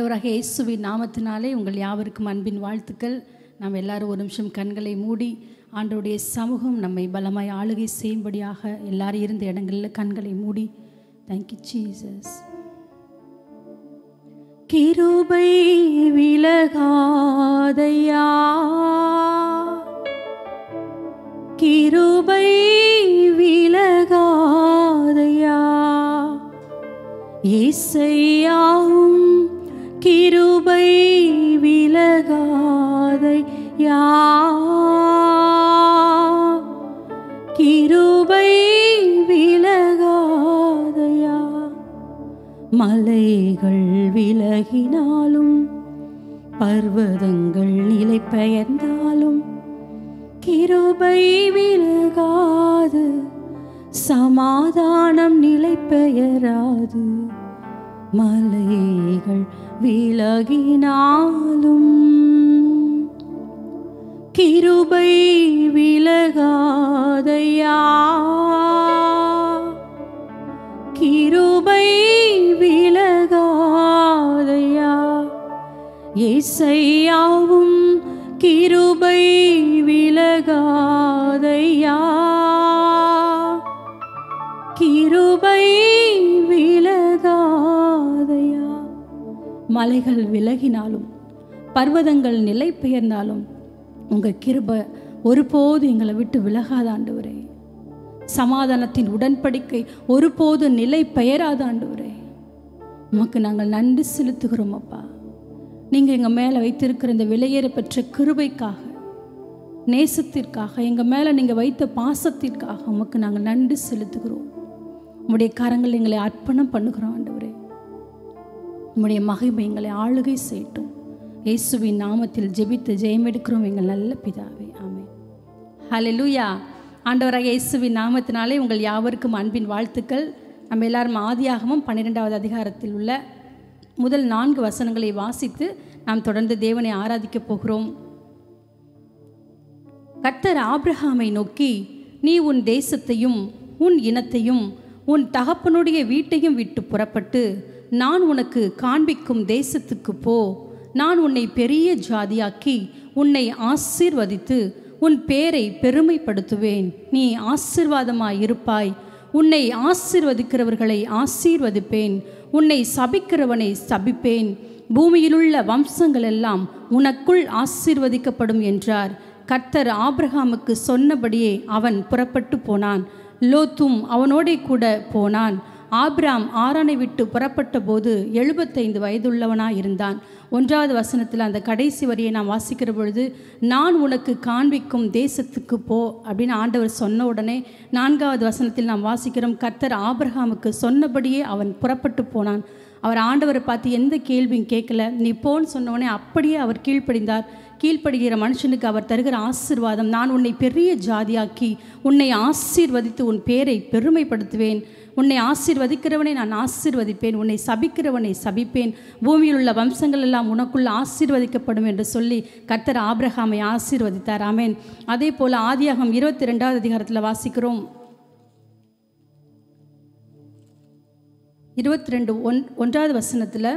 ஆண்டவராக இயேசுவின் நாமத்தினாலே உங்கள் யாவருக்கும் அன்பின் வாழ்த்துக்கள் நாம் எல்லாரும் ஒரு நிமிஷம் கண்களை மூடி ஆண்டவருடைய சமூகம் நம்மை பலமாய் ஆளுகை செய்யும்படியாக எல்லாரும் இருந்த இடங்களில் கண்களை மூடி தேங்க்யூ ஜீசஸ் கிருபை விலகாதையா கிருபை விலகாதையா இசையாவும் கிருபை விலகாதையா கிருபை விலகாதையா மலைகள் விலகினாலும் பர்வதங்கள் நிலை பெயர்ந்தாலும் கிருபை விலகாது சமாதானம் நிலை பெயராது மலைகள் விலகினாலும் கிருபை விலகாதையா கிருபை விலகாதையா இசையாவும் கிருபை விலகாதையா கிருபை விலகாதையா மலைகள் விலகினாலும் பர்வதங்கள் நிலை பெயர்ந்தாலும் உங்கள் கிருபை ஒருபோது எங்களை விட்டு விலகாத ஆண்டவரே சமாதானத்தின் உடன்படிக்கை ஒருபோது நிலை பெயராத ஆண்டவரே உமக்கு நாங்கள் நன்றி செலுத்துகிறோம் அப்பா நீங்கள் எங்கள் மேலே வைத்திருக்கிற இந்த விலையேற பெற்ற கிருபைக்காக நேசத்திற்காக எங்கள் மேலே நீங்கள் வைத்த பாசத்திற்காக உமக்கு நாங்கள் நன்றி செலுத்துகிறோம் உம்முடைய கரங்கள் எங்களை அர்ப்பணம் பண்ணுகிறோம் ஆண்டவரே உம்முடைய மகிமை எங்களை ஆளுகை செய்யட்டும் இயேசுவின் நாமத்தில் ஜெபித்து ஜெயமெடுக்கிறோம் எங்கள் நல்ல பிதாவே ஆமே ஹalleluya ஆண்டவராக இயேசுவின் நாமத்தினாலே உங்கள் யாவருக்கும் அன்பின் வாழ்த்துக்கள் நம்ம எல்லாரும் ஆதியாகமும் பன்னிரெண்டாவது அதிகாரத்தில் உள்ள முதல் நான்கு வசனங்களை வாசித்து நாம் தொடர்ந்து தேவனை ஆராதிக்கப் போகிறோம் கர்த்தர் ஆபிரகாமை நோக்கி நீ உன் தேசத்தையும் உன் இனத்தையும் உன் தகப்பனுடைய வீட்டையும் விட்டு புறப்பட்டு நான் உனக்கு காண்பிக்கும் தேசத்துக்கு போ நான் உன்னை பெரிய ஜாதியாக்கி உன்னை ஆசீர்வதித்து உன் பேரை பெருமைப்படுத்துவேன் நீ ஆசீர்வாதமாய் இருப்பாய் உன்னை ஆசீர்வதிக்கிறவர்களை ஆசீர்வதிப்பேன் உன்னை சபிக்கிறவனை சபிப்பேன் பூமியிலுள்ள வம்சங்கள் எல்லாம் உனக்குள் ஆசீர்வதிக்கப்படும் என்றார் கர்த்தர் ஆபிரகாமுக்கு சொன்னபடியே அவன் புறப்பட்டு போனான் லோத்தும் அவனோடே கூட போனான் ஆபிராம் ஆரானை விட்டு புறப்பட்ட போது எழுபத்தைந்து வயதுள்ளவனாய் இருந்தான் ஒன்றாவது வசனத்தில் அந்த கடைசி வரியை நான் வாசிக்கிற பொழுது நான் உனக்கு காண்பிக்கும் தேசத்துக்கு போ அப்படின்னு ஆண்டவர் சொன்ன உடனே நான்காவது வசனத்தில் நாம் வாசிக்கிறோம் கர்த்தர் ஆபிரகாமுக்கு சொன்னபடியே அவன் புறப்பட்டு போனான் அவர் ஆண்டவரை பார்த்து எந்த கேள்வியும் கேட்கல நீ போன்னு சொன்னவொடனே அப்படியே அவர் கீழ்ப்படிந்தார் கீழ்ப்படுகிற மனுஷனுக்கு அவர் தருகிற ஆசிர்வாதம் நான் உன்னை பெரிய ஜாதியாக்கி உன்னை ஆசீர்வதித்து உன் பேரை பெருமைப்படுத்துவேன் உன்னை ஆசீர்வதிக்கிறவனை நான் ஆசீர்வதிப்பேன் உன்னை சபிக்கிறவனை சபிப்பேன் பூமியில் உள்ள வம்சங்கள் எல்லாம் உனக்குள்ள ஆசீர்வதிக்கப்படும் என்று சொல்லி கர்த்தர் ஆபிரகாமை ஆசீர்வதித்தார் ஆமேன் அதே போல் ஆதியாகம் இருபத்தி ரெண்டாவது அதிகாரத்தில் வாசிக்கிறோம் இருபத்தி ரெண்டு ஒன் ஒன்றாவது வசனத்தில்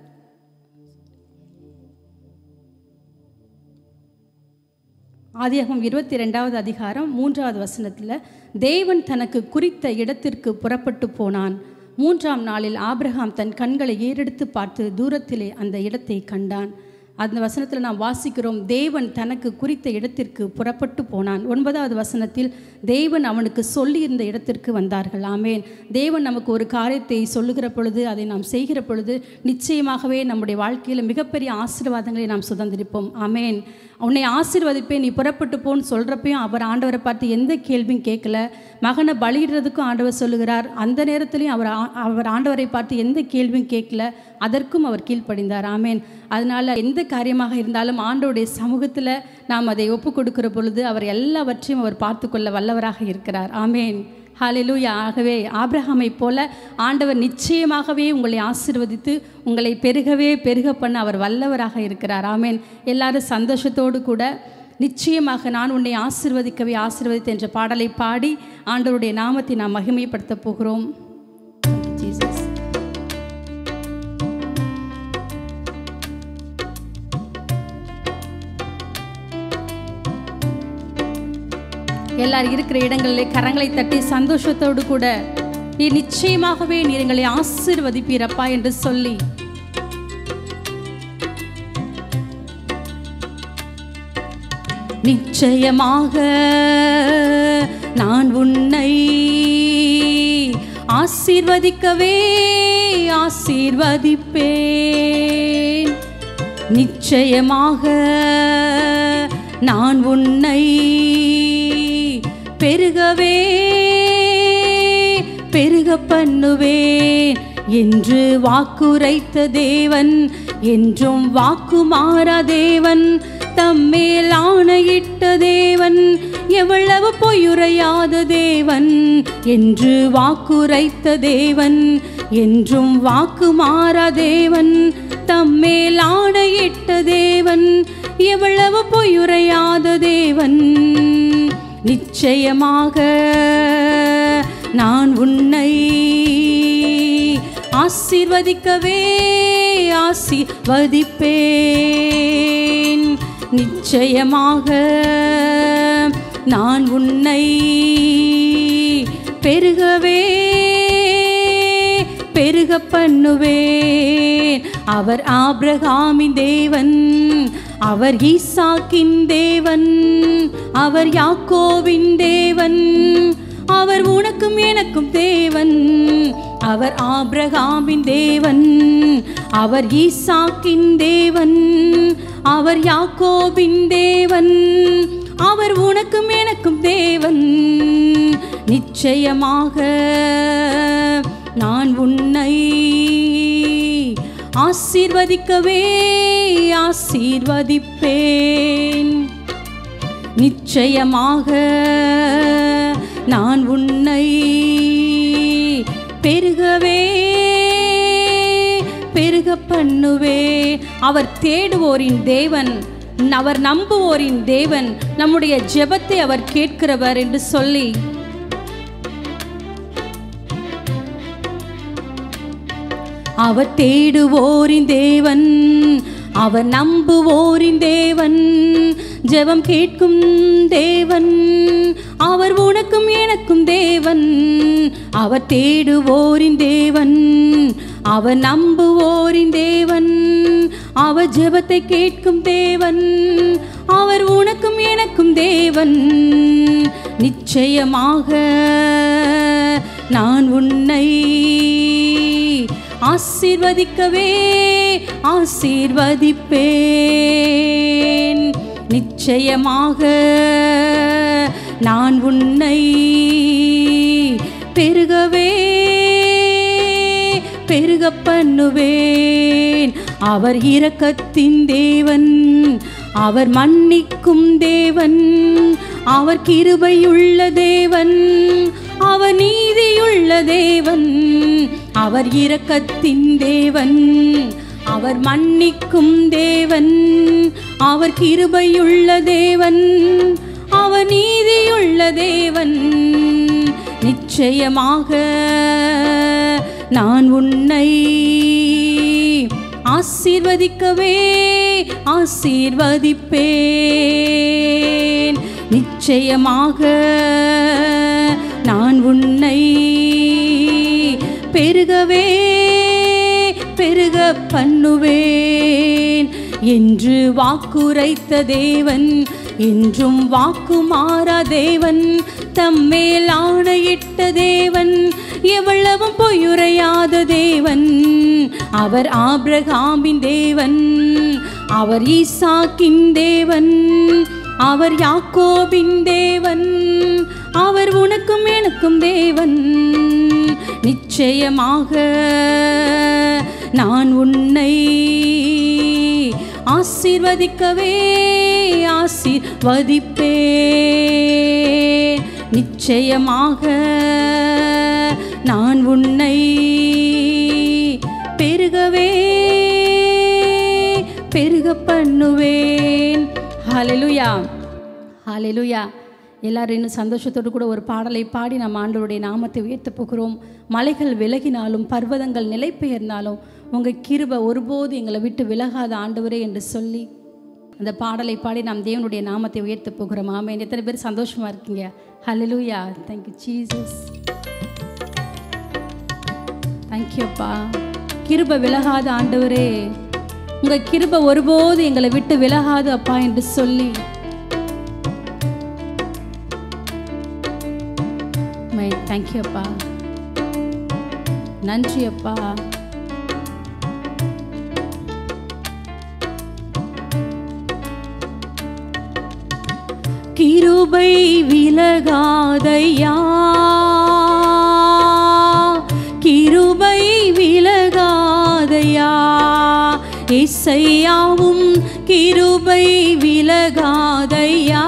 ஆதியாகம் இருபத்தி ரெண்டாவது அதிகாரம் மூன்றாவது வசனத்தில் தேவன் தனக்கு குறித்த இடத்திற்கு புறப்பட்டு போனான் மூன்றாம் நாளில் ஆபிரகாம் தன் கண்களை ஏறெடுத்து பார்த்து தூரத்திலே அந்த இடத்தை கண்டான் அந்த வசனத்தில் நாம் வாசிக்கிறோம் தேவன் தனக்கு குறித்த இடத்திற்கு புறப்பட்டு போனான் ஒன்பதாவது வசனத்தில் தேவன் அவனுக்கு சொல்லியிருந்த இடத்திற்கு வந்தார்கள் ஆமேன் தேவன் நமக்கு ஒரு காரியத்தை சொல்லுகிற பொழுது அதை நாம் செய்கிற பொழுது நிச்சயமாகவே நம்முடைய வாழ்க்கையில் மிகப்பெரிய ஆசீர்வாதங்களை நாம் சுதந்திரிப்போம் ஆமேன் உன்னை ஆசீர்வதிப்பேன் நீ புறப்பட்டு போன்னு சொல்கிறப்பையும் அவர் ஆண்டவரை பார்த்து எந்த கேள்வியும் கேட்கல மகனை பலியிடுறதுக்கும் ஆண்டவர் சொல்லுகிறார் அந்த நேரத்துலையும் அவர் ஆ- அவர் ஆண்டவரை பார்த்து எந்த கேள்வியும் கேட்கல அதற்கும் அவர் கீழ்ப்படிந்தார் ஆமேன் அதனால் எந்த காரியமாக இருந்தாலும் ஆண்டவருடைய சமூகத்தில் நாம் அதை ஒப்பு கொடுக்கிற பொழுது அவர் எல்லாவற்றையும் அவர் பார்த்து கொள்ள வல்லவராக இருக்கிறார் ஆமேன் ஹalleluya ஆகவே ஆபிரகாமை போல ஆண்டவர் நிச்சயமாகவே உங்களை ஆசீர்வதித்து உங்களை பெருகவே பெருக பண்ண அவர் வல்லவராக இருக்கிறார் ஆமேன் எல்லாரும் சந்தோஷத்தோடு கூட நிச்சயமாக நான் உன்னை ஆசீர்வதிக்கவே ஆசீர்வதித்து என்ற பாடலை பாடி ஆண்டவருடைய நாமத்தை நாம் மகிமைப்படுத்த போகிறோம் ஜீசஸ் எல்லாரும் இருக்கிற இடங்களிலே கரங்களை தட்டி சந்தோஷத்தோடு கூட நீர் நிச்சயமாகவே நீர் எங்களை ஆசீர்வதிப்பீரப்பா என்று சொல்லி நிச்சயமாக நான் உன்னை ஆசீர்வதிக்கவே ஆசீர்வதிப்பேன் நிச்சயமாக நான் உன்னை பெருகவே பெருக பண்ணுவேன் என்று வாக்குரைத்த தேவன் என்றும் வாக்கு மாறா தேவன் தம்மேல் ஆணையிட்ட தேவன் எவ்வளவு பொய்யுரையாத தேவன் என்று வாக்குரைத்த தேவன் என்றும் வாக்கு மாறா தேவன் தம்மேல் ஆணையிட்ட தேவன் எவ்வளவு பொய்யுரையாத தேவன் நிச்சயமாக நான் உன்னை ஆசீர்வதிக்கவே ஆசீர்வதிப்பேன் நிச்சயமாக நான் உன்னை பெருகவே பெருக பண்ணுவேன் அவர் ஆபிரகாமின் தேவன் அவர் ஈசாக்கின் தேவன் அவர் யாக்கோவின் தேவன் அவர் உனக்கும் எனக்கும் தேவன் அவர் ஆபிரகாமின் தேவன் அவர் ஈசாக்கின் தேவன் அவர் யாக்கோபின் தேவன் அவர் உனக்கும் எனக்கும் தேவன் நிச்சயமாக நான் உன்னை ஆசீர்வதிக்கவே ஆசீர்வதிப்பேன் நிச்சயமாக நான் உன்னை பெருகவே பெருக பண்ணுவே அவர் தேடுவோரின் தேவன் அவர் நம்புவோரின் தேவன் நம்முடைய ஜெபத்தை அவர் கேட்கிறவர் என்று சொல்லி அவர் தேடுவோரின் தேவன் அவர் நம்புவோரின் தேவன் ஜெபம் கேட்கும் தேவன் அவர் உனக்கும் எனக்கும் தேவன் அவர் தேடுவோரின் தேவன் அவர் நம்புவோரின் தேவன் அவர் ஜெபத்தை கேட்கும் தேவன் அவர் உனக்கும் எனக்கும் தேவன் நிச்சயமாக நான் உன்னை ஆசீர்வதிக்கவே ஆசீர்வதிப்பேன் நிச்சயமாக நான் உன்னை பெருகவே பெருக பண்ணுவேன் அவர் இரக்கத்தின் தேவன் அவர் மன்னிக்கும் தேவன் அவர் கிருபையுள்ள தேவன் அவர் நீதியுள்ள தேவன் அவர் இரக்கத்தின் தேவன் அவர் மன்னிக்கும் தேவன் அவர் கிருபையுள்ள தேவன் அவர் நீதியுள்ள தேவன் நிச்சயமாக நான் உன்னை ஆசீர்வதிக்கவே ஆசீர்வதிப்பேன் நிச்சயமாக நான் உன்னை பெருகவே பெருக பண்ணுவேன் என்று வாக்குரைத்த தேவன் என்றும் வாக்கு மாறா தேவன் தம்மேல் ஆணையிட்ட தேவன் எவ்வளவும் பொய்யுரையாத தேவன் அவர் ஆபிரகாமின் தேவன் அவர் ஈசாக்கின் தேவன் அவர் யாக்கோபின் தேவன் அவர் உனக்கும் எனக்கும் தேவன் நிச்சயமாக நான் உன்னை ஆசீர்வதிக்கவே ஆசீர்வதிப்பேன் நிச்சயமாக நான் உன்னை பெருகவே பெருக பண்ணுவேன் ஹalleluya ஹalleluya எல்லாரும் இன்னும் சந்தோஷத்தோடு கூட ஒரு பாடலை பாடி நம்ம ஆண்டவருடைய நாமத்தை உயர்த்தப் போகிறோம் மலைகள் விலகினாலும் பர்வதங்கள் நிலை பெயர்ந்தாலும் உங்கள் கிருபை ஒருபோது எங்களை விட்டு விலகாத ஆண்டவரே என்று சொல்லி அந்த பாடலை பாடி நாம் தேவனுடைய நாமத்தை உயர்த்த போகிறோம் ஆமென் எத்தனை பேர் சந்தோஷமா இருக்கீங்க ஹalleluya thank you ஜீசஸ் தேங்க்யூப்பா கிருப விலகாத ஆண்டவரே உங்க கிருப ஒருபோது எங்களை விட்டு விலகாது அப்பா என்று சொல்லி மை தேங்க்யூ அப்பா நன்றி அப்பா கிருபை விலகாதையா கிருபை விலகாதையா இசையாவும் கிருபை விலகாதையா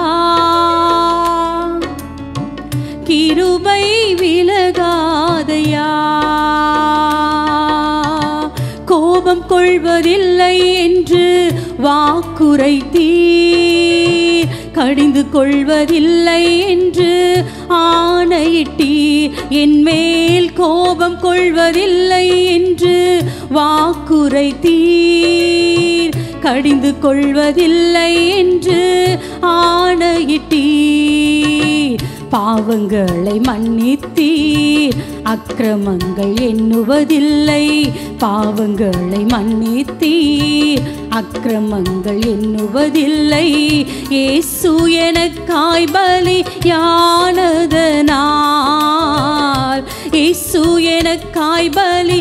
கிருபை விலகாதையா கோபம் கொள்வதில்லை என்று வாக்குரைத்தீர் கடிந்து கொள்வதில்லை என்று ஆணையிட்டீர் என் மேல் கோபம் கொள்வதில்லை என்று வாக்குரைத்தீர் கடிந்து கொள்வதில்லை என்று ஆணையிட்டீர் பாவங்களை மன்னித்தீர் அக்கிரமங்கள் எண்ணுவதில்லை பாவங்களை மன்னித்தீர் அக்கிரமங்கள் எண்ணுவதில்லை இயேசு எனக்காய் பலி யானதனால் இயேசு எனக்காய் பலி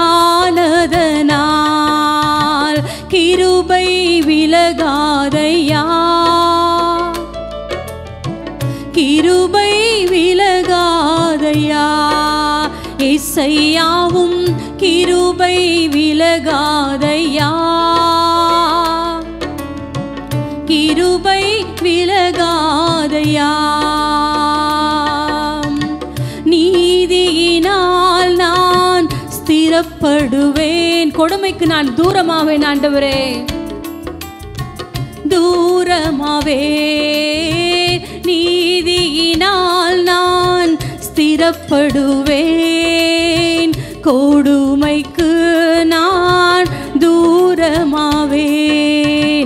யானதனால் கிருபை விலகாதையா கிருபை விலகாதையா இசையாவும் கிருபை விலகாதையா கிருபை விலகாதையா நீதியினால் நான் ஸ்திரப்படுவேன் கொடுமைக்கு நான் தூரமாவேன் ஆண்டவரே தூரமாவே நீதியினால் நான் ஸ்திரப்படுவேன் கொடுமைக்கு நான் தூரமாவேன்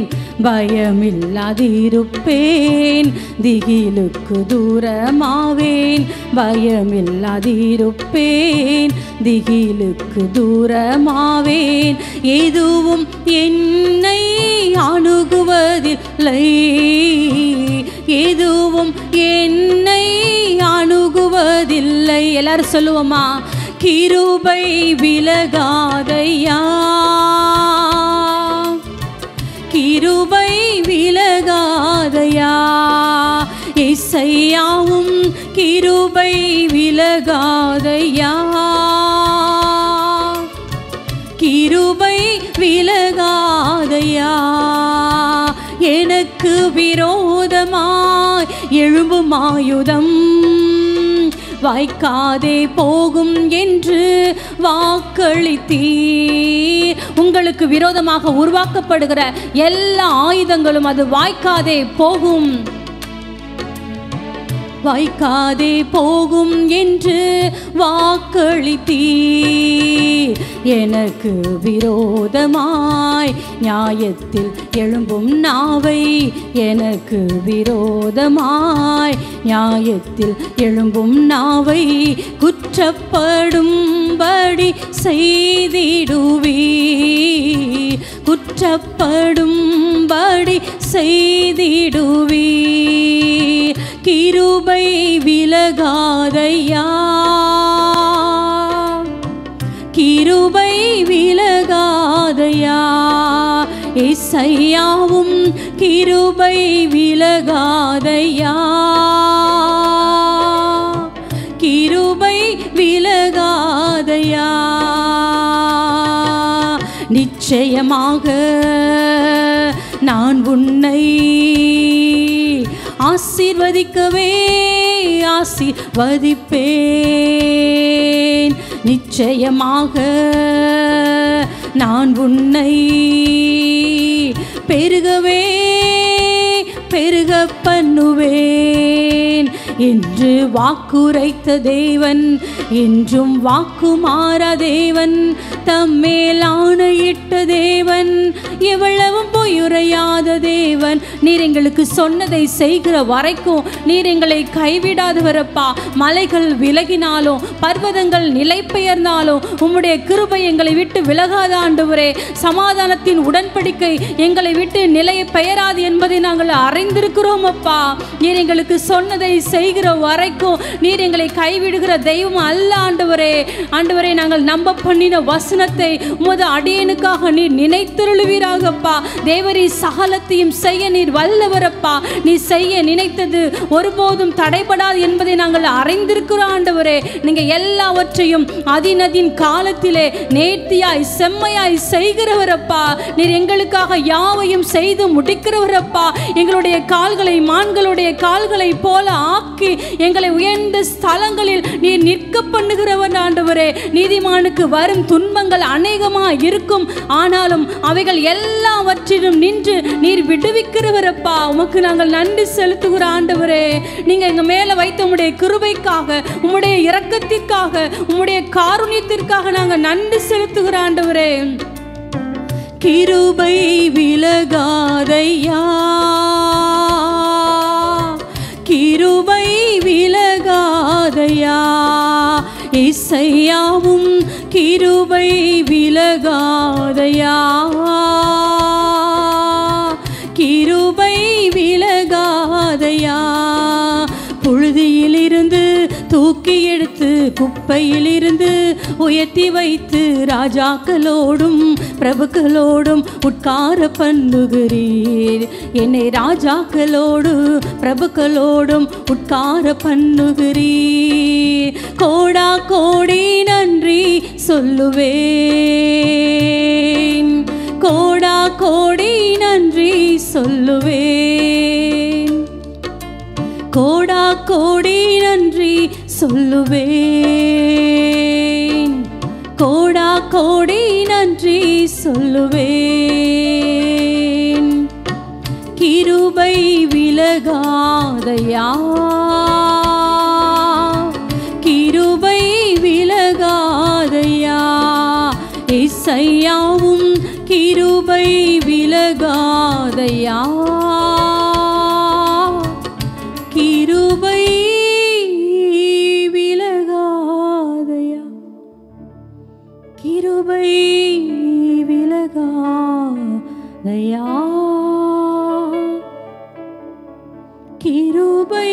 பயமில்லாதிருப்பேன் திகிலுக்கு தூரமாவேன் பயமில்லாதிருப்பேன் திகிலுக்கு தூரமாவேன் எதுவும் என்னை அணுகுவதில்லை எதுவும் என்னை அணுகுவதில்லை எல்லாரும் சொல்லுவோமா கிருபை விலகாதையா கிருபை விலகாதையா இசையாவும் கிருபை விலகாதையா கிருபை விலகாதையா எனக்கு விரோதமாய் எழும்பும் ஆயுதம் வாய்க்காதே போகும் என்று வாக்களித்தீர் உங்களுக்கு விரோதமாக உருவாக்கப்படுகிற எல்லா ஆயுதங்களும் அது வாய்க்காதே போகும் வாய்க்காதே போகும் என்று வாக்களித்தீர் எனக்கு விரோதமாய் நியாயத்தில் எழும்பும் நாவை எனக்கு விரோதமாய் நியாயத்தில் எழும்பும் நாவை குற்றப்படும்படி செய்திடுவீர் குற்றப்படும்படி செய்திடுவீர் கிருபை விலகாதையா கிருபை விலகாதையா இசையாவும் கிருபை விலகாதையா கிருபை விலகாதையா நிச்சயமாக நான் உன்னை ஆசீர்வதிக்கவே ஆசீர்வதிப்பேன் நிச்சயமாக நான் உன்னை பெருகவே பெருக பண்ணுவேன் என்று வாக்குரைத்த தேவன் என்றும் வாக்குமாற தேவன் தம்மேல் ஆணையிட்ட தேவன் எவ்வளவும் பொய்யுரையாத தேவன் நீர் எங்களுக்கு சொன்னதை செய்கிற வரைக்கும் நீர் எங்களை கைவிடாதவரப்பா மலைகள் விலகினாலும் பர்வதங்கள் நிலை பெயர்ந்தாலும் உம்முடைய கிருபை எங்களை விட்டு விலகாத ஆண்டவரே சமாதானத்தின் உடன்படிக்கை எங்களை விட்டு நிலை பெயராது என்பதை நாங்கள் அறிந்திருக்கிறோம் அப்பா நீர் எங்களுக்கு சொன்னதை செய்கிற வரைக்கும் நீர் எங்களை கைவிடுகிற தெய்வம் அல்ல ஆண்டவரே ஆண்டவரே நாங்கள் நம்ப பண்ணின வசனத்தை உமது அடியனுக்காக நீர் நினைத்திருளுவீராகப்பா தேவரி சகலத்தையும் செய்ய நீர் வல்லவரப்பா நீ செய்ய நினைத்தது ஒருபோதும் தடைபடாது என்பதை நாங்கள் அறிந்திருக்கிறோம் ஆண்டவரே நீங்க எல்லாவற்றையும் அதினதின் காலத்திலே நேர்த்தியாய் செம்மையாய் செய்கிறவரப்பா நீர் எங்களுக்காக யாவையும் செய்து முடிக்கிறவரப்பா எங்களுடைய கால்களை மான்களுடைய கால்களை போல ஆக்கி எங்களை உயர்ந்த ஸ்தலங்களில் நீர் நிற்க பண்ணுகிறவர் ஆண்டவரே நீதிமானுக்கு வரும் துன்பங்கள் அநேகமா இருக்கும் ஆனாலும் அவைகள் எல்லாவற்றிலும் நின்று நீர் விடுவிக்கிறவரப்பா உமக்கு நாங்கள் நன்றி செலுத்துகிற ஆண்டவரே நீங்க எங்க மேல வைத்த உம்முடைய கிருபைக்காக உம்முடைய இரக்கத்திற்காக உம்முடைய காருண்யத்திற்காக நாங்கள் நன்றி செலுத்துகிற ஆண்டவரே கிருபை விலகாதையா கிருபை விலகாதையா இசையாவும் கிருபை விலகாதையா கிருபை விலகாதையா புழுதியிலிருந்து தூக்கி எடுத்து குப்பையிலிருந்து உயர்த்தி வைத்து ராஜாக்களோடும் பிரபுக்களோடும் உட்கார பண்ணுகிறீர் என்னை ராஜாக்களோடு பிரபுக்களோடும் உட்கார பண்ணுகிறீர் கோடா கோடி நன்றி சொல்லுவேன் கோடா கோடி நன்றி சொல்லுவேன் கோடா கோடி நன்றி சொல்லுவேன் கோடா கோடி நன்றி சொல்லுவேன் கிருபை விலகாதையா கிருபை விலகாதையா இசையாவும் கிருபை விலகாதையா கிருபை விலகாதையா கிருபை விலகாதையா கிருபை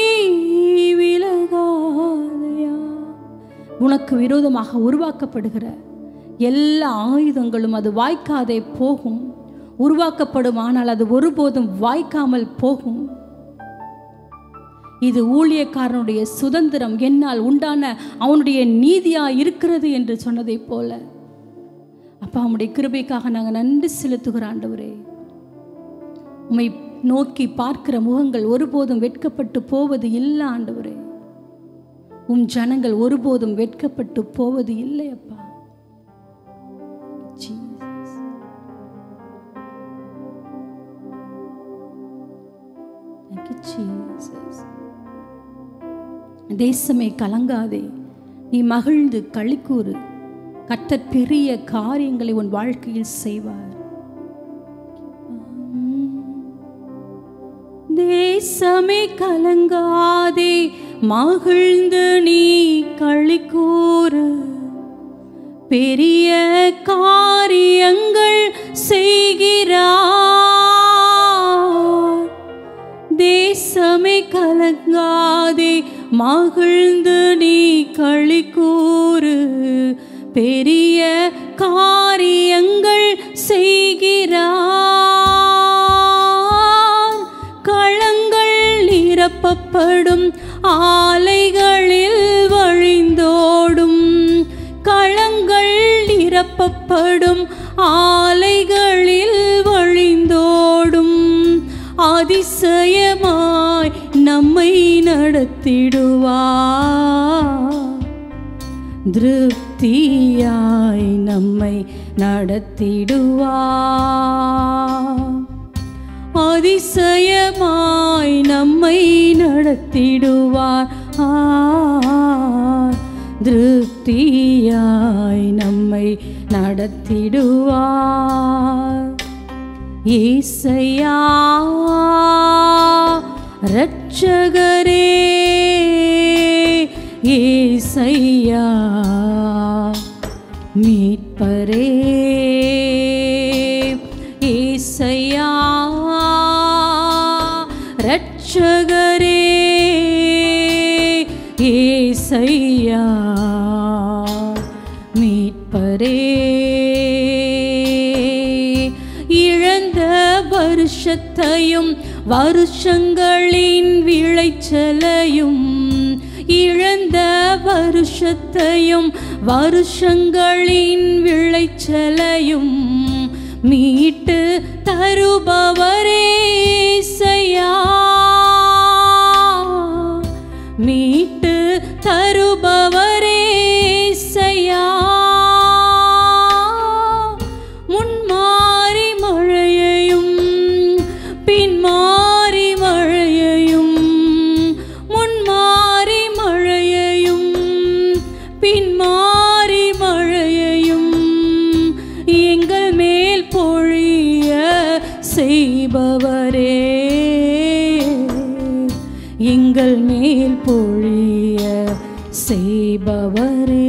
விலகாதையா உனக்கு விரோதமாக உருவாக்கப்படுகிற எல்லா ஆயுதங்களும் அது வாய்க்காதே போகும் உருவாக்கப்படும் ஆனால் அது ஒருபோதும் வாய்க்காமல் போகும் இது ஊழியக்காரனுடைய சுதந்திரம் என்னால் உண்டான அவனுடைய நீதியா இருக்கிறது என்று சொன்னதைப் போல அப்பா உம்முடைய கிருபைக்காக நாங்கள் நன்றி செலுத்துகிற ஆண்டவரே உம்மை நோக்கி பார்க்கிற முகங்கள் ஒருபோதும் வெட்கப்பட்டு போவது இல்லை ஆண்டவரே உம் ஜனங்கள் ஒருபோதும் வெட்கப்பட்டு போவது இல்லை அப்பா Jesus. Thank you, Jesus. தேசமே கலங்காதே நீ மகிழ்ந்து களிக்கூறு கர்த்தர் பெரிய காரியங்களை உன் வாழ்க்கையில் செய்வார் தேசமே கலங்காதே மகிழ்ந்து நீ களிக்கூறு பெரிய காரியங்கள் செய்கிறார் தேசமே கலங்காதே மகிழ்ந்து நீ களிக்கூறு பெரிய காரியங்கள் செய்கிறார் களங்கள் நிரப்பப்படும் ஆலைகளில் வழிந்தோடும் களங்கள் நிரப்பப்படும் ஆலைகளில் வழிந்தோடும் அதிசயமாய் நம்மை நடத்திடுவார் திருப்தியாய் நம்மை நடத்திடுவார் அதிசயமாய் நம்மை நடத்திடுவார் ஆ திருப்தியாய் நம்மை நடத்திடுவார் ஏசையா இரட்சகரே ஏசையா மீட்பரே ஏசையா இரட்சகரே ஏசையா மீட்பரே இழந்த வருஷத்தையும் வருஷங்களின் விளைச்சலையும் இழந்த வருஷத்தையும் வருஷங்களின் விளைச்சலையும் மீட்டு தருபவரே இசையா மீட்டு தருபவரே இசையா முன்மாறி மழையையும் பின்மாறி மழையையும் முன்மாறி மழையையும் பின்மாறி மழையையும் எங்கள் மேல் பொழிய செய்பவரே எங்கள் மேல் பொழிய செய்பவரே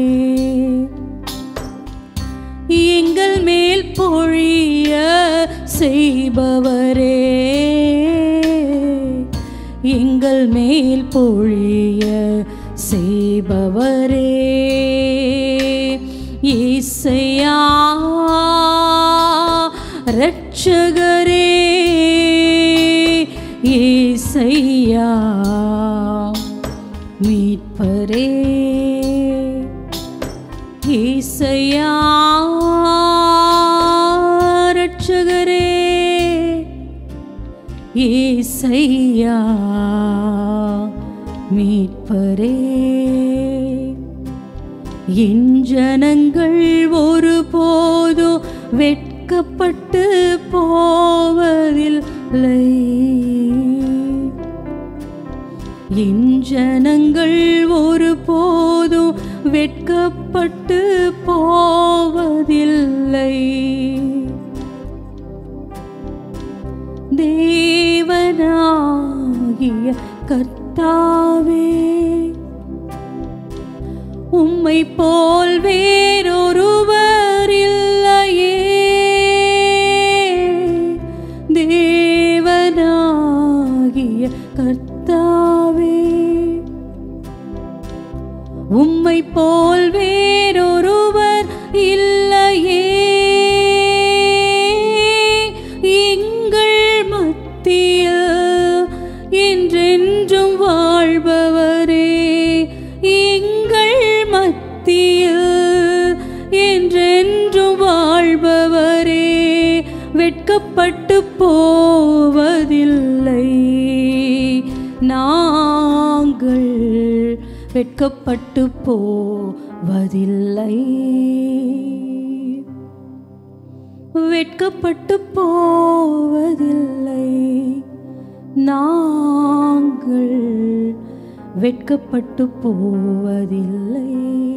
எங்கள் மேல் பொழிய செய்பவரே எங்கள் மேல் பொழிய செய்பவரே இசையா இரட்சகரே இசையா மீட்பரே ஈசையா ரட்சகரே ஈசையா மீட்பரே என் ஜனங்கள் ஒருபோதும் வெட்கப்பட்டு போவதில்லை என் ஜனங்கள் ஒருபோதும் வெட்கப்பட்டு போவதில்லை தேவனாகிய கர்த்தாவே உம்மை போல் வேறொருவர் இல்லையே தேவனாகிய கர்த்தாவே உம்மை போல் வேறொருவர் இல்லையே எங்கள் மத்தியில் என்றென்றும் வாழ்பவரே எங்கள் மத்தியில் என்றென்றும் வாழ்பவரே வெட்கப்பட்டு போவதில்லை நாங்கள் வெட்கப்பட்டு போவதில்லை வெட்கப்பட்டு போவதில்லை நாங்கள் வெட்கப்பட்டு போவதில்லை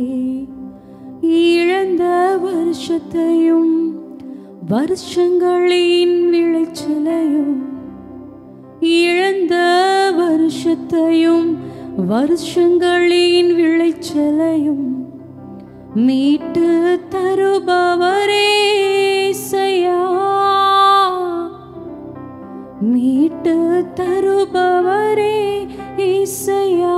இழந்த வருஷத்தையும் வருஷங்களின் விளைச்சலையும் இழந்த வருஷத்தையும் வருஷங்களின் விளைச்சலையும் மீட்டு தருபவரே இசையா மீட்டு தருபவரே இசையா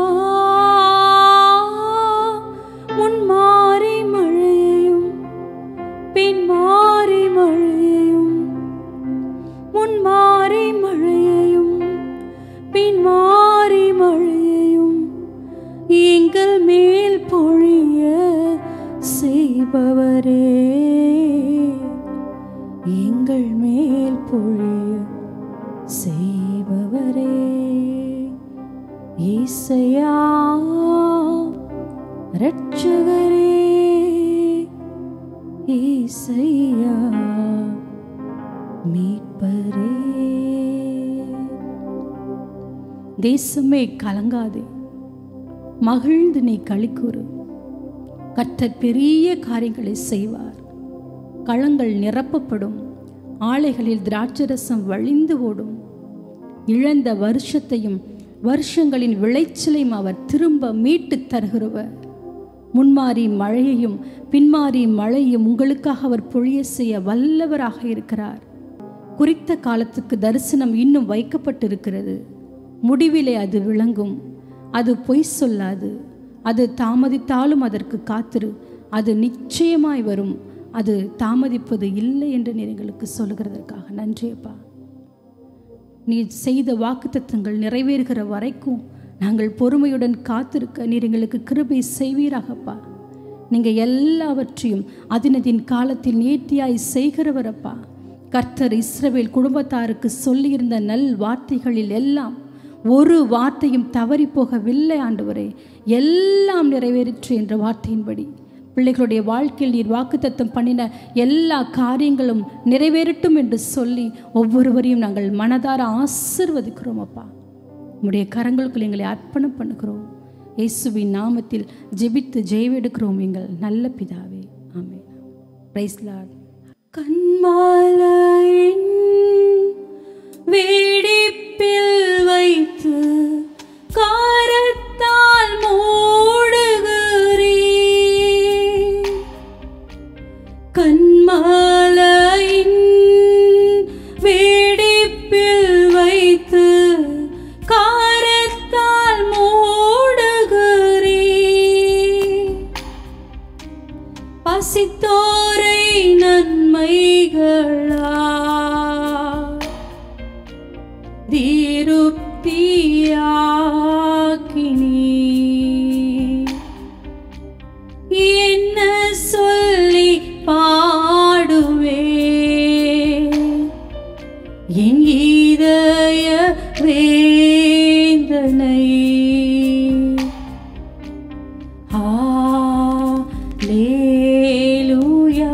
முன்மாறி மழையையும் பின்மாறி மழையையும் முன்மாறி மழையையும் பின்மாறி மழையையும் எங்கள் மேல் பொழிய செய்பவரே எங்கள் மேல் பொழிய செய்பவரே ஈசையா இரட்சகரே ஈசையா மீட்பரே தேசமே கலங்காதே மகிழ்ந்து நீ களிக்கூறு கர்த்தர் பெரிய காரியங்களை செய்வார் களங்கள் நிரப்பப்படும் ஆலைகளில் திராட்சரசம் வழிந்து ஓடும் இழந்த வருஷத்தையும் வருஷங்களின் விளைச்சலையும் அவர் திரும்ப மீட்டு தருகிறவர் முன்மாறி மழையையும் பின்மாறி மழையும் உங்களுக்காக அவர் பொழிய செய்ய வல்லவராக இருக்கிறார் குறித்த காலத்துக்கு தரிசனம் இன்னும் வைக்கப்பட்டிருக்கிறது முடிவிலே அது விளங்கும் அது பொய் சொல்லாது அது தாமதித்தாலும் அதற்கு காத்திரு அது நிச்சயமாய் வரும் அது தாமதிப்பது இல்லை என்று நீர் எங்களுக்கு சொல்லுகிறதற்காக நன்றியப்பா நீ செய்த வாக்குத்தத்தங்கள் நிறைவேறுகிற வரைக்கும் நாங்கள் பொறுமையுடன் காத்திருக்க நீர் எங்களுக்கு கிருபை செய்வீராகப்பா நீங்கள் எல்லாவற்றையும் அதினதின் காலத்தில் நேர்த்தியாய் செய்கிறவரப்பா கர்த்தர் இஸ்ரவேல் குடும்பத்தாருக்கு சொல்லியிருந்த நல் வார்த்தைகளில் எல்லாம் ஒரு வார்த்தையும் தவறி போகவில்லை ஆண்டவரே எல்லாம் நிறைவேறிற்று என்ற வார்த்தையின்படி பிள்ளைகளுடைய வாழ்க்கையில் நீர் வாக்குத்தத்தம் பண்ணின எல்லா காரியங்களும் நிறைவேறட்டும் என்று சொல்லி ஒவ்வொருவரையும் நாங்கள் மனதார ஆசிர்வதிக்கிறோம் அப்பா உம்முடைய கரங்களுக்குள் எங்களை அர்ப்பணம் பண்ணுகிறோம் இயேசுவின் நாமத்தில் ஜெபித்து ஜெயவெடுக்கிறோம் எங்கள் நல்ல பிதாவே ஆமென் பிரைஸ் லார்ட் கண்மாலையின் வேடிப்பில் வைத்து காரத்தால் மூடுகிறேன் கண்மாலையின் வேடிப்பில் வைத்து காரத்தால் மூடுகிறேன் பசித்தோரை நன்மைகளா தீருப்தியாக்கினீ என்ன சொல்லி பாடுவே என் இதய வேதனை ஹalleluya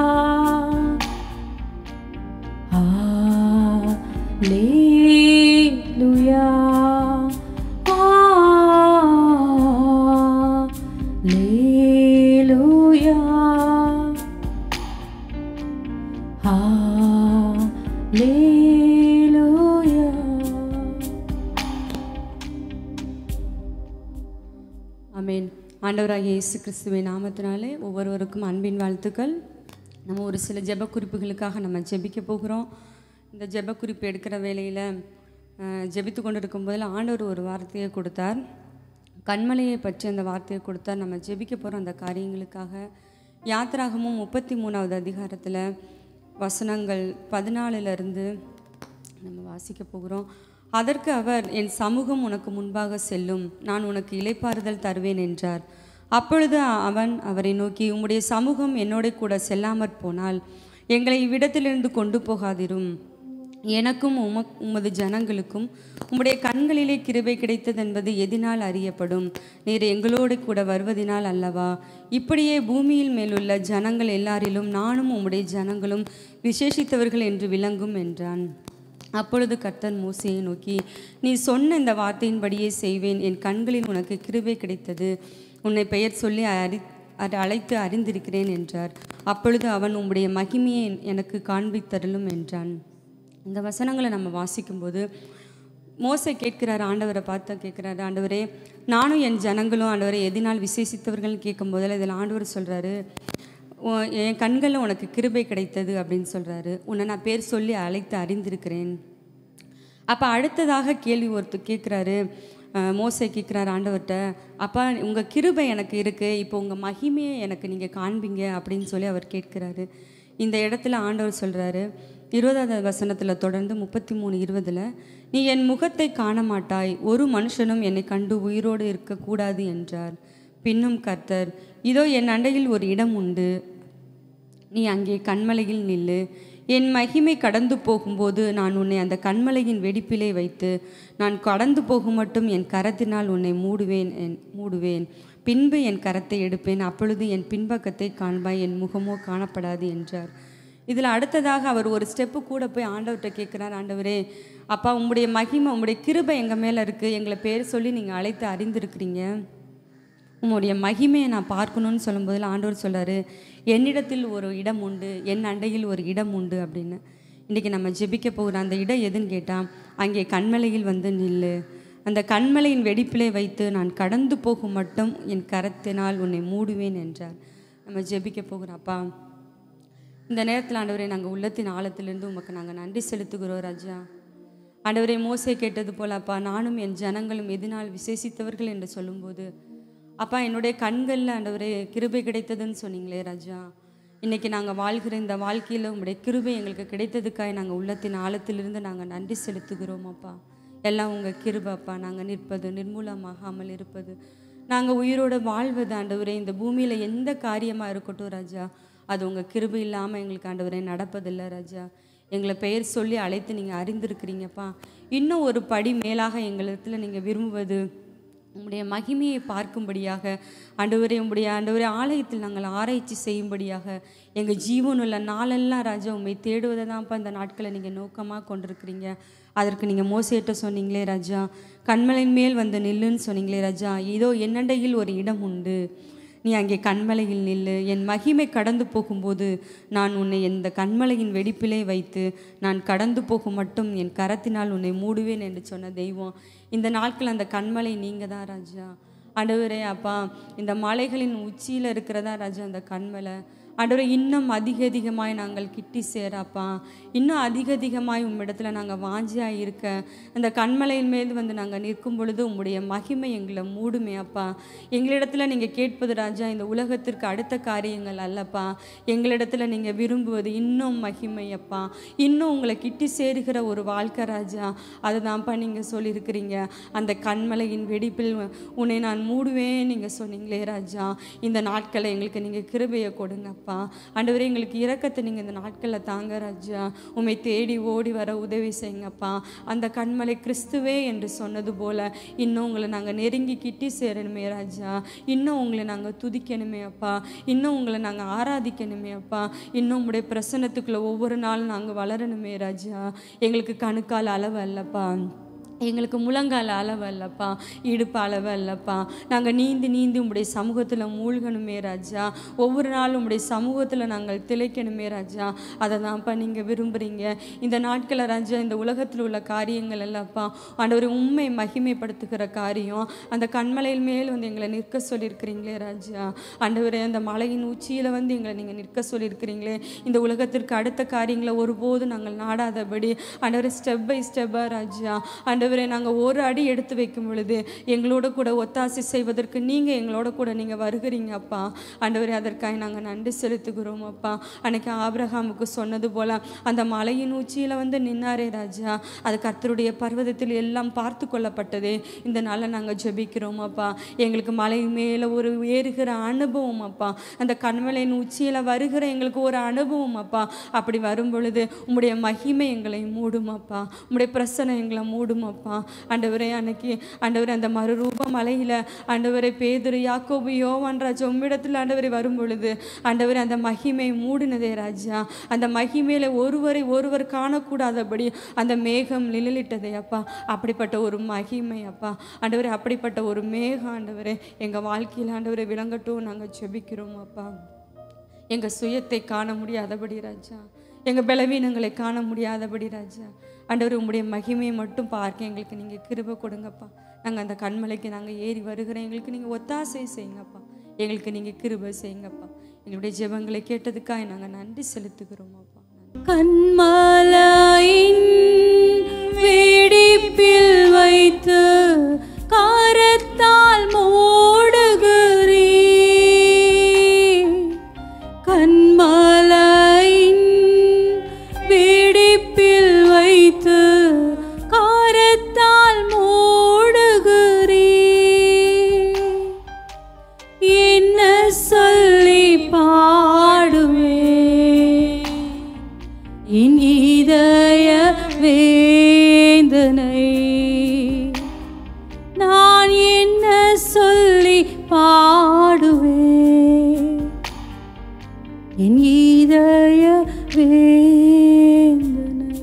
ஹalleluya ஹalleluya ஹalleluya ஆமென் ஆண்டவராகிய இயேசு கிறிஸ்துவின் நாமத்தினாலே ஒவ்வொருவருக்கும் அன்பின் வாழ்த்துக்கள் நம்ம ஒரு சில ஜெப குறிப்புகளுக்காக நம்ம ஜெபிக்க போகிறோம் இந்த ஜெப குறிப்பு எடுக்கிற வேளையில் ஜெபித்து கொண்டு இருக்கும்போதில் ஆண்டவர் ஒரு வார்த்தையை கொடுத்தார் கண்மலையை பற்றி அந்த வார்த்தையை கொடுத்தார் நம்ம ஜெபிக்க போகிறோம் அந்த காரியங்களுக்காக யாத்திராகமும் முப்பத்தி மூணாவது அதிகாரத்தில் வசனங்கள் பதினாலிருந்து நம்ம வாசிக்க போகிறோம் அதற்கு அவர் என் சமூகம் உனக்கு முன்பாக செல்லும் நான் உனக்கு இளைப்பாறுதல் தருவேன் என்றார் அப்பொழுது அவன் அவரை நோக்கி உம்முடைய சமூகம் என்னோட கூட செல்லாமற் போனால் எங்களை இவ்விடத்திலிருந்து கொண்டு போகாதிரும் எனக்கும் உமக் உமது ஜனங்களுக்கும் உம்முடைய கண்களிலே கிருபை கிடைத்தது என்பது எதினால் அறியப்படும் நீர் எங்களோடு கூட வருவதினால் அல்லவா இப்படியே பூமியில் மேலுள்ள ஜனங்கள் எல்லாரிலும் நானும் உம்முடைய ஜனங்களும் விசேஷித்தவர்கள் என்று விளங்கும் என்றான் அப்பொழுது கர்த்தர் மோசையை நோக்கி நீ சொன்ன இந்த வார்த்தையின்படியே செய்வேன் என் கண்களில் உனக்கு கிருபை கிடைத்தது உன்னை பெயர் சொல்லி அறி அ- அழைத்து அறிந்திருக்கிறேன் என்றார் அப்பொழுது அவன் உம்முடைய மகிமையை எனக்கு காண்பித்தருளும் என்றான் இந்த வசனங்களை நம்ம வாசிக்கும்போது மோசை கேட்கிறார் ஆண்டவரை பார்த்து கேட்குறாரு ஆண்டவரே நானும் என் ஜனங்களும் ஆண்டவரை எதினால் விசேஷித்தவர்கள்னு கேட்கும்போதில் இதில் ஆண்டவர் சொல்கிறாரு என் கண்களில் உனக்கு கிருபை கிடைத்தது அப்படின்னு சொல்கிறாரு உன்னை நான் பேர் சொல்லி அழைத்து அறிந்திருக்கிறேன் அப்போ அடுத்ததாக கேள்வி ஒருத்தர் கேட்குறாரு மோசை கேட்குறாரு ஆண்டவர்கிட்ட அப்பா உங்கள் கிருபை எனக்கு இருக்குது இப்போ உங்கள் மகிமையை எனக்கு நீங்கள் காண்பீங்க அப்படின்னு சொல்லி அவர் கேட்குறாரு இந்த இடத்துல ஆண்டவர் சொல்கிறாரு இருபதாவது வசனத்தில் தொடர்ந்து முப்பத்தி மூணு இருபதில் நீ என் முகத்தை காண மாட்டாய் ஒரு மனுஷனும் என்னை கண்டு உயிரோடு இருக்கக்கூடாது என்றார் பின்னும் கர்த்தர் இதோ என் அண்டையில் ஒரு இடம் உண்டு நீ அங்கே கண்மலையில் நில்லு என் மகிமை கடந்து போகும்போது நான் உன்னை அந்த கண்மலையின் வெடிப்பிலே வைத்து நான் கடந்து போகும் மட்டும் என் கரத்தினால் உன்னை மூடுவேன் என்- மூடுவேன் பின்பு என் கரத்தை எடுப்பேன் அப்பொழுது என் பின்பக்கத்தை காண்பாய் என் முகமோ காணப்படாது என்றார் இதில் அடுத்ததாக அவர் ஒரு ஸ்டெப்பு கூட போய் ஆண்டவர்கிட்ட கேட்குறார் ஆண்டவரே அப்பா உம்முடைய மகிமை உம்முடைய கிருபை எங்கள் மேலே இருக்குது எங்களை பேர் சொல்லி நீங்கள் அழைத்து அறிந்திருக்கிறீங்க உம்முடைய மகிமையை நான் பார்க்கணும்னு சொல்லும்போதில் ஆண்டவர் சொல்றாரு என்னிடத்தில் ஒரு இடம் உண்டு என் அண்டையில் ஒரு இடம் உண்டு அப்படின்னு இன்றைக்கி நம்ம ஜெபிக்க போகிற அந்த இடம் எதுன்னு கேட்டால் அங்கே கண்மலையில் வந்து நில்லு அந்த கண்மலையின் வெடிப்பிலே வைத்து நான் கடந்து போகும் மட்டும் என் கரத்தினால் உன்னை மூடுவேன் என்றார் நம்ம ஜெபிக்க போகிறோம்ப்பா இந்த நேரத்தில் ஆண்டவரே நாங்கள் உள்ளத்தின் ஆழத்திலிருந்து உமக்கு நாங்கள் நன்றி செலுத்துகிறோம் ராஜா ஆண்டவரே மோசே கேட்டது போல அப்பா நானும் என் ஜனங்களும் எதினால் விசேஷித்தவர்கள் என்று சொல்லும்போது அப்பா என்னுடைய கண்களில் ஆண்டவரே கிருபை கிடைத்ததுன்னு சொன்னீங்களே ராஜா இன்னைக்கு நாங்கள் வாழ்கிற இந்த வாழ்க்கையில் உங்களுடைய கிருபை எங்களுக்கு கிடைத்ததுக்காக நாங்கள் உள்ளத்தின் ஆழத்திலிருந்து நாங்கள் நன்றி செலுத்துகிறோம் அப்பா எல்லாம் உங்கள் கிருபை அப்பா நாங்கள் நிற்பது நிர்மூலமாகாமல் இருப்பது நாங்கள் உயிரோடு வாழ்வது ஆண்டவரே இந்த பூமியில் எந்த காரியமாக இருக்கட்டும் ராஜா அது உங்கள் கிருபை இல்லாமல் எங்களுக்கு ஆண்டவரே நடப்பதில்லை ராஜா எங்களை பெயர் சொல்லி அழைத்து நீங்கள் அறிந்திருக்கிறீங்கப்பா இன்னும் ஒரு படி மேலாக எங்களிடத்தில் நீங்கள் விரும்புவது உம்முடைய மகிமையை பார்க்கும்படியாக ஆண்டவரே உம்முடைய ஆண்டவரே ஆலயத்தில் நாங்கள் ஆராய்ச்சி செய்யும்படியாக எங்கள் ஜீவனுள்ள நாளெல்லாம் ராஜா உண்மை தேடுவதை தான்ப்பா இந்த நாட்களை நீங்கள் நோக்கமாக கொண்டிருக்கிறீங்க அதற்கு நீங்கள் மோசேட்ட சொன்னீங்களே ராஜா கண்மலையின் மேல் வந்து நில்லுன்னு சொன்னீங்களே ராஜா இதோ என்னண்டையில் ஒரு இடம் உண்டு நீ அங்கே கண்மலையில் நில்லு என் மகிமை கடந்து போகும்போது நான் உன்னை இந்த கண்மலையின் வெடிப்பிலே வைத்து நான் கடந்து போகும் மட்டும் என் கரத்தினால் உன்னை மூடுவேன் என்று சொன்ன தெய்வம் இந்த நாட்கள் அந்த கண்மலை நீங்கள் தான் ராஜா ஆண்டவரே அப்பா இந்த மலைகளின் உச்சியில் இருக்கிறதா ராஜா அந்த கண்மலை ஆண்டவரே இன்னும் அதிக அதிகமாய் நாங்கள் கிட்டி சேராப்பா இன்னும் அதிக அதிகமாய் உம்மிடத்தில் நாங்கள் வாஞ்சியாக இருக்க அந்த கண்மலையின் மேல் வந்து நாங்கள் நிற்கும் பொழுது உம்முடைய மகிமை எங்களை மூடுமே அப்பா எங்களிடத்தில் நீங்கள் கேட்பது ராஜா இந்த உலகத்திற்கு அடுத்த காரியங்கள் அல்லப்பா எங்களிடத்தில் நீங்கள் விரும்புவது இன்னும் மகிமை அப்பா இன்னும் உங்களை கிட்டி சேருகிற ஒரு வாழ்க்கை ராஜா அதுதான்ப்பா நீங்கள் சொல்லியிருக்கிறீங்க அந்த கண்மலையின் வெடிப்பில் உன்னை நான் மூடுவேன் நீங்கள் சொன்னீங்களே ராஜா இந்த நாட்களை எங்களுக்கு நீங்கள் கிருபையை கொடுங்கப்பா ஆண்டவரே எங்களுக்கு இரக்கத்தை நீங்கள் இந்த நாட்களில் தாங்க ராஜா உம்மை தேடி ஓடி வர உதவி செய்யுங்கப்பா அந்த கண்மலை கிறிஸ்துவே என்று சொன்னது போல இன்னும் உங்களை நாங்கள் நெருங்கி கிட்டி சேரணுமே ராஜா இன்னும் உங்களை நாங்கள் துதிக்கணுமே அப்பா இன்னும் உங்களை நாங்கள் ஆராதிக்கணுமே அப்பா இன்னும் உங்களுடைய பிரசன்னத்துக்குள்ள ஒவ்வொரு நாளும் நாங்கள் வளரணுமே ராஜா எங்களுக்கு கணுக்கால் அளவு அல்லப்பா எங்களுக்கு முழங்கால் அளவு அல்லப்பா இடுப்பு அளவு அல்லப்பா நாங்கள் நீந்தி நீந்தி உங்களுடைய சமூகத்தில் மூழ்கணுமே ராஜா ஒவ்வொரு நாளும் உங்களுடைய சமூகத்தில் நாங்கள் திளைக்கணுமே ராஜா அதை தான்ப்பா நீங்கள் விரும்புகிறீங்க இந்த நாட்களில் ராஜா இந்த உலகத்தில் உள்ள காரியங்கள் எல்லாம்ப்பா ஆண்டவர் உண்மை மகிமைப்படுத்துகிற காரியம் அந்த கண்மலையில் மேல் வந்து எங்களை நிற்க சொல்லியிருக்கிறீங்களே ராஜா ஆண்டவரே அந்த மலையின் உச்சியில் வந்து எங்களை நீங்கள் நிற்க சொல்லியிருக்கிறீங்களே இந்த உலகத்திற்கு அடுத்த காரியங்களை ஒருபோதும் நாங்கள் நாடாதபடி ஆண்டவரே ஸ்டெப் பை ஸ்டெப்பாக ராஜா ஆண்டவரே நாங்கள் ஒரு அடி எடுத்து வைக்கும் பொழுது எங்களோட கூட ஒத்தாசை செய்வதற்கு நீங்கள் எங்களோட கூட நீங்கள் வருகிறீங்க அப்பா ஆண்டவரே அதற்காக நாங்கள் நன்றி செலுத்துகிறோம் அப்பா அன்னைக்கு ஆபிரகாமுக்கு சொன்னது போல அந்த மலையின் உச்சியில் வந்து நின்னாரே ராஜா அது கர்த்தருடைய பர்வதத்தில் எல்லாம் பார்த்து கொள்ளப்பட்டதே இந்த நாளில் நாங்கள் ஜெபிக்கிறோம் அப்பா எங்களுக்கு மலை மேலே ஒரு ஏறுகிற அனுபவம் அப்பா அந்த கண்மலையின் உச்சியில் வருகிற எங்களுக்கு ஒரு அனுபவம் அப்பா அப்படி வரும் பொழுது உம்முடைய மகிமை எங்களை மூடும் அப்பா உம்முடைய பிரசனை எங்களை மூடும் அப்பா ஆண்டவரே அன்னைக்கு ஆண்டவரே அந்த மறுரூப மலையில் ஆண்டவரே பேதுரு யாக்கோபு யோவான் ராஜா உம்மிடத்தில் ஆண்டவரை வரும் பொழுது ஆண்டவரே அந்த மகிமை மூடினதே ராஜா அந்த மகிமையில ஒருவரை ஒருவர் காணக்கூடாதபடி அந்த மேகம் நிழலிட்டதே அப்பா அப்படிப்பட்ட ஒரு மகிமை அப்பா ஆண்டவரே அப்படிப்பட்ட ஒரு மேகம் ஆண்டவரே எங்கள் வாழ்க்கையில் ஆண்டவரை விளங்கட்டும் நாங்கள் ஜெபிக்கிறோம் அப்பா எங்கள் சுயத்தை காண முடியாதபடி ராஜா எங்கள் பலவீனங்களை காண முடியாதபடி ராஜா ஆண்டவர் உங்களுடைய மகிமையை மட்டும் பார்க்க எங்களுக்கு நீங்கள் கிருபை கொடுங்கப்பா நாங்கள் அந்த கண்மலைக்கு நாங்கள் ஏறி வருகிறோம் எங்களுக்கு நீங்கள் ஒத்தாசை செய்யுங்கப்பா எங்களுக்கு நீங்கள் கிருபை செய்யுங்கப்பா எங்களுடைய ஜெபங்களை கேட்டதுக்காக நாங்கள் நன்றி செலுத்துகிறோம் அப்பா கண்மலையின் வெடிப்பில் வைத்து கரத்தால் மூடுகிறீ கண்மலையின் வெடிப்பில் வைத்து கரத்தால் மூடுகிறீ என்ன சொல்லி பாடுவே என் இதய வேதனை நான் என்ன சொல்லி பாடுவே என் இதய வேதனை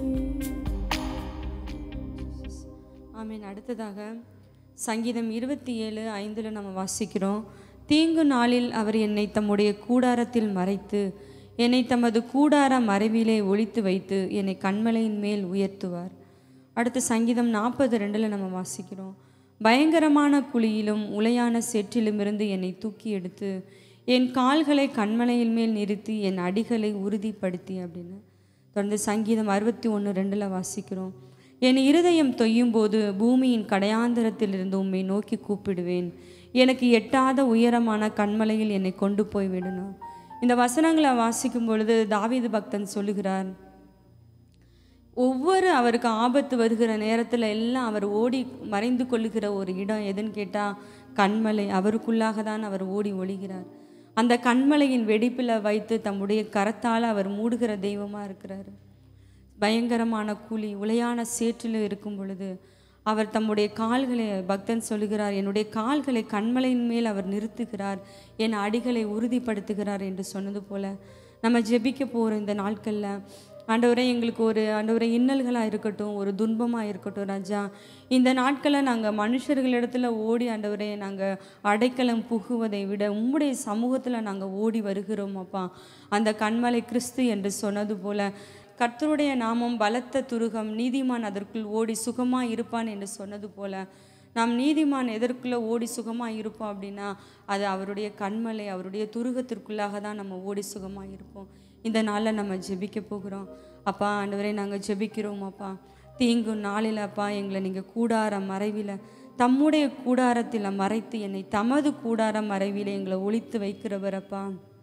ஆமீன் அடுத்ததாக சங்கீதம் இருபத்தி ஏழு ஐந்தில் நம்ம வாசிக்கிறோம் தீங்கு நாளில் அவர் என்னை தம்முடைய கூடாரத்தில் மறைத்து என்னை தமது கூடார மறைவிலே ஒளித்து வைத்து என்னை கண்மலையின் மேல் உயர்த்துவார் அடுத்து சங்கீதம் நாற்பது ரெண்டில் நம்ம வாசிக்கிறோம் பயங்கரமான குழியிலும் உளையான சேற்றிலும் இருந்து என்னை தூக்கி எடுத்து என் கால்களை கண்மலையின் மேல் நிறுத்தி என் அடிகளை உறுதிப்படுத்தி அப்படின்னு தொடர்ந்து சங்கீதம் அறுபத்தி ஒன்று ரெண்டில் வாசிக்கிறோம் என் இருதயம் தொய்யும் போது பூமியின் கடையாந்தரத்திலிருந்து உம்மை நோக்கி கூப்பிடுவேன் எனக்கு எட்டாத உயரமான கண்மலையில் என்னை கொண்டு போய் விடணும் இந்த வசனங்களை வாசிக்கும் பொழுது தாவீது பக்தன் சொல்லுகிறார் ஒவ்வொரு அவருக்கு ஆபத்து வருகிற நேரத்தில் எல்லாம் அவர் ஓடி மறைந்து கொள்ளுகிற ஒரு இடம் எதுன்னு கேட்டால் கண்மலை அவருக்குள்ளாக தான் அவர் ஓடி ஒளிகிறார் அந்த கண்மலையின் வெடிப்பில் வைத்து தம்முடைய கரத்தால் அவர் மூடுகிற தெய்வமாக இருக்கிறார் பயங்கரமான கூலி உளையான சேற்றில் இருக்கும் பொழுது அவர் தம்முடைய கால்களை பக்தன் சொல்லுகிறார் என்னுடைய கால்களை கண்மலையின் மேல் அவர் நிறுத்துகிறார் என் அடிகளை உறுதிப்படுத்துகிறார் என்று சொன்னது போல நம்ம ஜெபிக்க போகிற இந்த நாட்களில் ஆண்டவரே எங்களுக்கு ஒரு ஆண்டவரே இன்னல்களாக இருக்கட்டும் ஒரு துன்பமாக இருக்கட்டும் ராஜா இந்த நாட்களை நாங்கள் மனுஷர்களிடத்துல ஓடி ஆண்டவரே நாங்கள் அடைக்கலம் புகுவதை விட உம்முடைய சமூகத்தில் நாங்கள் ஓடி வருகிறோம் அப்பா அந்த கண்மலை கிறிஸ்து என்று சொன்னது போல கர்த்தருடைய நாமம் பலத்த துருகம் நீதிமான் அதற்குள் ஓடி சுகமாக இருப்பான் என்று சொன்னது போல நாம் நீதிமான் எதற்குள்ளே ஓடி சுகமாக இருப்போம் அப்படின்னா அது அவருடைய கண்மலை அவருடைய துருகத்திற்குள்ளாக தான் நம்ம ஓடி சுகமாக இருப்போம் இந்த நாளில் நம்ம ஜெபிக்க போகிறோம் அப்பா ஆண்டவரே நாங்கள் ஜெபிக்கிறோம் அப்பா தீங்கு நாளில் அப்பா எங்களை நீங்கள் கூடார மறைவில் தம்முடைய கூடாரத்தில் மறைத்து என்னை தமது கூடார மறைவில் எங்களை ஒழித்து வைக்கிறவர் அப்பா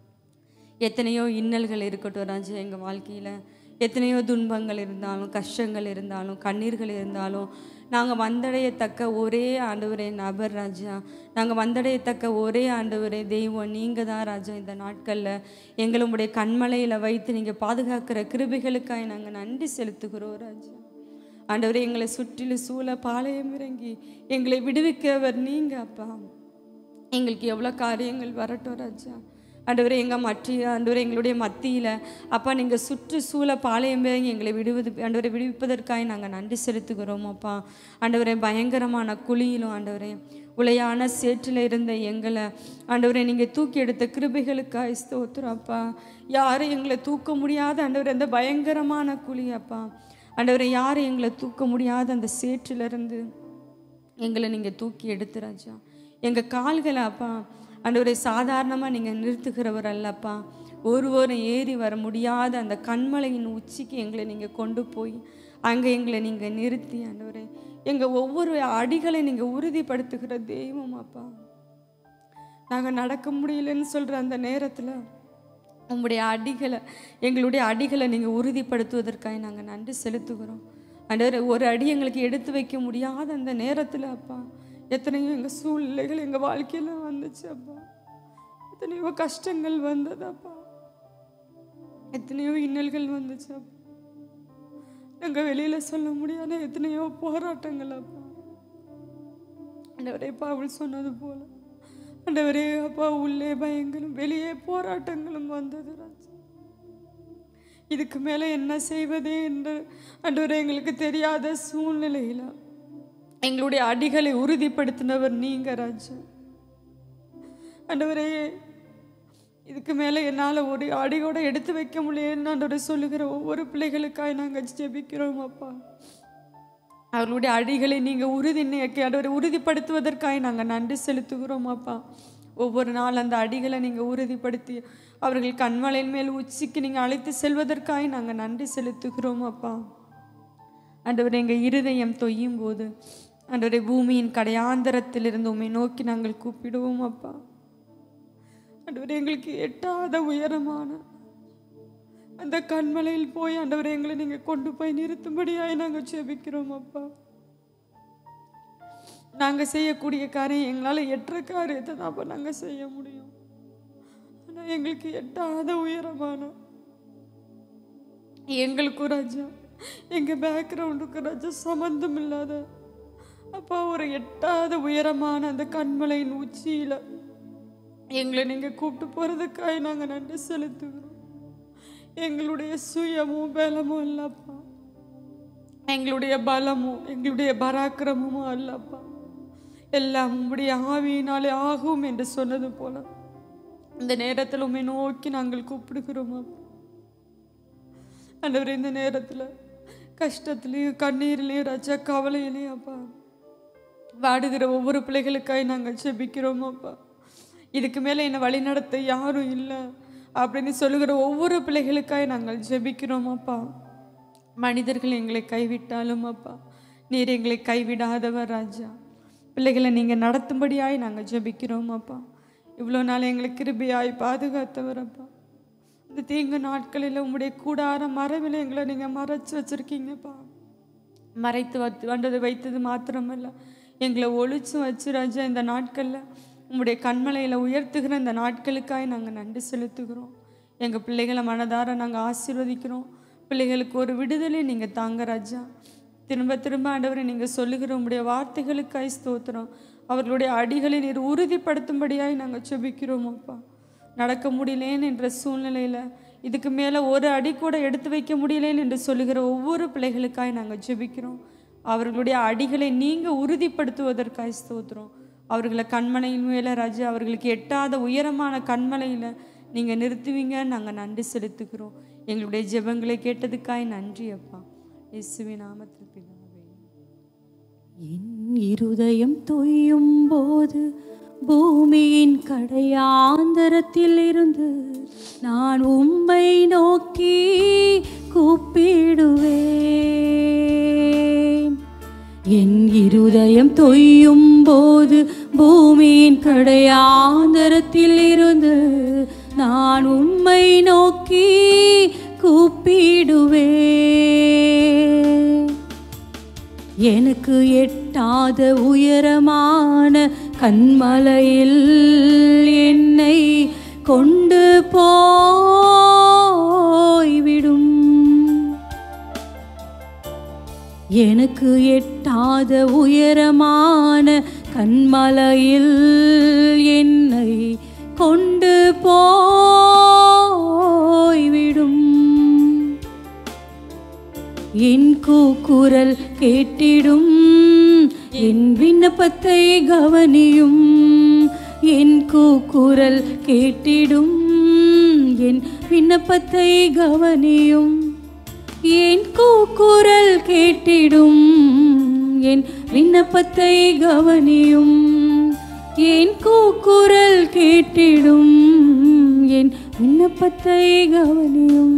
எத்தனையோ இன்னல்கள் இருக்கட்டும் ராஜா எங்கள் வாழ்க்கையில் எத்தனையோ துன்பங்கள் இருந்தாலும் கஷ்டங்கள் இருந்தாலும் கண்ணீர்கள் இருந்தாலும் நாங்கள் வந்தடையத்தக்க ஒரே ஆண்டவரே நபர் ராஜா நாங்கள் வந்தடையத்தக்க ஒரே ஆண்டவரே தெய்வம் நீங்கள் தான் ராஜா இந்த நாட்களில் எங்களுடைய கண்மலையில் வைத்து நீங்கள் பாதுகாக்கிற கிருபைகளுக்காக நாங்கள் நன்றி செலுத்துகிறோம் ராஜா ஆண்டவரே எங்களை சுற்றிலும் சூழ பாளையம் இறங்கி எங்களை விடுவிக்கிறவர் நீங்கள் அப்பா எங்களுக்கு எவ்வளோ காரியங்கள் வரட்டும் ராஜா ஆண்டவரே எங்கள் மற்ற ஆண்டவரே எங்களுடைய மத்தியில் அப்பா நீங்கள் சுற்று சூழ பாளையம் இறங்கி எங்களை விடுவது ஆண்டவரை விடுவிப்பதற்காக நாங்கள் நன்றி செலுத்துகிறோம் அப்பா ஆண்டவரே பயங்கரமான குழியிலும் ஆண்டவரே உளையான சேற்றில் இருந்த எங்களை ஆண்டவரை நீங்கள் தூக்கி எடுத்த கிருபைகளுக்காக ஸ்தோத்திரம் அப்பா யாரும் எங்களை தூக்க முடியாத ஆண்டவரே அந்த பயங்கரமான குழி அப்பா ஆண்டவரை யாரும் எங்களை தூக்க முடியாத அந்த சேற்றிலிருந்து எங்களை நீங்கள் தூக்கி எடுத்து ராஜா எங்கள் கால்களை அப்பா ஆண்டவரை சாதாரணமாக நீங்கள் நிறுத்துகிறவர் அல்லப்பா ஒருவரும் ஏறி வர முடியாத அந்த கண்மலையின் உச்சிக்கு எங்களை நீங்கள் கொண்டு போய் அங்கே எங்களை நீங்கள் நிறுத்தி ஆண்டவரே எங்கள் ஒவ்வொரு அடிகளை நீங்கள் உறுதிப்படுத்துகிற தெய்வம் அப்பா நாங்கள் நடக்க முடியலன்னு சொல்கிற அந்த நேரத்தில் உங்களுடைய அடிகளை எங்களுடைய அடிகளை நீங்கள் உறுதிப்படுத்துவதற்காக நாங்கள் நன்றி செலுத்துகிறோம் ஆண்டவரே ஒரு அடி எங்களுக்கு எடுத்து வைக்க முடியாத அந்த நேரத்தில் அப்பா எத்தனையோ எங்கள் சூழ்நிலைகள் எங்கள் வாழ்க்கையில் வந்துச்சு அப்பா எத்தனையோ கஷ்டங்கள் வந்தது அப்பா எத்தனையோ இன்னல்கள் வந்துச்சு அப்பா நாங்கள் வெளியில் சொல்ல முடியாத எத்தனையோ போராட்டங்கள் அப்பா ஆண்டவரே பாவல் சொன்னது போல ஆண்டவரே அப்பா உள்ளே பயங்களும் வெளியே போராட்டங்களும் வந்தது ராஜா இதுக்கு மேலே என்ன செய்வது என்று ஆண்டவரே எங்களுக்கு தெரியாத சூழ்நிலையில் எங்களுடைய அடிகளை உறுதிப்படுத்தினவர் நீங்க ராஜா ஆண்டவரே இதுக்கு மேலே என்னால் ஒரு அடியோட எடுத்து வைக்க முடியலன்னு ஆண்டவரை சொல்லுகிற ஒவ்வொரு பிள்ளைகளுக்காக நாங்கள் ஜெபிக்கிறோம் அப்பா அவர்களுடைய அடிகளை நீங்கள் உறுதி ஆண்டவரை உறுதிப்படுத்துவதற்காக நாங்கள் நன்றி செலுத்துகிறோம் அப்பா ஒவ்வொரு நாள் அந்த அடிகளை நீங்கள் உறுதிப்படுத்தி அவர்கள் கண்மலையின் மேல் உச்சிக்கு நீங்கள் அழைத்து செல்வதற்காக நாங்கள் நன்றி செலுத்துகிறோம் அப்பா ஆண்டவர் எங்கள் இருதயம் தொய்யும் போது ஆண்டவரை பூமியின் கடையாந்தரத்திலிருந்து உம்மை நோக்கி நாங்கள் கூப்பிடுவோம் அப்பா ஆண்டவர் எங்களுக்கு எட்டாத உயரமான அந்த கண்மலையில் போய் ஆண்டவரை எங்களை நீங்கள் கொண்டு போய் நிறுத்தும்படியாய் நாங்கள் ஜெபிக்கிறோம் அப்பா நாங்கள் செய்யக்கூடிய காரியம் எங்களால் எட்டுற காரியத்தை தான் அப்போ நாங்கள் செய்ய முடியும் ஆனால் எங்களுக்கு எட்டாத உயரமான எங்களுக்கும் ராஜா எங்கள் பேக்ரவுண்டுக்கு ராஜா சம்மந்தம் இல்லாத அப்பா ஒரு எட்டாத உயரமான அந்த கண்மலையின் உச்சியில் எங்களை நீங்கள் கூப்பிட்டு போகிறதுக்காக நாங்கள் நன்றி செலுத்துகிறோம் எங்களுடைய சுயமும் பலமும் அல்லப்பா எங்களுடைய பலமும் எங்களுடைய பராக்கிரமும் அல்லப்பா எல்லாம் உம்முடைய ஆவியினாலே ஆகும் என்று சொன்னது போல இந்த நேரத்தில் உம்மை நோக்கி நாங்கள் கூப்பிடுகிறோம் அப்பா ஆண்டவரே இந்த நேரத்தில் கஷ்டத்துலேயும் கண்ணீர்லேயும் ரஜா கவலையிலையும் அப்பா வாடுகிற ஒவ்வொரு பிள்ளைகளுக்காய் நாங்கள் ஜெபிக்கிறோம் அப்பா இதுக்கு மேலே என்னை வழி நடத்த யாரும் இல்லை அப்படின்னு சொல்லுகிற ஒவ்வொரு பிள்ளைகளுக்காய் நாங்கள் ஜெபிக்கிறோம் அப்பா மனிதர்கள் எங்களை கைவிட்டாலும் அப்பா நீர் எங்களை கைவிடாதவர் ராஜா பிள்ளைகளை நீங்கள் நடத்தும்படியாய் நாங்கள் ஜெபிக்கிறோம் அப்பா இவ்வளோ நாள் எங்களை கிருபையாய் பாதுகாத்தவர் அப்பா இந்த தீங்கு நாட்களில் உங்களுடைய கூடார மறைவில் எங்களை நீங்கள் மறைச்சு வச்சுருக்கீங்கப்பா மறைத்து வைத்து வந்தது வைத்தது மாத்திரமல்ல எங்களை ஒழிச்சு வச்சு ராஜா இந்த நாட்களில் உங்களுடைய கண்மலையில் உயர்த்துகிற இந்த நாட்களுக்காய் நாங்கள் நன்றி செலுத்துகிறோம் எங்கள் பிள்ளைகளை மனதார நாங்கள் ஆசீர்வதிக்கிறோம் பிள்ளைகளுக்கு ஒரு விடுதலை நீங்கள் தாங்க ராஜா திரும்ப திரும்ப ஆண்டவரை நீங்கள் சொல்லுகிற உங்களுடைய வார்த்தைகளுக்காய் ஸ்தோத்திரம் அவர்களுடைய அடிகளை நீர் உறுதிப்படுத்தும்படியாய் நாங்கள் செபிக்கிறோம் அப்பா நடக்க முடியலேன் என்ற சூழ்நிலையில் இதுக்கு மேலே ஒரு அடி கூட எடுத்து வைக்க முடியலேன் என்று சொல்லுகிற ஒவ்வொரு பிள்ளைகளுக்காய் நாங்கள் ஜெபிக்கிறோம் அவர்களுடைய அடிகளை நீங்கள் உறுதிப்படுத்துவதற்காய் ஸ்தோத்திரம் அவர்களை கண்மலையின் மேலே ராஜா அவர்களுக்கு எட்டாத உயரமான கண்மலையில் நீங்கள் நிறுத்துவீங்க நாங்கள் நன்றி செலுத்துகிறோம் எங்களுடைய ஜெபங்களை கேட்டதுக்காய் நன்றி அப்பா இயேசுவின் நாமத்தில் பிதாவே என் இருதயம் தொய்யும் போது பூமியின் கடையாந்தரத்தில் இருந்து நான் உம்மை நோக்கி கூப்பிடுவேன் என் இருதயம் தொய்யும் போது பூமியின் கடையாந்தரத்தில் இருந்து நான் உம்மை நோக்கி கூப்பிடுவேன் எனக்கு எட்டாத உயரமான கண்மலையில் என்னை கொண்டு போய்விடும் எனக்கு எட்டாத உயரமான கண்மலையில் என்னை கொண்டு போய்விடும் என் கூக்குரல் கேட்டிடும் என் விண்ணப்பத்தை கவனியும் என் கூக்குரல் கேட்டிடும் என் விண்ணப்பத்தை கவனியும் என் கூக்குரல் கேட்டிடும் என் விண்ணப்பத்தை கவனியும் என் கூக்குரல் கேட்டிடும் என் விண்ணப்பத்தை கவனியும்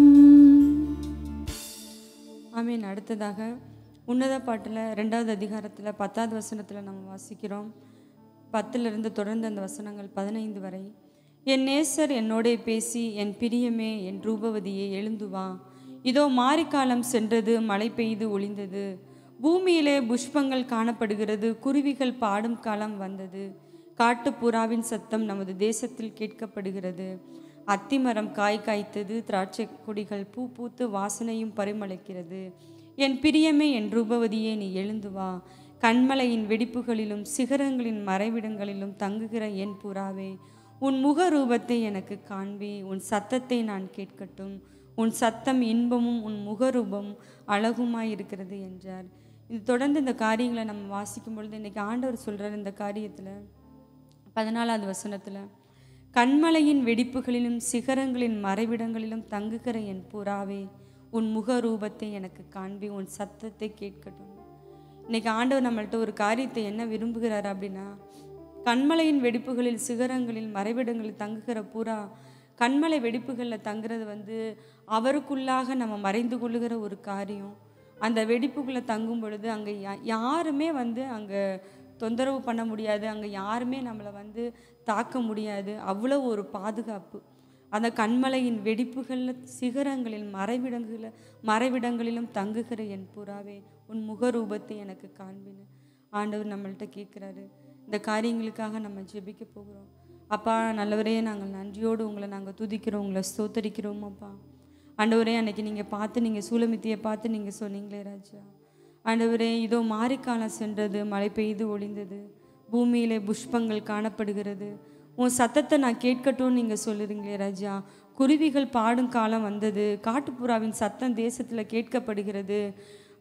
ஆமீன் அடுத்ததாக உன்னத பாட்டில் ரெண்டாவது அதிகாரத்தில் பத்தாவது வசனத்தில் நம்ம வாசிக்கிறோம் பத்திலிருந்து தொடர்ந்து அந்த வசனங்கள் பதினைந்து வரை என் நேசர் என்னோடே பேசி என் பிரியமே என் ரூபவதியே எழுந்து வா இதோ மாரிக்காலம் சென்றது மழை பெய்து ஒளிந்தது பூமியிலே புஷ்பங்கள் காணப்படுகிறது குருவிகள் பாடும் காலம் வந்தது காட்டுப்புறாவின் சத்தம் நமது தேசத்தில் கேட்கப்படுகிறது அத்திமரம் காய் காய்த்தது திராட்சை கொடிகள் பூ பூத்து வாசனையும் பரிமளிக்கிறது என் பிரியமே என் ரூபவதியே நீ எழுந்து வா கண்மலையின் வெடிப்புகளிலும் சிகரங்களின் மறைவிடங்களிலும் தங்குகிற என் புறாவே உன் முக ரூபத்தை எனக்கு காண்பி உன் சத்தத்தை நான் கேட்கட்டும் உன் சத்தம் இன்பமும் உன் முகரூபம் அழகுமாய் இருக்கிறது என்றார் இது தொடர்ந்து இந்த காரியங்களை நம்ம வாசிக்கும் பொழுது இன்னைக்கு ஆண்டவர் சொல்றார் இந்த காரியத்தில் பதினாலாவது வசனத்தில் கண்மலையின் வெடிப்புகளிலும் சிகரங்களின் மறைவிடங்களிலும் தங்குகிற என் புறாவே உன் முக ரூபத்தை எனக்கு காண்பி உன் சத்தத்தை கேட்கட்டும் இன்னைக்கு ஆண்டவர் நம்மள்ட்ட ஒரு காரியத்தை என்ன விரும்புகிறார் அப்படின்னா கண்மலையின் வெடிப்புகளில் சிகரங்களில் மறைவிடங்களில் தங்குகிற புறா கண்மலை வெடிப்புகளில் தங்குறது வந்து அவருக்குள்ளாக நம்ம மறைந்து கொள்ளுகிற ஒரு காரியம் அந்த வெடிப்புக்குள்ளே தங்கும் பொழுது அங்கே யா- யாருமே வந்து அங்கே தொந்தரவு பண்ண முடியாது அங்கே யாருமே நம்மளை வந்து தாக்க முடியாது அவ்வளோ ஒரு பாதுகாப்பு அந்த கண்மலையின் வெடிப்புகளில் சிகரங்களில் மறைவிடங்களில் மறைவிடங்களிலும் தங்குகிற என் புறாவே உன் முகரூபத்தை எனக்கு காண்பின ஆண்டவர் நம்மள்ட்ட கேட்குறாரு இந்த காரியங்களுக்காக நம்ம ஜெபிக்க போகிறோம் அப்பா நல்லவரே நாங்கள் நன்றியோடு உங்களை நாங்கள் துதிக்கிறோம் உங்களை ஸ்தோத்தரிக்கிறோம் அப்பா ஆண்டவரே அன்னைக்கு நீங்கள் பார்த்து நீங்கள் சூலமித்தியை பார்த்து நீங்கள் சொன்னீங்களே ராஜா ஆண்டவரே இதோ மாரிக்காலம் சென்றது மழை பெய்து ஒளிந்தது பூமியிலே புஷ்பங்கள் காணப்படுகிறது உன் சத்தத்தை நான் கேட்கட்டும்னு நீங்கள் சொல்லுறீங்களே ராஜா குருவிகள் பாடும் காலம் வந்தது காட்டுப்புறாவின் சத்தம் தேசத்தில் கேட்கப்படுகிறது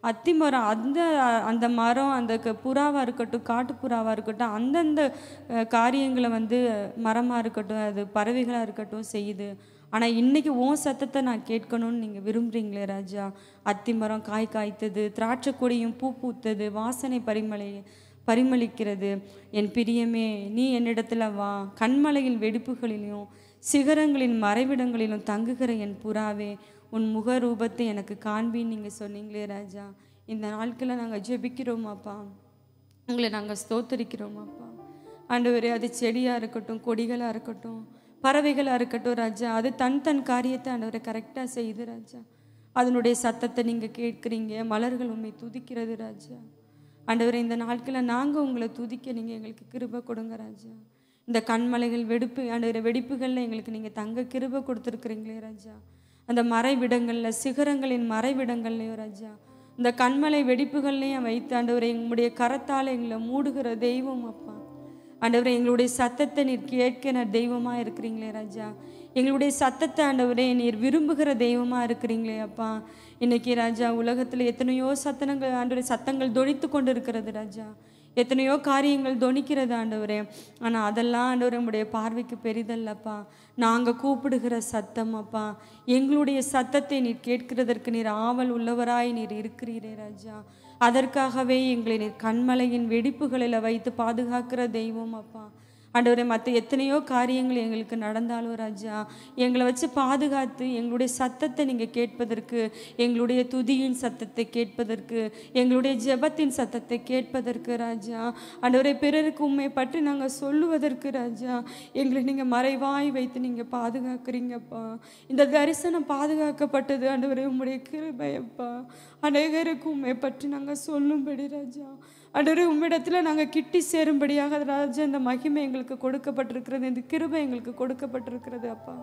அத்தி மரம் அந்த அந்த மரம் அந்த க- புறாவா இருக்கட்டும் காட்டு புறாவா இருக்கட்டும் அந்தந்த அஹ், காரியங்களை வந்து மரமாக இருக்கட்டும் அது பறவைகளாக இருக்கட்டும் செய்யுது ஆனால் இன்னைக்கு உன் சத்தத்தை நான் கேட்கணும்னு நீங்கள் விரும்புகிறீங்களே ராஜா அத்தி மரம் காய் காய்த்தது திராட்சை கொடியும் பூ பூத்தது வாசனை பரிமளை பரிமளிக்கிறது என் பிரியமே நீ என்னிடத்துல வா கண்மலையின் வெடிப்புகளிலும் சிகரங்களின் மறைவிடங்களிலும் தங்குகிற என் புறாவே உன் முக ரூபத்தை எனக்கு காண்பின்னு நீங்கள் சொன்னீங்களே ராஜா இந்த நாட்களில் நாங்கள் ஜெபிக்கிறோமாப்பா உங்களை நாங்கள் ஸ்தோத்தரிக்கிறோமாப்பா ஆண்டவரே அது செடியாக இருக்கட்டும் கொடிகளாக இருக்கட்டும் பறவைகளாக இருக்கட்டும் ராஜா அது தன் தன் காரியத்தை ஆண்டவரை கரெக்டாக செய்யுது ராஜா அதனுடைய சத்தத்தை நீங்கள் கேட்குறீங்க மலர்கள் உண்மை துதிக்கிறது ராஜா ஆண்டவரே இந்த நாட்களில் நாங்கள் உங்களை துதிக்க நீங்கள் எங்களுக்கு கிருபை கொடுங்க ராஜா இந்த கண்மலைகள் வெடிப்பு ஆண்டவரே வெடிப்புகளில் எங்களுக்கு நீங்கள் தங்க கிருபை கொடுத்துருக்குறீங்களே ராஜா அந்த மறைவிடங்களில் சிகரங்களின் மறைவிடங்கள்லையும் ராஜா இந்த கண்மலை வெடிப்புகள்லையும் வைத்து ஆண்டவரை எங்களுடைய கரத்தால் எங்களை மூடுகிற தெய்வம் அப்பா ஆண்டவரே எங்களுடைய சத்தத்தை நீர் கேட்கிற தெய்வமாக இருக்கிறீங்களே ராஜா எங்களுடைய சத்தத்தை ஆண்டவரே நீர் விரும்புகிற தெய்வமாக இருக்கிறீங்களே அப்பா இன்னைக்கு ராஜா உலகத்தில் எத்தனையோ சத்தனங்கள் ஆண்டவரே சத்தங்கள் தொனித்து கொண்டு இருக்கிறது ராஜா எத்தனையோ காரியங்கள் தொனிக்கிறது ஆண்டவரே ஆனால் அதெல்லாம் ஆண்டவரே உங்களுடைய பார்வைக்கு பெரிதல்லப்பா நாங்கள் கூப்பிடுகிற சத்தம் அப்பா எங்களுடைய சத்தத்தை நீர் கேட்கிறதற்கு நீர் ஆவல் உள்ளவராய் நீர் இருக்கிறீரே ராஜா அதற்காகவே எங்களை நீர் கண்மலையின் வெடிப்புகளில் வைத்து பாதுகாக்கிற தெய்வம் அப்பா ஆண்டவரே மற்ற எத்தனையோ காரியங்கள் எங்களுக்கு நடந்தாலும் ராஜா எங்களை வச்சு பாதுகாத்து எங்களுடைய சத்தத்தை நீங்கள் கேட்பதற்கு எங்களுடைய துதியின் சத்தத்தை கேட்பதற்கு எங்களுடைய ஜெபத்தின் சத்தத்தை கேட்பதற்கு ராஜா ஆண்டவரே பிறருக்கு உண்மை பற்றி நாங்கள் சொல்லுவதற்கு ராஜா எங்களை நீங்கள் மறைவாய் வைத்து நீங்கள் பாதுகாக்கிறீங்கப்பா இந்த தரிசனம் பாதுகாக்கப்பட்டது ஆண்டவரே உம்முடைய கிருபையப்பா அநேகருக்கு உண்மை பற்றி நாங்கள் சொல்லும்படி ராஜா ஆண்டவரே உம்மிடத்தில் நாங்கள் கிட்டி சேரும்படியாக ராஜா இந்த மகிமை எங்களுக்கு கொடுக்கப்பட்டிருக்கிறது இந்த கிருபை எங்களுக்கு கொடுக்கப்பட்டிருக்கிறது அப்பா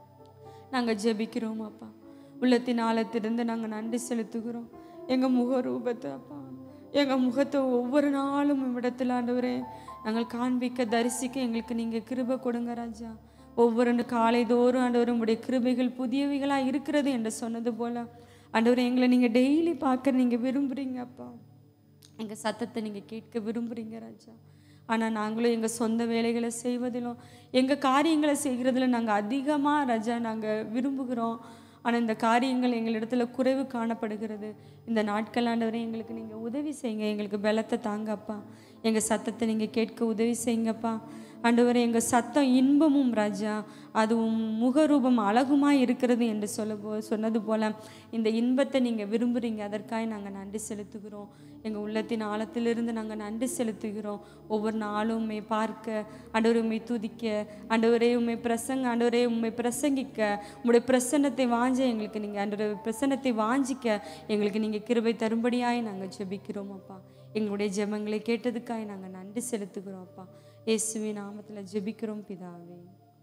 நாங்கள் ஜெபிக்கிறோம் அப்பா உள்ளத்தின் ஆழத்திலிருந்து நாங்கள் நன்றி செலுத்துகிறோம் எங்கள் முக ரூபத்தை அப்பா எங்கள் முகத்தை ஒவ்வொரு நாளும் இவ்விடத்தில் ஆண்டவரே நாங்கள் காண்பிக்க தரிசிக்க எங்களுக்கு நீங்கள் கிருபை கொடுங்க ராஜா ஒவ்வொரு காலை தோறும் ஆண்டவர் உங்களுடைய கிருபைகள் புதியவைகளாக இருக்கிறது என்று சொன்னது போல ஆண்டவரே எங்களை நீங்கள் டெய்லி பார்க்க நீங்கள் விரும்புகிறீங்க அப்பா எங்கள் சத்தத்தை நீங்கள் கேட்க விரும்புகிறீங்க ராஜா ஆனால் நாங்களும் எங்கள் சொந்த வேலைகளை செய்வதிலும் எங்கள் காரியங்களை செய்கிறதுல நாங்கள் அதிகமாக ராஜா நாங்கள் விரும்புகிறோம் ஆனால் இந்த காரியங்கள் எங்களிடத்துல குறைவு காணப்படுகிறது இந்த நாட்கள் ஆண்டவரே எங்களுக்கு நீங்கள் உதவி செய்யுங்க எங்களுக்கு பலத்தை தாங்கப்பா எங்கள் சத்தத்தை நீங்கள் கேட்க உதவி செய்யுங்கப்பா ஆண்டவரே எங்கள் சத்தம் இன்பமும் ராஜா அதுவும் முகரூபம் அழகுமாய் இருக்கிறது என்று சொல்ல போ சொன்னது போல இந்த இன்பத்தை நீங்கள் விரும்புகிறீங்க அதற்காக நாங்கள் நன்றி செலுத்துகிறோம் எங்கள் உள்ளத்தின் ஆழத்திலிருந்து நாங்கள் நன்றி செலுத்துகிறோம் ஒவ்வொரு நாளும் உண்மை பார்க்க ஆண்டவரை உண்மை துதிக்க ஆண்டவரே உண்மை பிரசங்க ஆண்டவரே உண்மை பிரசங்கிக்க உங்களுடைய பிரசன்னத்தை வாஞ்ச எங்களுக்கு நீங்கள் ஆண்டவரை பிரசன்னத்தை வாஞ்சிக்க எங்களுக்கு நீங்கள் கிருபை தரும்படியாய் நாங்கள் ஜெபிக்கிறோம் அப்பா எங்களுடைய ஜெபங்களை கேட்டதுக்காய் நாங்கள் நன்றி செலுத்துகிறோம் அப்பா இயேசுவின் நாமத்தில் ஜெபிக்கிறோம் பிதாவே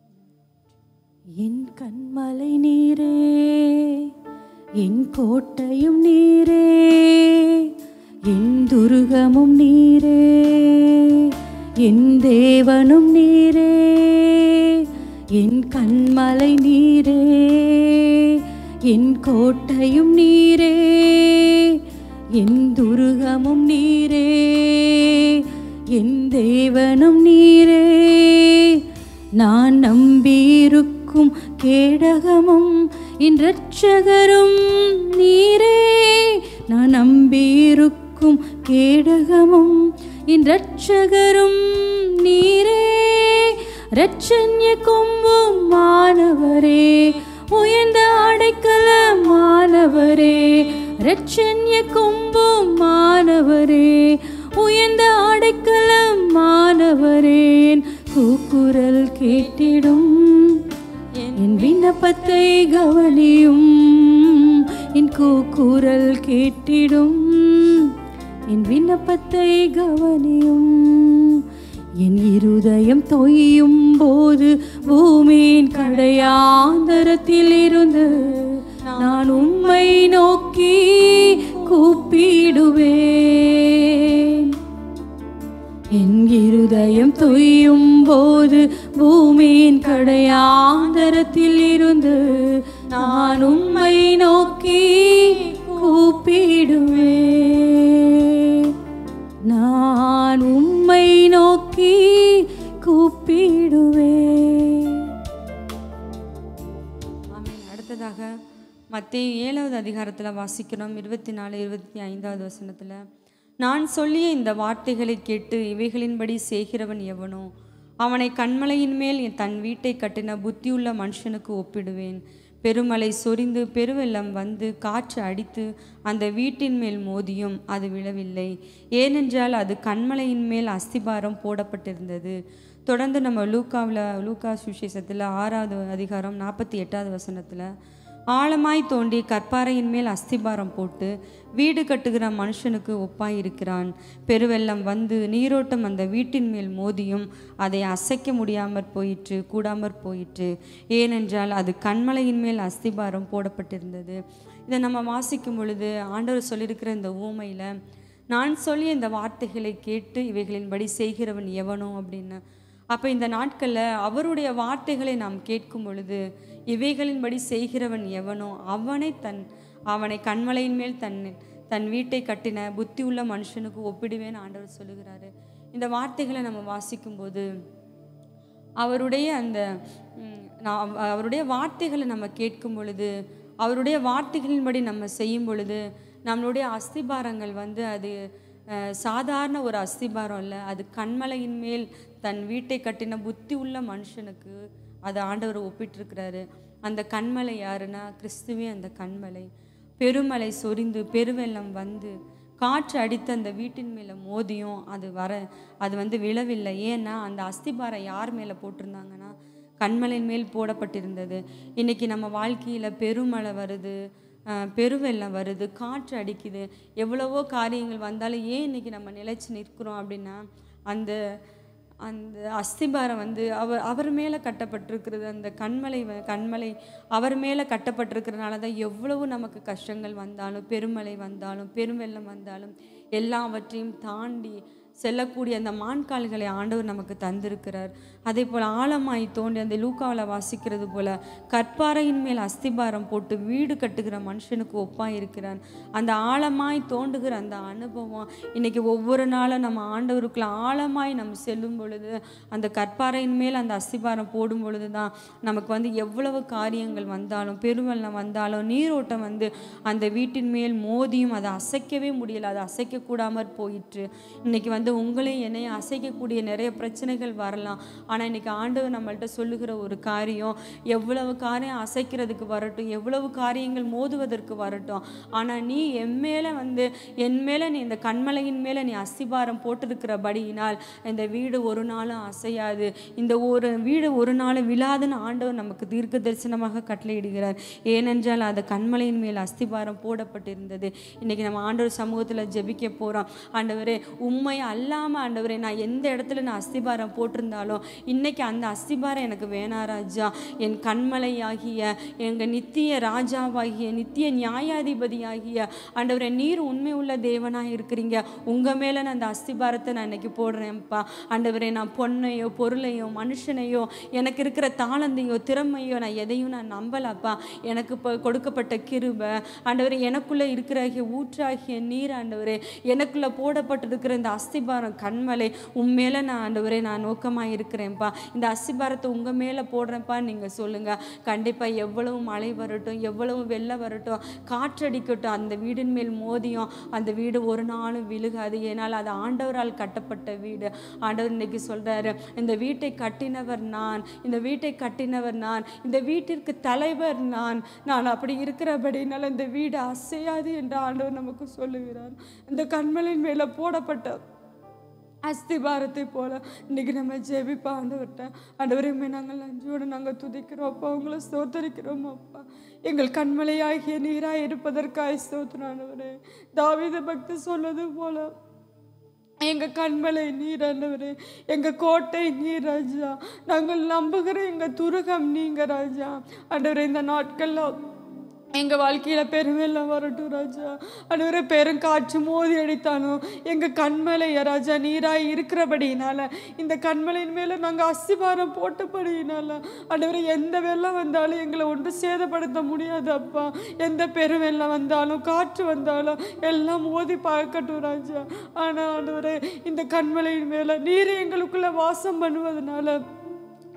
என் கண்மலை நீரே என் கோட்டையும் நீரே என் துருகமும் நீரே என் தேவனும் நீரே என் கண்மலை நீரே என் கோட்டையும் நீரே என் துருகமும் நீரே என் தேவனும் நீரே நான் நம்பியிருக்கும் கேடகமும் என் இரட்சகரும் நீரே நான் நம்பியிருக்கும் கேடகமும் என் இரட்சகரும் நீரே இரட்சண்ய கொம்பும் மாணவரே உயர்ந்த அடைக்கலமானவரே இரட்சண்ய கொம்பும் மாணவரே உயர்ந்த அடைக்கலம் மாணவரேன் கூக்குரல் கேட்டிடும் என் விண்ணப்பத்தை கவனியும் என் கூக்குரல் கேட்டிடும் என் விண்ணப்பத்தை கவனியும் என் இருதயம் தொய்யும் போது பூமியின் கடையாந்தரத்தில் இருந்து நான் உம்மை நோக்கி கூப்பிடுவேன் என் இருதயம் தொய்யும் போது பூமியின் கடையாந்தரத்தில் இருந்து நான் உம்மை நோக்கி கூப்பிடுவேன் மத்திய ஏழாவது அதிகாரத்தில் வாசிக்கிறோம் இருபத்தி நாலு இருபத்தி ஐந்தாவது வசனத்தில் நான் சொல்லிய இந்த வார்த்தைகளை கேட்டு இவைகளின்படி செய்கிறவன் எவனோ அவனை கண்மலையின் மேல் என் தன் வீட்டை கட்டின புத்தியுள்ள மனுஷனுக்கு ஒப்பிடுவேன் பெருமலை சொரிந்து பெருவெள்ளம் வந்து காற்று அடித்து அந்த வீட்டின் மேல் மோதியும் அது விழவில்லை ஏனென்றால் அது கண்மலையின் மேல் அஸ்திபாரம் போடப்பட்டிருந்தது தொடர்ந்து நம்ம லூக்காவில் லூக்கா சுவிசேஷத்தில் ஆறாவது அதிகாரம் நாற்பத்தி எட்டாவது வசனத்தில் ஆழமாய் தோண்டி கற்பாறையின் மேல் அஸ்திபாரம் போட்டு வீடு கட்டுகிற மனுஷனுக்கு ஒப்பாய் இருக்கிறான் பெருவெள்ளம் வந்து நீரோட்டம் அந்த வீட்டின் மேல் மோதியும் அதை அசைக்க முடியாமற் போயிற்று கூடாமற் போயிற்று ஏனென்றால் அது கண்மலையின் மேல் அஸ்திபாரம் போடப்பட்டிருந்தது இதை நம்ம வாசிக்கும் பொழுது ஆண்டவர் சொல்லியிருக்கிற இந்த ஊமையில் நான் சொல்லிய இந்த வார்த்தைகளை கேட்டு இவைகளின்படி செய்கிறவன் எவனோ அப்படின்னு அப்போ இந்த நாட்களில் அவருடைய வார்த்தைகளை நாம் கேட்கும் பொழுது இவைகளின்படி செய்கிறவன் எவனோ அவனை தன் அவனை கண்மலையின் மேல் தன் தன் வீட்டை கட்டின புத்தி உள்ள மனுஷனுக்கு ஒப்பிடுவேன் ஆண்டவர் சொல்லுகிறாரு இந்த வார்த்தைகளை நம்ம வாசிக்கும்போது அவருடைய அந்த ம், நான் அவருடைய வார்த்தைகளை நம்ம கேட்கும் பொழுது அவருடைய வார்த்தைகளின்படி நம்ம செய்யும் பொழுது நம்மளுடைய அஸ்திபாரங்கள் வந்து அது அஹ், சாதாரண ஒரு அஸ்திபாரம் இல்லை அது கண்மலையின் மேல் தன் வீட்டை கட்டின புத்தி உள்ள மனுஷனுக்கு அதை ஆண்டவர் ஒப்பிட்டிருக்கிறாரு அந்த கண்மலை யாருன்னா கிறிஸ்துவே அந்த கண்மலை பெருமலை சொரிந்து பெருவெள்ளம் வந்து காற்று அடித்து அந்த வீட்டின் மேலே மோதியும் அது வர அது வந்து விழவில்லை ஏன்னா அந்த அஸ்திபாரம் யார் மேலே போட்டிருந்தாங்கன்னா கண்மலையின் மேல் போடப்பட்டிருந்தது இன்னைக்கு நம்ம வாழ்க்கையில் பெருமழை வருது அஹ், பெருவெள்ளம் வருது காற்று அடிக்குது எவ்வளவோ காரியங்கள் வந்தாலும் ஏன் இன்னைக்கு நம்ம நிலைச்சு நிற்கிறோம் அப்படின்னா அந்த அந்த அஸ்திபாரம் வந்து அவர் அவர் மேலே கட்டப்பட்டிருக்கிறது அந்த கண்மலை வ- கண்மலை அவர் மேலே கட்டப்பட்டிருக்கிறனால தான் எவ்வளவு நமக்கு கஷ்டங்கள் வந்தாலும் பெருமழை வந்தாலும் பெருவெள்ளம் வந்தாலும் எல்லாவற்றையும் தாண்டி செல்லக்கூடிய அந்த மான்கால்களை ஆண்டவர் நமக்கு தந்திருக்கிறார் அதே போல் ஆழமாய் தோண்டி அந்த லூக்காவில் வாசிக்கிறது போல கற்பாறையின் மேல் அஸ்திபாரம் போட்டு வீடு கட்டுகிற மனுஷனுக்கு ஒப்பாய் இருக்கிறான் அந்த ஆழமாய் தோண்டுகிற அந்த அனுபவம் இன்னைக்கு ஒவ்வொரு நாளும் நம்ம ஆண்டவருக்குள்ள ஆழமாய் நம்ம செல்லும் பொழுது அந்த கற்பாறையின் மேல் அந்த அஸ்திபாரம் போடும் பொழுது தான் நமக்கு வந்து எவ்வளவு காரியங்கள் வந்தாலும் பெருவெள்ளம் வந்தாலும் நீரோட்டம் வந்து அந்த வீட்டின் மேல் மோதியும் அதை அசைக்கவே முடியல அதை அசைக்க கூடாமற் போயிற்று இன்னைக்கு வந்து உங்களையும் என்னையும் அசைக்கக்கூடிய நிறைய பிரச்சனைகள் வரலாம் ஆனால் இன்னைக்கு ஆண்டவர் நம்மள்ட்ட சொல்லுகிற ஒரு காரியம் எவ்வளவு காரியம் அசைக்கிறதுக்கு வரட்டும் எவ்வளவு காரியங்கள் மோதுவதற்கு வரட்டும் ஆனால் நீ என் மேலே வந்து என் மேலே நீ இந்த கண்மலையின் மேலே நீ அஸ்திபாரம் போட்டிருக்கிறபடியினால் இந்த வீடு ஒரு நாளும் அசையாது இந்த ஒரு வீடு ஒரு நாளும் விழாதுன்னு ஆண்டவர் நமக்கு தீர்க்க தரிசனமாக கட்டளையிடுகிறார் ஏனென்றால் அது கண்மலையின் மேல் அஸ்திபாரம் போடப்பட்டிருந்தது இன்னைக்கு நம்ம ஆண்டவர் சமூகத்தில் ஜெபிக்க போகிறோம் ஆண்டவரே உண்மை அல்லாமல் ஆண்டவரே நான் எந்த இடத்துல நான் அஸ்திபாரம் போட்டிருந்தாலும் இன்னைக்கு அந்த அஸ்திபாரம் எனக்கு வேணா ராஜா என் கண்மலையாகிய எங்கள் நித்திய ராஜாவாகிய நித்திய நியாயாதிபதியாகிய ஆண்டவரே நீர் உண்மை உள்ள தேவனாக இருக்கிறீங்க உங்கள் மேலே நான் அந்த அஸ்திபாரத்தை நான் இன்னைக்கு போடுறேன்ப்பா ஆண்டவரே நான் பொண்ணையோ பொருளையோ மனுஷனையோ எனக்கு இருக்கிற தாளந்தையோ திறமையோ நான் எதையும் நான் நம்பலப்பா எனக்கு இப்போ கொடுக்கப்பட்ட கிருபை ஆண்டவரே எனக்குள்ளே இருக்கிற ஊற்றாகிய நீர் ஆண்டவரே எனக்குள்ளே போடப்பட்டிருக்கிற இந்த அஸ்திபாரம் கண்மலை உண்மையில நான் ஆண்டவரே நான் நோக்கமாக இருக்கிறேன்ப்பா இந்த அஸ்திபாரத்தை உங்கள் மேலே போடுறேன்ப்பா நீங்கள் சொல்லுங்கள் கண்டிப்பாக எவ்வளவு மழை வரட்டும் எவ்வளவு வெள்ளம் வரட்டும் காற்றடிக்கட்டும் அந்த வீடின் மேல் மோதியும் அந்த வீடு ஒரு நாளும் விழுகாது ஏனால் அது ஆண்டவரால் கட்டப்பட்ட வீடு ஆண்டவர் இன்னைக்கு சொல்கிறாரு இந்த வீட்டை கட்டினவர் நான் இந்த வீட்டை கட்டினவர் நான் இந்த வீட்டிற்கு தலைவர் நான் நான் அப்படி இருக்கிறபடினால இந்த வீடு அசையாது என்று ஆண்டவர் நமக்கு சொல்லுகிறார் இந்த கண்மலின் மேலே போடப்பட்ட அஸ்திபாரத்தை போல இன்னைக்கு நம்ம ஜெபிப்பா ஆண்டவர்கிட்ட ஆண்டவரையுமே நாங்கள் நன்றியோடு நாங்கள் துதிக்கிறோம் அப்பா உங்களை ஸ்தோத்தரிக்கிறோம் அப்பா எங்கள் கண்மலையாகிய நீராய் இருப்பதற்காய் ஸ்தோத்திரம் ஆண்டவரே தாவீது பக்தி சொன்னது போல எங்க கண்மலை நீர் ஆண்டவரே எங்க கோட்டை நீர் ராஜா நாங்கள் நம்புகிற எங்க துருகம் நீங்க ராஜா ஆண்டவரே இந்த நாட்கள்ல எங்க வாழ்க்கையில பெருவெல்லாம் வரட்டும் ராஜா ஆண்டவரே பெருங்காற்று மோதி அடித்தாலும் எங்க கண்மலைய ராஜா நீராய் இருக்கிறபடியினால இந்த கண்மலையின் மேல நாங்க அஸ்திபாரம் போட்டபடியினால ஆண்டவரே எந்த வெள்ளம் வந்தாலும் எங்களை ஒன்று சேதப்படுத்த முடியாது அப்பா எந்த பெருவெள்ளம் வந்தாலும் காற்று வந்தாலும் எல்லாம் மோதி பார்க்கட்டும் ராஜா ஆனா ஆண்டவரே இந்த கண்மலையின் மேல நீர் எங்களுக்குள்ள வாசம் பண்ணுவதனால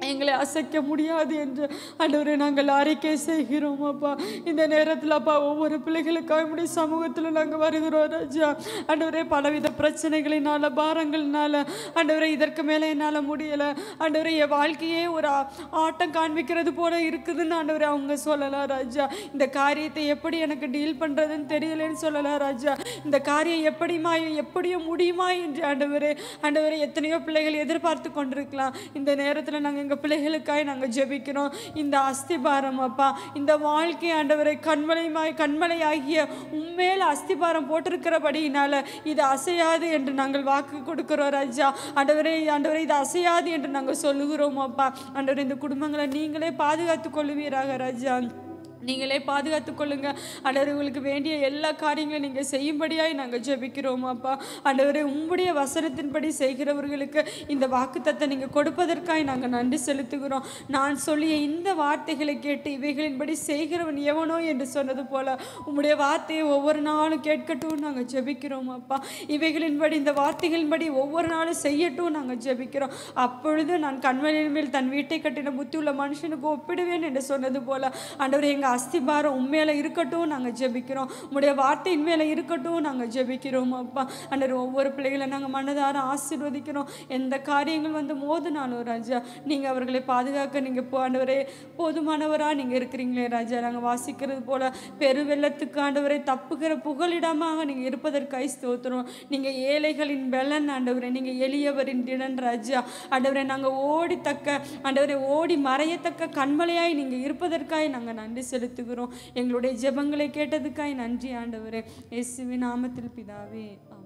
எங்களை அசைக்க முடியாது என்று ஆண்டவரை நாங்கள் அறிக்கை செய்கிறோம் அப்பா இந்த நேரத்தில் அப்பா ஒவ்வொரு பிள்ளைகளுக்காக உடைய சமூகத்தில் நாங்கள் வருகிறோம் ராஜா ஆண்டவரே பலவித பிரச்சனைகளினால பாரங்கள்னால ஆண்டவரே இதற்கு மேலே என்னால் முடியலை ஆண்டவரே என் வாழ்க்கையே ஒரு ஆ- ஆட்டம் காண்பிக்கிறது போல இருக்குதுன்னு ஆண்டவரே அவங்க சொல்லலாம் ராஜா இந்த காரியத்தை எப்படி எனக்கு டீல் பண்ணுறதுன்னு தெரியலன்னு சொல்லலாம் ராஜா இந்த காரியம் எப்படிமா எப்படியும் முடியுமா என்று ஆண்டவரே ஆண்டவரே எத்தனையோ பிள்ளைகள் எதிர்பார்த்து கொண்டிருக்கலாம் இந்த நேரத்தில் நாங்கள் எங்கள் பிள்ளைகளுக்காய் நாங்கள் ஜெபிக்கிறோம் இந்த அஸ்திபாரம் அப்பா இந்த வாழ்க்கை ஆண்டவரை கண்மலைமாய் கண்மலையாகிய உண்மையில் அஸ்திபாரம் போட்டிருக்கிறபடியினால இது அசையாது என்று நாங்கள் வாக்கு கொடுக்கிறோம் ராஜா ஆண்டவரே ஆண்டவரே இது அசையாது என்று நாங்கள் சொல்லுகிறோம் அப்பா ஆண்டவரே இந்த குடும்பங்களை நீங்களே பாதுகாத்துக் கொள்வீராக ராஜா நீங்களே பாதுகாத்துக் கொள்ளுங்க ஆண்டவர் உங்களுக்கு வேண்டிய எல்லா காரியங்களையும் நீங்கள் செய்யும்படியாய் நாங்கள் ஜெபிக்கிறோம் அப்பா ஆண்டவரே உம்முடைய வசனத்தின்படி செய்கிறவர்களுக்கு இந்த வாக்குத்தத்தை நீங்கள் கொடுப்பதற்காய் நாங்கள் நன்றி செலுத்துகிறோம் நான் சொல்லிய இந்த வார்த்தைகளை கேட்டு இவைகளின்படி செய்கிறவன் எவனோ என்று சொன்னது போல உம்முடைய வார்த்தையை ஒவ்வொரு நாளும் கேட்கட்டும் நாங்கள் ஜெபிக்கிறோம் அப்பா இவைகளின்படி இந்த வார்த்தைகளின்படி ஒவ்வொரு நாளும் செய்யட்டும் நாங்கள் ஜெபிக்கிறோம் அப்பொழுது நான் கண்மணியின் மேல் தன் வீட்டை கட்டின புத்தி உள்ள மனுஷனுக்கு ஒப்பிடுவேன் என்று சொன்னது போல ஆண்டவர் எங்கள் அஸ்திபாரம் உண்மையில இருக்கட்டும் நாங்கள் ஜெபிக்கிறோம் உங்களுடைய வார்த்தையின் மேலே இருக்கட்டும் நாங்கள் ஜெபிக்கிறோம் அப்பா ஆண்டவர் ஒவ்வொரு பிள்ளைகளை நாங்கள் மனதார ஆசீர்வதிக்கிறோம் எந்த காரியங்கள் வந்து மோதினாலும் ராஜா நீங்கள் அவர்களை பாதுகாக்க நீங்கள் போ ஆண்டவரே போதுமானவராக நீங்கள் இருக்கிறீங்களே ராஜா நாங்கள் வாசிக்கிறது போல பெருவெள்ளத்துக்கு ஆண்டவரை தப்புகிற புகலிடமாக நீங்கள் இருப்பதற்காய் ஸ்தோத்திரம் நீங்கள் ஏழைகளின் பலன் ஆண்டவரே நீங்கள் எளியவரின் திடன் ராஜா ஆண்டவரை நாங்கள் ஓடித்தக்க ஆண்டவரை ஓடி மறையத்தக்க கண்மலையாய் நீங்கள் இருப்பதற்காய் நாங்கள் நன்றி செலுத்துகிறோம் எங்களுடைய ஜெபங்களை கேட்டதுக்காய் நன்றி ஆண்டவரே இயேசுவின் நாமத்தில் பிதாவே ஆமென்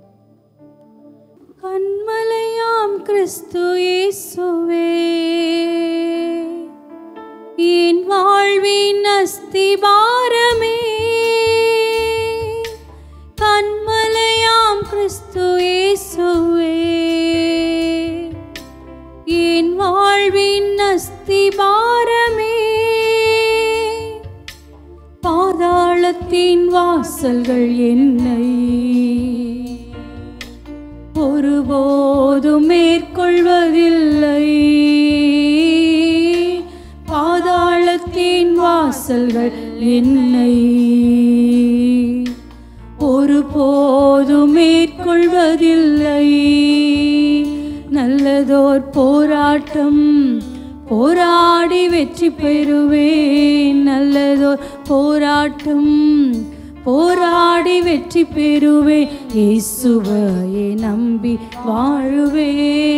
கண்மலையாம் கிறிஸ்து இயேசுவே என் வாழ்வின் அஸ்திபாரமே கண்மலையாம் கிறிஸ்து இயேசுவே என் வாழ்வின் அஸ்திபாரமே பாதாளத்தின் வாசல்கள் என்னை ஒருபோதும் மேற்கொள்வதில்லை பாதாளத்தின் வாசல்கள் என்னை ஒருபோதும் மேற்கொள்வதில்லை நல்லதோர் போராட்டம் போராடி வெற்றி பெறுவேன் நல்லதோர் போராட்டம் போராடி வெற்றி பெறுவே இயேசுவையே நம்பி வாழுவே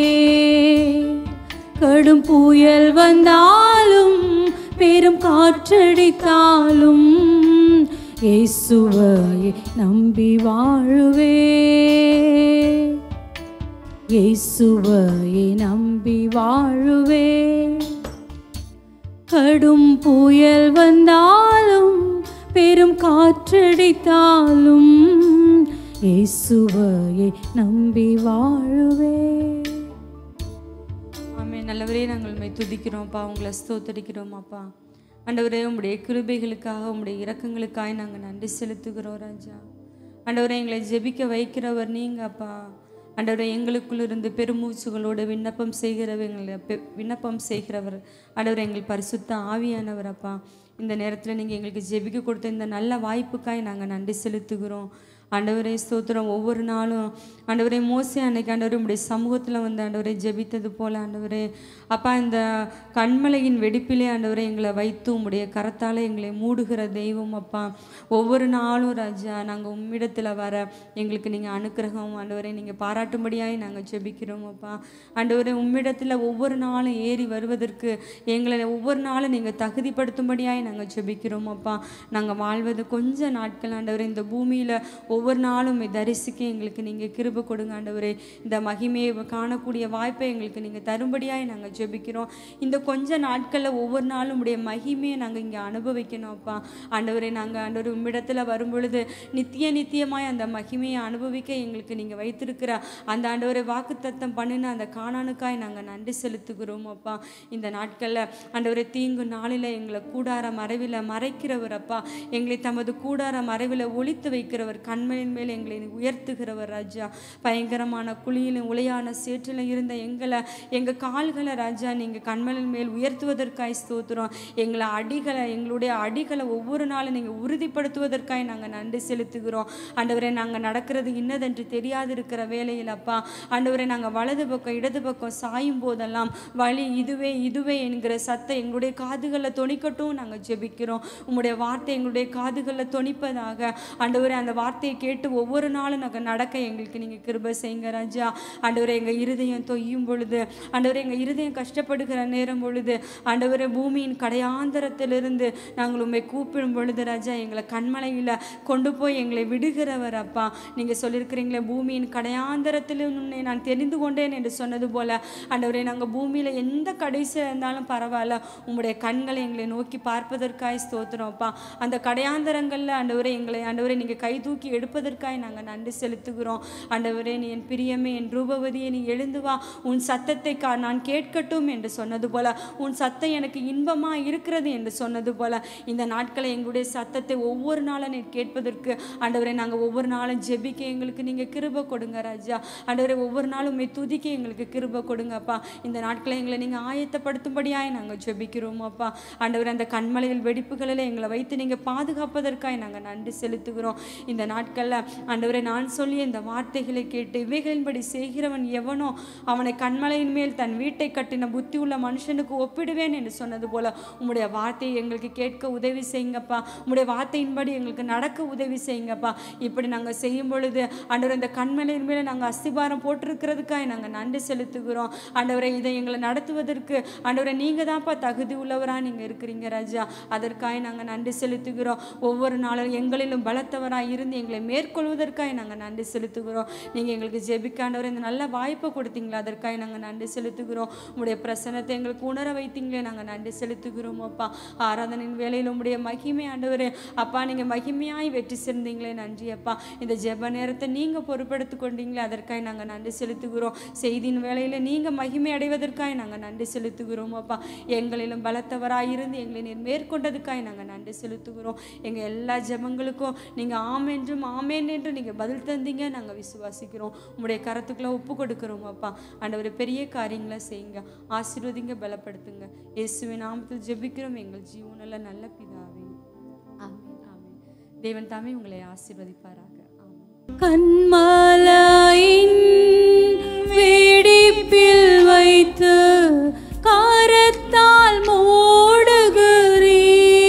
கடும் புயல் வந்தாலும் பெரும் காற்றடித்தாலும் இயேசுவையே நம்பி வாழுவே இயேசுவையே நம்பி வாழுவே கடும் புயல் வந்தாலும் பெரும் காற்றடித்தாலும் இயேசுவையை நம்பி வாழுவே ஆமே நல்லவரே நாங்கள் உண்மை துதிக்கிறோம்ப்பா உங்களை ஸ்தோத்தரிக்கிறோம் அப்பா ஆண்டவரே உம்முடைய கிருபைகளுக்காக உம்முடைய இரக்கங்களுக்காக நாங்கள் நன்றி செலுத்துகிறோம் ராஜா ஆண்டவரே எங்களை ஜெபிக்க வைக்கிறவர் நீங்க அப்பா ஆண்டவரே எங்களுக்குள் இருந்து பெருமூச்சுகளோடு விண்ணப்பம் செய்கிறவங்களை பெ- விண்ணப்பம் செய்கிறவர் ஆண்டவரே எங்கள் பரிசுத்த ஆவியானவர் அப்பா இந்த நேரத்தில் நீங்கள் எங்களுக்கு ஜெபிக்க கொடுத்த இந்த நல்ல வாய்ப்புக்காய் நாங்கள் நன்றி செலுத்துகிறோம் ஆண்டவரே ஸ்தோத்திரம் ஒவ்வொரு நாளும் ஆண்டவரே மோசே அன்னைக்கு ஆண்டவரே உடைய சமூகத்தில் வந்து ஆண்டவரே ஜெபித்தது போல ஆண்டவரே அப்பா இந்த கண்மலையின் வெடிப்பிலே ஆண்டவரே எங்களை வைத்து உம்முடைய கரத்தால் எங்களை மூடுகிற தெய்வம் அப்பா ஒவ்வொரு நாளும் ராஜா நாங்கள் உம்மிடத்தில் வர எங்களுக்கு நீங்கள் அனுக்கிரகம் ஆண்டவரே நீங்கள் பாராட்டும்படியாய் நாங்கள் ஜெபிக்கிறோம் அப்பா ஆண்டவரே உம்மிடத்தில் ஒவ்வொரு நாளும் ஏறி வருவதற்கு எங்களை ஒவ்வொரு நாளும் நீங்கள் தகுதிப்படுத்தும்படியாய் நாங்கள் ஜெபிக்கிறோம் அப்பா நாங்கள் வாழ்வது கொஞ்ச நாட்கள் ஆண்டவரே இந்த பூமியில் ஒவ்வொரு நாளும் உம்மை தரிசிக்க எங்களுக்கு நீங்கள் கிருபை கொடுங்க ஆண்டவரே இந்த மகிமையை காணக்கூடிய வாய்ப்பை எங்களுக்கு நீங்கள் தரும்படியாய் நாங்கள் ஜெபிக்கிறோம் இந்த கொஞ்ச நாட்களில் ஒவ்வொரு நாளும் உடைய மகிமையை நாங்கள் இங்கே அனுபவிக்கணும் அப்பா ஆண்டவரே நாங்கள் ஆண்டவர் உம்மிடத்தில் வரும்பொழுது நித்திய நித்தியமாய் அந்த மகிமையை அனுபவிக்க எங்களுக்கு நீங்கள் வைத்திருக்கிற அந்த ஆண்டவரை வாக்குத்தத்தம் பண்ணின அந்த காணானுக்காய் நாங்கள் நன்றி செலுத்துகிறோம் அப்பா இந்த நாட்களில் ஆண்டவரை தீங்கு நாளில் எங்களை கூடார மறைவில் மறைக்கிறவர் அப்பா எங்களை தமது கூடார மறைவில் ஒளித்து வைக்கிறவர் கண்மலை கண்மலின் மேல் எங்களை நீ உயர்த்துகிறவர் ராஜா பயங்கரமான குழியிலும் உளையான சேற்றிலும் இருந்த எங்களை எங்கள் கால்களை ராஜா நீங்கள் கண்மலின் மேல் உயர்த்துவதற்காய் ஸ்தோத்திரம் எங்களை அடிகளை எங்களுடைய அடிகளை ஒவ்வொரு நாளும் நீங்கள் உறுதிப்படுத்துவதற்காய் நாங்கள் நன்றி செலுத்துகிறோம் ஆண்டவரே நாங்கள் நடக்கிறது இன்னதென்று தெரியாது இருக்கிற வேலையில் அப்பா ஆண்டவரே நாங்கள் வலது பக்கம் இடது பக்கம் சாயும் போதெல்லாம் வழி இதுவே இதுவே என்கிற சத்தம் எங்களுடைய காதுகளில் தொனிக்கட்டும் நாங்கள் ஜெபிக்கிறோம் உங்களுடைய வார்த்தை எங்களுடைய காதுகளில் தொனிப்பதாக ஆண்டவரே அந்த வார்த்தையை கேட்டு ஒவ்வொரு நாளும் நாங்கள் நடக்க எங்களுக்கு நீங்கள் கிருபை செய்யுங்க ராஜா ஆண்டவரே எங்கள் இருதயம் தொய்யும் பொழுது ஆண்டவரே எங்கள் இருதயம் கஷ்டப்படுகிற நேரம் பொழுது ஆண்டவரே பூமியின் கடையாந்தரத்திலிருந்து நாங்கள் உண்மை கூப்பிடும் பொழுது ராஜா எங்களை கண்மலையில் கொண்டு போய் எங்களை விடுகிறவர் அப்பா நீங்கள் சொல்லியிருக்கிறீங்களே பூமியின் கடையாந்தரத்தில் உன்னை நான் தெரிந்து கொண்டேன் என்று சொன்னது போல ஆண்டவரே நாங்கள் பூமியில் எந்த கடைசியில் இருந்தாலும் பரவாயில்ல உங்களுடைய கண்களை எங்களை நோக்கி பார்ப்பதற்காய் ஸ்தோத்திரம் அப்பா அந்த கடையாந்தரங்களில் ஆண்டவரே எங்களை ஆண்டவரே நீங்கள் கை தூக்கி எடுப்பதற்காய் நாங்கள் நன்றி செலுத்துகிறோம் ஆண்டவரே நீ என் பிரியமே என் ரூபவதியை நீ எழுந்து வா உன் சத்தத்தை கா நான் கேட்கட்டும் என்று சொன்னது போல உன் சத்தம் எனக்கு இன்பமா இருக்கிறது என்று சொன்னது போல இந்த நாட்களை எங்களுடைய சத்தத்தை ஒவ்வொரு நாளும் நீ கேட்பதற்கு ஆண்டவரே நாங்கள் ஒவ்வொரு நாளும் ஜெபிக்க எங்களுக்கு நீங்கள் கிருபை கொடுங்க ராஜா ஆண்டவரே ஒவ்வொரு நாளும் உம்மை துதிக்க எங்களுக்கு கிருபை கொடுங்கப்பா இந்த நாட்களை எங்களை நீங்கள் ஆயத்தப்படுத்தும்படியாய் நாங்கள் ஜெபிக்கிறோம் அப்பா ஆண்டவரே அந்த கண்மலையில் வெடிப்புகளில் எங்களை வைத்து நீங்கள் பாதுகாப்பதற்காய் நாங்கள் நன்றி செலுத்துகிறோம் இந்த நாட்களில் ஆண்டவரே நான் சொல்லிய இந்த வார்த்தைகளை கேட்டு இவைகளின்படி செய்கிறவன் எவனோ அவனை கண்மலையின் மேல் தன் வீட்டை கட்டின புத்தி உள்ள மனுஷனுக்கு ஒப்பிடுவேன் என்று சொன்னது போல உம்முடைய வார்த்தையை எங்களுக்கு கேட்க உதவி செய்யுங்கப்பா உம்முடைய வார்த்தையின்படி எங்களுக்கு நடக்க உதவி செய்யுங்கப்பா இப்படி நாங்கள் செய்யும் பொழுது ஆண்டவர் இந்த கண்மலையின் மேலே நாங்கள் அஸ்திபாரம் போட்டிருக்கிறதுக்காக நாங்கள் நன்றி செலுத்துகிறோம் ஆண்டவரை இதை எங்களை நடத்துவதற்கு ஆண்டவரை நீங்கள் தான்ப்பா தகுதி உள்ளவராக நீங்கள் இருக்கிறீங்க ராஜா அதற்காக நாங்கள் நன்றி செலுத்துகிறோம் ஒவ்வொரு நாளும் எங்களிலும் பலத்தவராக இருந்து எங்களை மேற்கொள்வதற்காக நாங்கள் நன்றி செலுத்துகிறோம் நீங்கள் எங்களுக்கு ஜெபிக்காண்டவர் இந்த நல்ல வாய்ப்பை கொடுத்தீங்களா அதற்காக நாங்கள் நன்றி செலுத்துகிறோம் உங்களுடைய பிரசன்னத்தை எங்களுக்கு உணர வைத்தீங்களே நாங்கள் நன்றி செலுத்துகிறோம் அப்பா ஆராதனையின் வேலையில் உங்களுடைய மகிமை ஆண்டவரே அப்பா நீங்கள் மகிமையாய் வெற்றி சிறந்தீங்களே நன்றி அப்பா இந்த ஜெப நேரத்தை நீங்கள் பொறுப்படுத்தி கொண்டீங்களே அதற்காக நாங்கள் நன்றி செலுத்துகிறோம் செய்தியின் வேலையில் நீங்கள் மகிமை அடைவதற்காக நாங்கள் நன்றி செலுத்துகிறோம் அப்பா எங்களிலும் பலத்தவராக இருந்து எங்களை நீர் மேற்கொண்டதுக்காக நாங்கள் நன்றி செலுத்துகிறோம் எங்கள் எல்லா ஜெபங்களுக்கும் நீங்கள் ஆம் என்றும் ஆமேன் என்று நீங்கள் பதில் தந்தீங்க நாங்கள் விசுவாசிக்கிறோம் உங்களுடைய கரத்துக்குள்ள ஒப்பு கொடுக்கிறோம் அப்பா ஆண்டவர் பெரிய காரியங்களை செய்யுங்க ஆசீர்வதிங்க பலப்படுத்துங்க இயேசுவின் நாமத்தில் ஜெபிக்கிறோம் எங்கள் ஜீவனில் நல்ல பிதாவே ஆமென் ஆமென் தேவன் தாமே உங்களை ஆசீர்வதிப்பாராக ஆமென் கண்மலையின் வெடிப்பில் வைத்து காரத்தால் மூடுகிறீ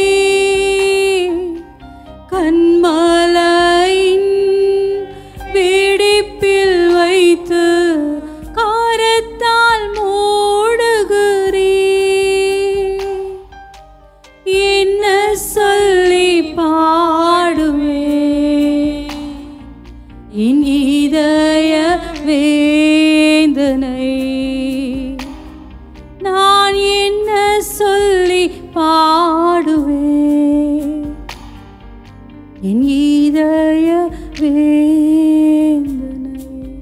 கண்மலையின் வெடிப்பில் வைத்து காரத்தால் மூடுகிறீ என்ன சொல்லி பாடுவே என் இதய வேதனை நான் என்ன சொல்லி பாடுவே என் இதய வேதனை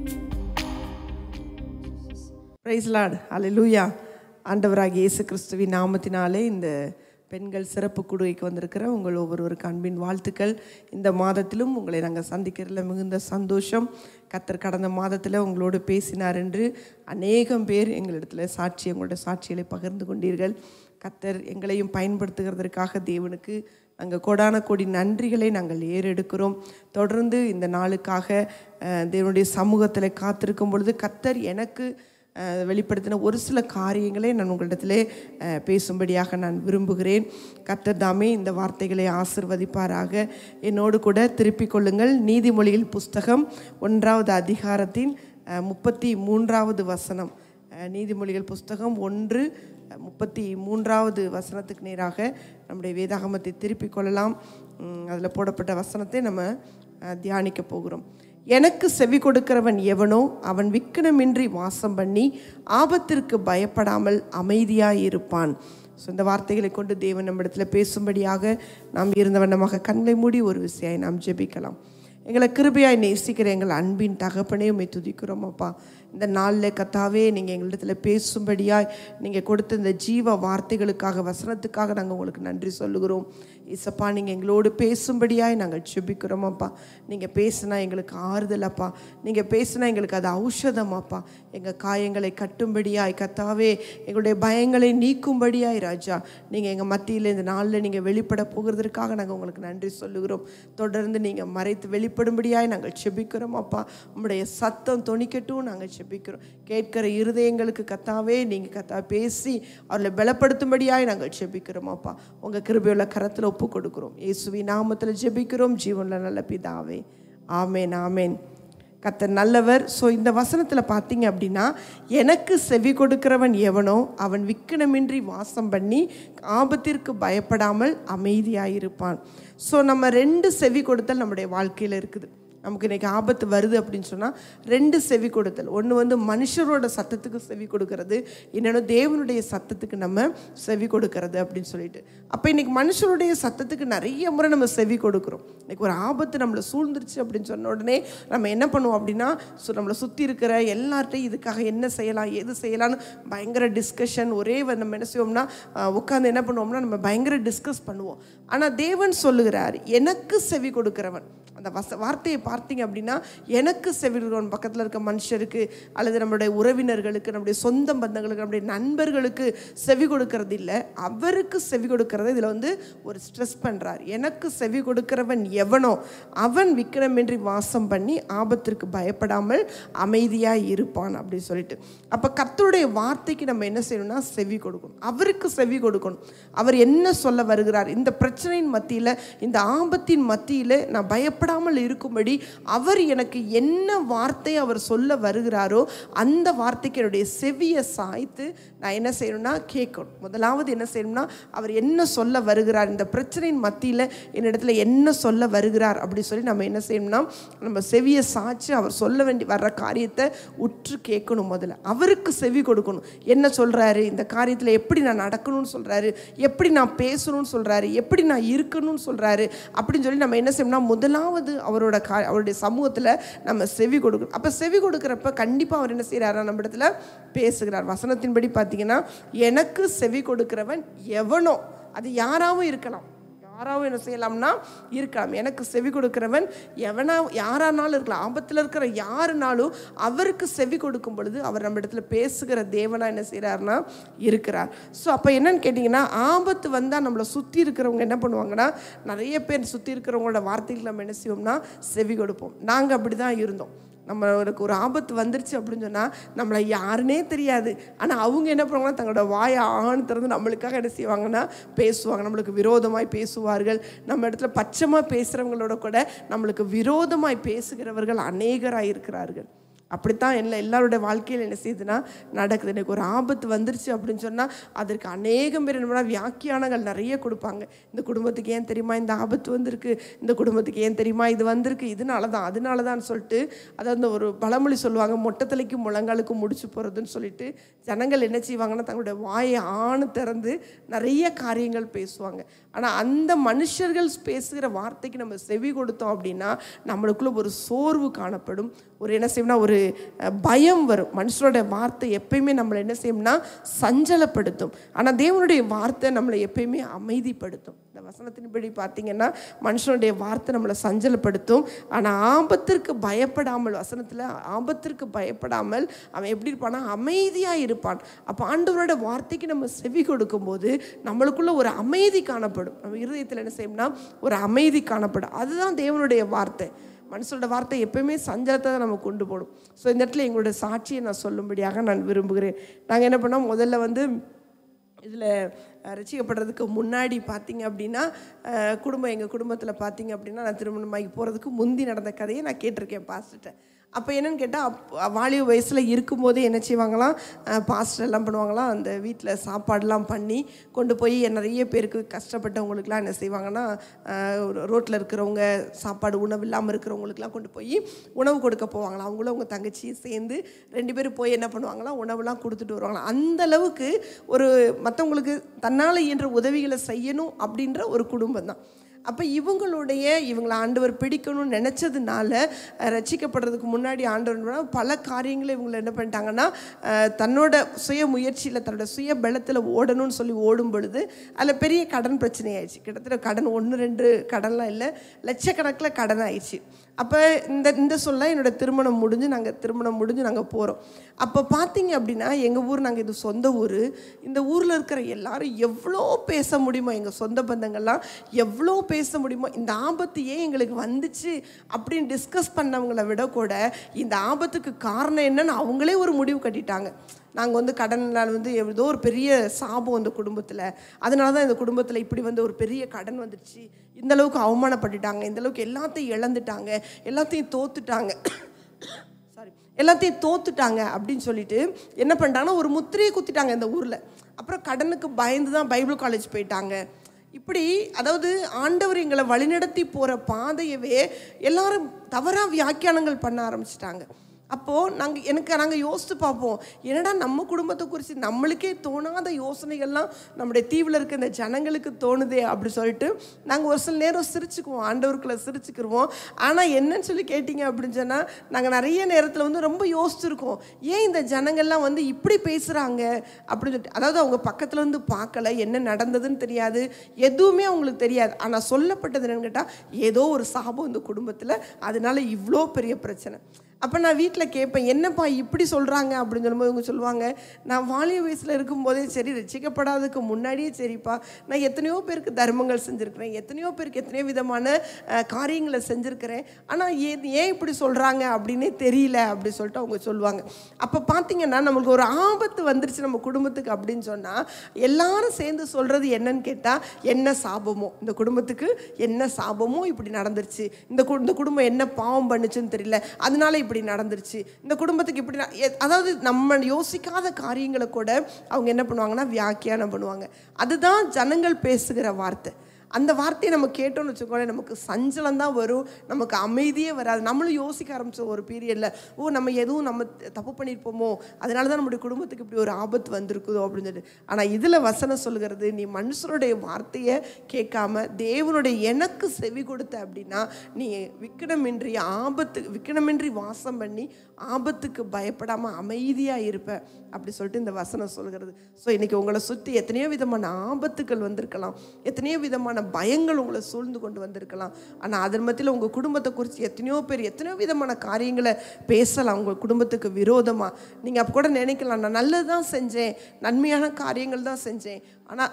பிரைஸ் லார்ட் அல்லேலூயா ஆண்டவராகிய இயேசு கிறிஸ்துவின் நாமத்தினாலே இந்த பெண்கள் சிறப்பு குடுவைக்கு வந்திருக்கிற உங்கள் ஒவ்வொருவருக்கு அன்பின் வாழ்த்துக்கள் இந்த மாதத்திலும் உங்களை நாங்கள் சந்திக்கிறதுல மிகுந்த சந்தோஷம் கத்தர் கடந்த மாதத்தில் உங்களோடு பேசினார் என்று அநேகம் பேர் எங்களிடத்தில் சாட்சி எங்களோட சாட்சிகளை பகிர்ந்து கொண்டீர்கள் கத்தர் எங்களையும் பயன்படுத்துகிறதற்காக தேவனுக்கு நாங்கள் கோடான கோடி நன்றிகளை நாங்கள் ஏறெடுக்கிறோம் தொடர்ந்து இந்த நாளுக்காக அஹ், தேவனுடைய சமூகத்தில் காத்திருக்கும் பொழுது கத்தர் எனக்கு அஹ், வெளிப்படுத்தின ஒரு சில காரியங்களை நான் உங்களிடத்திலே அஹ், பேசும்படியாக நான் விரும்புகிறேன் கர்த்தர் தாமே இந்த வார்த்தைகளை ஆசிர்வதிப்பாராக என்னோடு கூட திருப்பிக் கொள்ளுங்கள் நீதிமொழிகள் புஸ்தகம் ஒன்றாவது அதிகாரத்தின் அஹ், முப்பத்தி மூன்றாவது வசனம் அஹ், நீதிமொழிகள் புஸ்தகம் ஒன்று அஹ், முப்பத்தி மூன்றாவது வசனத்துக்கு நேராக நம்முடைய வேதாகமத்தை திருப்பிக் கொள்ளலாம் அதில் போடப்பட்ட வசனத்தை நம்ம அஹ், தியானிக்க போகிறோம் எனக்கு செவி கொடுக்கிறவன் எவனோ அவன் விக்கனமின்றி வாசம் பண்ணி ஆபத்திற்கு பயப்படாமல் அமைதியாய் இருப்பான் ஸோ இந்த வார்த்தைகளை கொண்டு தேவன் நம்மிடத்தில் பேசும்படியாக நாம் இருந்த வண்ணமாக கண்களை மூடி ஒரு விஷயம் நாம் ஜெபிக்கலாம் எங்களை கிருபையாய் நேசிக்கிற எங்கள் அன்பின் தகப்பனே உம்மை துதிக்கிறோம் அப்பா இந்த நாளில் கத்தாவே நீங்கள் எங்களிடத்தில் பேசும்படியாய் நீங்கள் கொடுத்த இந்த ஜீவ வார்த்தைகளுக்காக வசனத்துக்காக நாங்கள் உங்களுக்கு நன்றி சொல்லுகிறோம் இசப்பா நீங்கள் எங்களோடு பேசும்படியாய் நாங்கள் செபிக்கிறோம் அப்பா நீங்கள் பேசுனா எங்களுக்கு ஆறுதல் அப்பா நீங்கள் பேசுனா எங்களுக்கு அது ஔஷதம் அப்பா எங்கள் காயங்களை கட்டும்படியாய் கத்தாவே எங்களுடைய பயங்களை நீக்கும்படியாய் ராஜா நீங்கள் எங்கள் மத்தியில் இந்த நாளில் நீங்கள் வெளிப்பட போகிறதற்காக நாங்கள் உங்களுக்கு நன்றி சொல்லுகிறோம் தொடர்ந்து நீங்கள் மறைத்து வெளிப்படும்படியாய் நாங்கள் செபிக்கிறோம் அப்பா உங்களுடைய சத்தம் தொனிக்கட்டும் நாங்கள் செபிக்கிறோம் கேட்கிற இருதயங்களுக்கு கத்தாவே நீங்கள் கத்தா பேசி அவர்களை பலப்படுத்தும்படியாய் நாங்கள் செபிக்கிறோம் அப்பா உங்கள் கிருபையுள்ள கரத்தில் ஒப்பு கொடுக்குறோம் இயேசுவி நாமத்தில் ஜெபிக்கிறோம் ஜீவனில் நல்ல பிதாவே ஆமேன் ஆமேன் கத்தர் நல்லவர் ஸோ இந்த வசனத்தில் பார்த்தீங்க அப்படின்னா எனக்கு செவி கொடுக்கிறவன் எவனோ அவன் விக்கனமின்றி வாசம் பண்ணி ஆபத்திற்கு பயப்படாமல் அமைதியாயிருப்பான் ஸோ நம்ம ரெண்டு செவி கொடுத்தல் நம்முடைய வாழ்க்கையில் இருக்குது நமக்கு இன்றைக்கி ஆபத்து வருது அப்படின்னு சொன்னால் ரெண்டு செவி கொடுத்தல் ஒன்று வந்து மனுஷரோட சத்தத்துக்கு செவி கொடுக்கறது இன்னொன்று தேவனுடைய சத்தத்துக்கு நம்ம செவி கொடுக்கறது அப்படின்னு சொல்லிட்டு அப்போ இன்றைக்கி மனுஷருடைய சத்தத்துக்கு நிறைய முறை நம்ம செவி கொடுக்குறோம் இன்றைக்கி ஒரு ஆபத்து நம்மளை சூழ்ந்துருச்சு அப்படின்னு சொன்ன உடனே நம்ம என்ன பண்ணுவோம் அப்படின்னா ஸோ நம்மளை சுற்றி இருக்கிற எல்லார்ட்டையும் இதுக்காக என்ன செய்யலாம் எது செய்யலாம்னு பயங்கர டிஸ்கஷன் ஒரே வ- நம்ம என்ன செய்வோம்னா உட்காந்து என்ன பண்ணுவோம்னா நம்ம பயங்கர டிஸ்கஸ் பண்ணுவோம் ஆனால் தேவன் சொல்லுகிறார் எனக்கு செவி கொடுக்கிறவன் அந்த வச வார்த்தையை பார்த்தீங்க அப்படின்னா எனக்கு செவிடுறவன் பக்கத்தில் இருக்க மனுஷருக்கு அல்லது நம்மளுடைய உறவினர்களுக்கு நம்முடைய சொந்த பந்தங்களுக்கு நம்முடைய நண்பர்களுக்கு செவி கொடுக்கறது இல்லை அவருக்கு செவி கொடுக்கறத இதில் வந்து ஒரு ஸ்ட்ரெஸ் பண்ணுறார் எனக்கு செவி கொடுக்கிறவன் எவனோ அவன் விக்கிரமின்றி வாசம் பண்ணி ஆபத்திற்கு பயப்படாமல் அமைதியாக இருப்பான் அப்படின்னு சொல்லிட்டு அப்போ கர்த்தருடைய வார்த்தைக்கு நம்ம என்ன செய்யணும்னா செவி கொடுக்கணும் அவருக்கு செவி கொடுக்கணும் அவர் என்ன சொல்ல வருகிறார் இந்த பிரச்சனையின் மத்தியில் இந்த ஆபத்தின் மத்தியில் நான் பயப்படாமல் இருக்கும்படி அவர் எனக்கு என்ன வார்த்தை அவர் சொல்ல வருகிறாரோ அந்த வார்த்தைக்கு என்னுடைய செவியை சாய்த்து நான் என்ன செய்யணும்னா கேட்கணும் முதலாவது என்ன செய்யணும்னா அவர் என்ன சொல்ல வருகிறார் இந்த பிரச்சனையின் மத்தியில் என்னிடத்துல என்ன சொல்ல வருகிறார் அப்படி சொல்லி நம்ம என்ன செய்யணும்னா நம்ம செவியை சாய்ச்சி அவர் சொல்ல வேண்டி வர்ற காரியத்தை உற்று கேட்கணும் முதல்ல அவருக்கு செவி கொடுக்கணும் என்ன சொல்கிறாரு இந்த காரியத்தில் எப்படி நான் நடக்கணும்னு சொல்கிறாரு எப்படி நான் பேசணும்னு சொல்கிறாரு எப்படி நான் இருக்கணும்னு சொல்கிறாரு அப்படின்னு சொல்லி நம்ம என்ன செய்யணும்னா முதலாவது அவரோட கா அவருடைய சமூகத்தில் நம்ம செவி கொடுக்கணும் அப்போ செவி கொடுக்குறப்ப கண்டிப்பாக அவர் என்ன செய்கிறாரா நம்ம இடத்துல பேசுகிறார் வசனத்தின்படி பார்த்தீங்கன்னா எனக்கு செவி கொடுக்கிறவன் எவனோ அது யாராவும் இருக்கலாம் யாராவும் என்ன செய்யலாம்னா இருக்கலாம் எனக்கு செவி கொடுக்கிறவன் எவனா யாரானாலும் இருக்கலாம் ஆபத்தில் இருக்கிற யாருனாலும் அவருக்கு செவி கொடுக்கும் பொழுது அவர் நம்ம இடத்துல பேசுகிற தேவனா என்ன செய்கிறாருன்னா இருக்கிறார் ஸோ அப்போ என்னன்னு கேட்டிங்கன்னா ஆபத்து வந்தால் நம்மளை சுற்றி இருக்கிறவங்க என்ன பண்ணுவாங்கன்னா நிறைய பேர் சுற்றி இருக்கிறவங்களோட வார்த்தைகள் நம்ம என்ன செய்வோம்னா செவி கொடுப்போம் நாங்கள் அப்படி தான் இருந்தோம் நம்மளுக்கு ஒரு ஆபத்து வந்துருச்சு அப்படின்னு சொன்னால் நம்மளை யாருன்னே தெரியாது ஆனால் அவங்க என்ன பண்ணுவாங்கன்னா தங்களோட வாயை ஆண் திறந்து நம்மளுக்காக என்ன செய்வாங்கன்னா பேசுவாங்க நம்மளுக்கு விரோதமாய் பேசுவார்கள் நம்ம இடத்துல பச்சைமாக பேசுகிறவங்களோட கூட நம்மளுக்கு விரோதமாய் பேசுகிறவர்கள் அநேகராக இருக்கிறார்கள் அப்படித்தான் எல்லா எல்லாருடைய வாழ்க்கையில் என்ன செய்யுதுன்னா நடக்குது எனக்கு ஒரு ஆபத்து வந்துருச்சு அப்படின்னு சொன்னால் அதற்கு அநேகம் பேர் என்ன பண்ணா வியாக்கியானங்கள் நிறைய கொடுப்பாங்க இந்த குடும்பத்துக்கு ஏன் தெரியுமா இந்த ஆபத்து வந்திருக்கு இந்த குடும்பத்துக்கு ஏன் தெரியுமா இது வந்திருக்கு இதனால தான் அதனால தான் சொல்லிட்டு அதை அந்த ஒரு பழமொழி சொல்லுவாங்க மொட்டத்தலைக்கும் முழங்காலுக்கும் முடிச்சு போகிறதுன்னு சொல்லிட்டு ஜனங்கள் என்ன செய்வாங்கன்னா தங்களுடைய வாயை ஆணு திறந்து நிறைய காரியங்கள் பேசுவாங்க ஆனால் அந்த மனுஷர்கள் பேசுகிற வார்த்தைக்கு நம்ம செவி கொடுத்தோம் அப்படின்னா நம்மளுக்குள்ள ஒரு சோர்வு காணப்படும் ஒரு என்ன செய்யணும்னா ஒரு அஹ், பயம் வரும் மனுஷனோட வார்த்தை எப்பயுமே நம்மளை என்ன செய்யும்னா சஞ்சலப்படுத்தும் ஆனால் தேவனுடைய வார்த்தை நம்மளை எப்பயுமே அமைதிப்படுத்தும் இந்த வசனத்தின்படி பார்த்தீங்கன்னா மனுஷனுடைய வார்த்தை நம்மளை சஞ்சலப்படுத்தும் ஆனால் ஆபத்திற்கு பயப்படாமல் வசனத்தில் ஆபத்திற்கு பயப்படாமல் அவன் எப்படி இருப்பானா அமைதியாக இருப்பான் அப்போ ஆண்டவரோட வார்த்தைக்கு நம்ம செவி கொடுக்கும்போது நம்மளுக்குள்ள ஒரு அமைதி காணப்படும் நம்ம இருதயத்தில் என்ன செய்யணும்னா ஒரு அமைதி காணப்படும் அதுதான் தேவனுடைய வார்த்தை மனுஷனோட வார்த்தை எப்பயுமே சஞ்சலத்தை தான் நம்ம கொண்டு போடும் ஸோ இந்த இடத்துல எங்களோட சாட்சியை நான் சொல்லும்படியாக நான் விரும்புகிறேன் நாங்கள் என்ன பண்ணோம் முதல்ல வந்து இதில் ரசிக்கப்படுறதுக்கு முன்னாடி பார்த்தீங்க அப்படின்னா அஹ், குடும்பம் எங்கள் குடும்பத்தில் பார்த்தீங்க அப்படின்னா நான் திருமணமாகி போகிறதுக்கு முந்தி நடந்த கதையை நான் கேட்டிருக்கேன் பாஸ்ட்டை அப்போ என்னன்னு கேட்டால் அப் வாலிப வயசில் இருக்கும்போதே என்ன செய்வாங்களாம் பாஸ்டர் எல்லாம் பண்ணுவாங்களாம் அந்த வீட்டில் சாப்பாடுலாம் பண்ணி கொண்டு போய் நிறைய பேருக்கு கஷ்டப்பட்டவங்களுக்குலாம் என்ன செய்வாங்கன்னா ரோட்டில் இருக்கிறவங்க சாப்பாடு உணவு இல்லாமல் இருக்கிறவங்களுக்குலாம் கொண்டு போய் உணவு கொடுக்க போவாங்களாம் அவங்களும் அவங்க தங்கச்சியும் சேர்ந்து ரெண்டு பேரும் போய் என்ன பண்ணுவாங்களாம் உணவுலாம் கொடுத்துட்டு வருவாங்களாம் அந்த அளவுக்கு ஒரு மற்றவங்களுக்கு தன்னால் இயன்ற உதவிகளை செய்யணும் அப்படின்ற ஒரு குடும்பம் தான் அப்போ இவங்களுடைய இவங்களை ஆண்டவர் பிடிக்கணும்னு நினச்சதுனால அஹ், ரட்சிக்கப்படுறதுக்கு முன்னாடி ஆண்டவர் என்ன பண்ணா, பல காரியங்களை இவங்களை என்ன பண்ணிட்டாங்கன்னா அஹ், தன்னோட சுய முயற்சியில் தன்னோட சுய பலத்தில் ஓடணும்னு சொல்லி ஓடும் பொழுது அதில் பெரிய கடன் பிரச்சனை ஆயிடுச்சு கிட்டத்தட்ட கடன் ஒன்று ரெண்டு கடன்லாம் இல்லை லட்சக்கணக்கில் கடன் ஆயிடுச்சு அப்போ இந்த இந்த சொல்ல என்னோட திருமணம் முடிஞ்சு நாங்கள் திருமணம் முடிஞ்சு நாங்கள் போகிறோம் அப்போ பார்த்தீங்க அப்படின்னா எங்கள் ஊர் நாங்கள் இது சொந்த ஊர் இந்த ஊரில் இருக்கிற எல்லாரும் எவ்வளோ பேச முடியுமோ எங்கள் சொந்த பந்தங்கள்லாம் எவ்வளோ பேச முடியுமோ இந்த ஆபத்து ஏன் எங்களுக்கு வந்துச்சு அப்படின்னு டிஸ்கஸ் பண்ணவங்கள விட கூட இந்த ஆபத்துக்கு காரணம் என்னன்னு அவங்களே ஒரு முடிவு கட்டிட்டாங்க நாங்கள் வந்து கடனால் வந்து ஏதோ ஒரு பெரிய சாபம் அந்த குடும்பத்தில் அதனால தான் இந்த குடும்பத்தில் இப்படி வந்து ஒரு பெரிய கடன் வந்துடுச்சு இந்த அளவுக்கு அவமானப்பட்டுட்டாங்க இந்த அளவுக்கு எல்லாத்தையும் இழந்துட்டாங்க எல்லாத்தையும் தோத்துட்டாங்க சாரி எல்லாத்தையும் தோத்துட்டாங்க அப்படின்னு சொல்லிட்டு என்ன பண்ணிட்டாங்கன்னா ஒரு முத்திரையை குத்திட்டாங்க இந்த ஊரில் அப்புறம் கடனுக்கு பயந்து தான் பைபிள் காலேஜ் போயிட்டாங்க இப்படி அதாவது ஆண்டவர் எங்களை வழிநடத்தி போகிற பாதையவே எல்லாரும் தவறாக வியாக்கியானங்கள் பண்ண ஆரம்பிச்சிட்டாங்க அப்போது நாங்கள் எனக்கு நாங்கள் யோசித்து பார்ப்போம் என்னடா நம்ம குடும்பத்தை குறித்து நம்மளுக்கே தோணாத யோசனைகள்லாம் நம்முடைய தீவில் இருக்க இந்த ஜனங்களுக்கு தோணுதே அப்படி சொல்லிட்டு நாங்கள் ஒரு சில நேரம் சிரிச்சுக்குவோம் ஆண்டவருக்குள்ள சிரிச்சுக்கிருவோம் ஆனால் என்னன்னு சொல்லி கேட்டிங்க அப்படின்னு சொன்னால் நாங்கள் நிறைய நேரத்தில் வந்து ரொம்ப யோசிச்சிருக்கோம் ஏன் இந்த ஜனங்கள்லாம் வந்து இப்படி பேசுகிறாங்க அப்படின்னு சொல்லிட்டு அதாவது அவங்க பக்கத்தில் வந்து பார்க்கல என்ன நடந்ததுன்னு தெரியாது எதுவுமே அவங்களுக்கு தெரியாது ஆனால் சொல்லப்பட்டது என்னன்னு கேட்டால் ஏதோ ஒரு சாபம் இந்த குடும்பத்தில் அதனால இவ்வளோ பெரிய பிரச்சனை அப்போ நான் வீட்டில் கேட்பேன் என்னப்பா இப்படி சொல்கிறாங்க அப்படின்னு சொல்லும்போது இவங்க சொல்லுவாங்க நான் வாலிய வயசில் இருக்கும்போதே சரி ரசிக்கப்படாததுக்கு முன்னாடியே சரிப்பா நான் எத்தனையோ பேருக்கு தர்மங்கள் செஞ்சுருக்கிறேன் எத்தனையோ பேருக்கு எத்தனையோ விதமான அஹ், காரியங்களை செஞ்சுருக்கிறேன் ஆனால் ஏன் ஏன் இப்படி சொல்கிறாங்க அப்படின்னே தெரியல அப்படி சொல்லிட்டு அவங்க சொல்லுவாங்க அப்போ பார்த்தீங்கன்னா நம்மளுக்கு ஒரு ஆபத்து வந்துருச்சு நம்ம குடும்பத்துக்கு அப்படின்னு சொன்னால் எல்லாரும் சேர்ந்து சொல்கிறது என்னன்னு கேட்டால் என்ன சாபமோ இந்த குடும்பத்துக்கு என்ன சாபமோ இப்படி நடந்துருச்சு இந்த கு- இந்த குடும்பம் என்ன பாவம் பண்ணுச்சுன்னு தெரியல அதனால இப்படி நடந்துருச்சு இந்த குடும்பத்துக்கு இப்படி ந- எ- அதாவது நம்ம யோசிக்காத காரியங்களை கூட அவங்க என்ன பண்ணுவாங்கன்னா வியாக்கியானம் பண்ணுவாங்க அதுதான் ஜனங்கள் பேசுகிற வார்த்தை அந்த வார்த்தையை நம்ம கேட்டோம்னு வச்சுக்கோங்களேன் நமக்கு சஞ்சலம் தான் வரும் நமக்கு அமைதியே வராது நம்மளும் யோசிக்க ஆரம்பிச்சோம் ஒரு பீரியடில் ஓ நம்ம எதுவும் நம்ம தப்பு பண்ணியிருப்போமோ அதனால தான் நம்முடைய குடும்பத்துக்கு இப்படி ஒரு ஆபத்து வந்திருக்குதோ அப்படின்னு சொல்லிட்டு ஆனால் இதில் வசனம் சொல்கிறது நீ மனுஷனுடைய வார்த்தையை கேட்காம தேவனுடைய எனக்கு செவி கொடுத்த அப்படின்னா நீ விக்கனமின்றி ஆபத்து விக்கனமின்றி வாசம் பண்ணி ஆபத்துக்கு பயப்படாமல் அமைதியாக இருப்ப அப்படி சொல்லிட்டு இந்த வசனம் சொல்கிறது ஸோ இன்னைக்கு உங்களை சுற்றி எத்தனையோ விதமான ஆபத்துக்கள் வந்திருக்கலாம் எத்தனையோ விதமான பயங்கள் உங்களை சூழ்ந்து கொண்டு வந்திருக்கலாம் ஆனால் அதன் மத்தியில் உங்கள் குடும்பத்தை குறித்து எத்தனையோ பேர் எத்தனையோ விதமான காரியங்களை பேசலாம் உங்கள் குடும்பத்துக்கு விரோதமாக நீங்கள் அப்போ கூட நினைக்கலாம் நான் நல்லது தான் செஞ்சேன் நன்மையான காரியங்கள் தான் செஞ்சேன் ஆனால்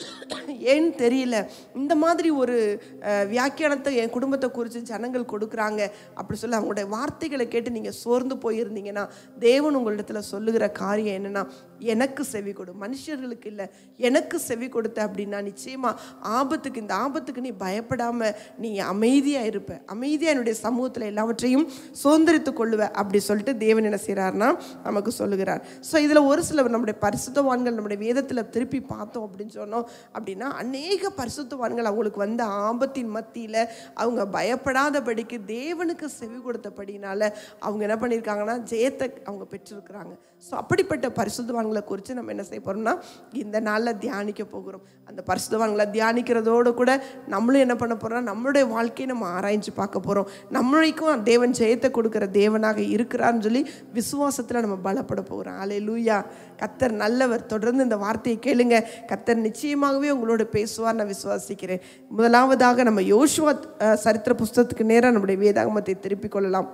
ஏன்னு தெரியல இந்த மாதிரி ஒரு அஹ், வியாக்கியானத்தை என் குடும்பத்தை குறித்து ஜனங்கள் கொடுக்குறாங்க அப்படி சொல்லி அவங்களுடைய வார்த்தைகளை கேட்டு நீங்கள் சோர்ந்து போயிருந்தீங்கன்னா தேவன் உங்களிடத்துல சொல்லுகிற காரியம் என்னன்னா எனக்கு செவி கொடு மனுஷர்களுக்கு இல்லை எனக்கு செவி கொடுத்த அப்படின்னா நிச்சயமா ஆபத்துக்கு இந்த ஆபத்துக்கு நீ பயப்படாம நீ அமைதியா இருப்ப அமைதியா என்னுடைய சமூகத்தில் எல்லாவற்றையும் சுதந்திரித்து கொள்ளுவ அப்படி சொல்லிட்டு தேவன் என்ன செய்கிறார்னா நமக்கு சொல்லுகிறார் ஸோ இதில் ஒரு சில நம்முடைய பரிசுத்தவான்கள் நம்முடைய வேதத்தில் திருப்பி பார்த்தோம் அப்படின்னு சொன்னோம் அப்படின்னா அநேக பரிசுத்தவான்கள் அவங்களுக்கு வந்த ஆபத்தின் மத்தியில் அவங்க பயப்படாதபடிக்கு தேவனுக்கு செவி கொடுத்தபடினால அவங்க என்ன பண்ணியிருக்காங்கன்னா ஜெயத்தை அவங்க பெற்றிருக்கிறாங்க ஸோ அப்படிப்பட்ட பரிசுத்தவான்களை குறித்து நம்ம என்ன செய்ய போகிறோம்னா இந்த நாளில் தியானிக்க போகிறோம் அந்த பரிசுத்தவான்களை தியானிக்கிறதோடு கூட நம்மளும் என்ன பண்ண போகிறோம் நம்மளுடைய வாழ்க்கையை நம்ம ஆராய்ஞ்சு பார்க்க போகிறோம் நம்மளுக்கும் தேவன் ஜெயத்தை கொடுக்குற தேவனாக இருக்கிறார்னு சொல்லி விசுவாசத்தில் நம்ம பலப்பட போகிறோம் அலே லூயா கத்தர் நல்லவர் தொடர்ந்து இந்த வார்த்தையை கேளுங்க கத்தர் நிச்சயமாகவே உங்களோட பேசுவார் நான் விசுவாசிக்கிறேன் முதலாவதாக நம்ம யோசுவா அஹ், சரித்திர புஸ்தகத்துக்கு நேராக நம்முடைய வேதாகமத்தை திருப்பிக் கொள்ளலாம்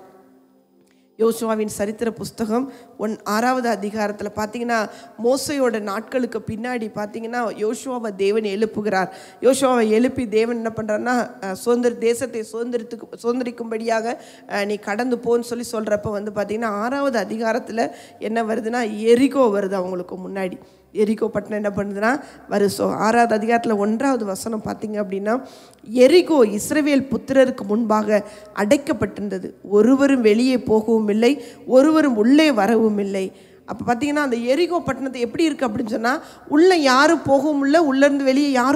யோசுவாவின் சரித்திர புஸ்தகம் ஒன் ஆறாவது அதிகாரத்தில் பார்த்தீங்கன்னா மோசையோட நாட்களுக்கு பின்னாடி பார்த்தீங்கன்னா யோசுவாவை தேவன் எழுப்புகிறார் யோசுவாவை எழுப்பி தேவன் என்ன பண்ணுறாருன்னா அஹ், சுதந்திர தேசத்தை சுதந்திரத்துக்கு சுதந்திரிக்கும்படியாக அஹ், நீ கடந்து போன்னு சொல்லி சொல்கிறப்ப வந்து பார்த்தீங்கன்னா ஆறாவது அதிகாரத்தில் என்ன வருதுன்னா எரிகோ வருது அவங்களுக்கு முன்னாடி எரிகோ பட்டணம் என்ன பண்ணுதுன்னா வருஷம் ஆறாவது அதிகாரத்தில் ஒன்றாவது வசனம் பார்த்தீங்க அப்படின்னா எரிகோ இஸ்ரவேல் புத்திரருக்கு முன்பாக அடைக்கப்பட்டிருந்தது ஒருவரும் வெளியே போகவும் இல்லை ஒருவரும் உள்ளே வரவும் இல்லை அப்போ பார்த்தீங்கன்னா அந்த எரிகோ பட்டணத்தை எப்படி இருக்குது அப்படின்னு சொன்னால் உள்ளே யாரும் போகவும் இல்லை உள்ளேருந்து வெளியே யாரும்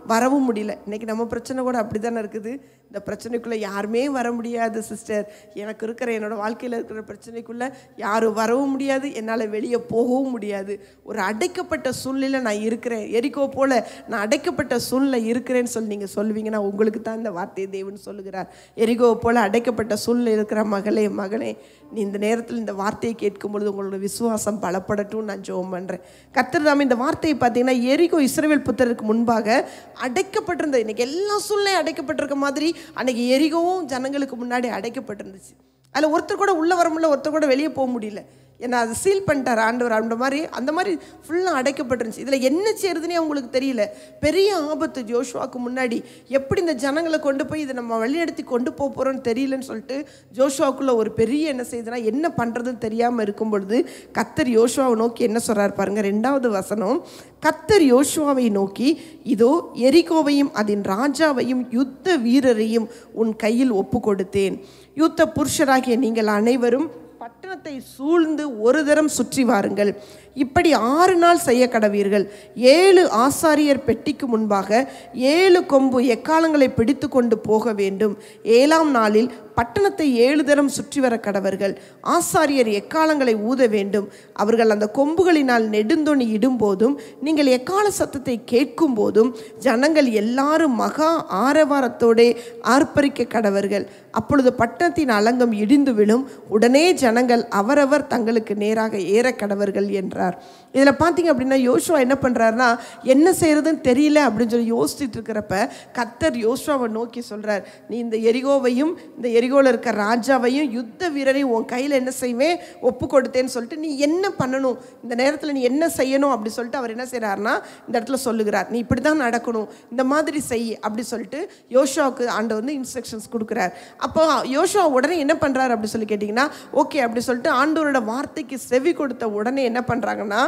வரவும் முடியல இன்னைக்கு நம்ம பிரச்சனை கூட அப்படி தானே இருக்குது இந்த பிரச்சனைக்குள்ளே யாருமே வர முடியாது சிஸ்டர் எனக்கு இருக்கிற என்னோட வாழ்க்கையில் இருக்கிற பிரச்சனைக்குள்ளே யாரும் வரவும் முடியாது என்னால் வெளியே போகவும் முடியாது ஒரு அடைக்கப்பட்ட சூழ்நிலை நான் இருக்கிறேன் எரிக்கோ போல நான் அடைக்கப்பட்ட சூழ்நிலை இருக்கிறேன்னு சொல்லி நீங்கள் சொல்லுவீங்கன்னா உங்களுக்கு தான் இந்த வார்த்தையை தேவன் சொல்லுகிறார் எரிகோ போல அடைக்கப்பட்ட சூழ்நிலை இருக்கிற மகளே மகனே நீ இந்த நேரத்தில் இந்த வார்த்தையை கேட்கும் பொழுது உங்களோட விசுவாசம் பலப்படட்டும் நான் ஜெபம் பண்ணுறேன் கர்த்தர் தாமே இந்த வார்த்தையை பார்த்தீங்கன்னா எரிகோ இஸ்ரவேல் புத்தருக்கு முன்பாக அடைக்கப்பட்டிருந்தது இன்னைக்கு எல்லா சூழ்நிலையும் அடைக்கப்பட்டிருக்க மாதிரி அன்னைக்கு எரிகவும் ஜனங்களுக்கு முன்னாடி அடைக்கப்பட்டிருந்துச்சு அதில் ஒருத்தர் கூட உள்ளே வர முடியல ஒருத்தர் கூட வெளியே போக முடியல ஏன்னா அது சீல் பண்ணிட்டார் ஆண்டவர் அந்த மாதிரி அந்த மாதிரி ஃபுல்லாக அடைக்கப்பட்டிருந்துச்சு இதில் என்ன செய்யறதுனே அவங்களுக்கு தெரியல பெரிய ஆபத்து ஜோஷுவாக்கு முன்னாடி எப்படி இந்த ஜனங்களை கொண்டு போய் இதை நம்ம வழிநடத்தி கொண்டு போக போகிறோம்னு தெரியலன்னு சொல்லிட்டு ஜோஷுவாக்குள்ள ஒரு பெரிய என்ன செய்யுதுன்னா என்ன பண்ணுறதுன்னு தெரியாமல் இருக்கும் பொழுது கத்தர் யோசுவாவை நோக்கி என்ன சொல்கிறார் பாருங்க ரெண்டாவது வசனம் கத்தர் யோசுவாவை நோக்கி இதோ எரிகோவையும் அதன் ராஜாவையும் யுத்த வீரரையும் உன் கையில் ஒப்பு கொடுத்தேன் யுத்த புருஷராகிய நீங்கள் அனைவரும் பட்டணத்தை சூழ்ந்து ஒரு தரம் சுற்றி வாருங்கள் இப்படி ஆறு நாள் செய்ய கடவீர்கள் ஏழு ஆசாரியர் பெட்டிக்கு முன்பாக ஏழு கொம்பு எக்காலங்களை பிடித்து கொண்டு போக வேண்டும் ஏழாம் நாளில் பட்டணத்தை ஏழு தரம் சுற்றி வர கடவர்கள் ஆசாரியர் எக்காலங்களை ஊத வேண்டும் அவர்கள் அந்த கொம்புகளினால் நெடுந்தொணி இடும்போதும் நீங்கள் எக்கால சத்தத்தை கேட்கும் போதும் ஜனங்கள் எல்லாரும் மகா ஆரவாரத்தோடே ஆர்ப்பரிக்க கடவர்கள் அப்பொழுது பட்டணத்தின் அலங்கம் இடிந்து விழும் உடனே ஜனங்கள் அவரவர் தங்களுக்கு நேராக ஏற கடவர்கள் என்றார் இதில் பார்த்தீங்க அப்படின்னா யோசுவா என்ன பண்ணுறாருனா என்ன செய்யறதுன்னு தெரியல அப்படின்னு சொல்லி யோசிச்சுட்டு இருக்கிறப்ப கத்தர் யோசுவாவை நோக்கி சொல்றார் நீ இந்த எரிகோவையும் இந்த எரிகோவில் இருக்க ராஜாவையும் யுத்த வீரரையும் உன் கையில் என்ன செய்வேன் ஒப்பு கொடுத்தேன்னு சொல்லிட்டு நீ என்ன பண்ணணும் இந்த நேரத்தில் நீ என்ன செய்யணும் அப்படி சொல்லிட்டு அவர் என்ன செய்கிறாருன்னா இந்த இடத்துல சொல்லுகிறார் நீ இப்படி தான் நடக்கணும் இந்த மாதிரி செய் அப்படி சொல்லிட்டு யோசுவாவுக்கு ஆண்டு வந்து இன்ஸ்ட்ரக்ஷன்ஸ் கொடுக்குறார் அப்போ யோசுவா உடனே என்ன பண்ணுறாரு அப்படி சொல்லி கேட்டிங்கன்னா ஓகே அப்படி சொல்லிட்டு ஆண்டவரோட வார்த்தைக்கு செவி கொடுத்த உடனே என்ன பண்ணுறாங்கன்னா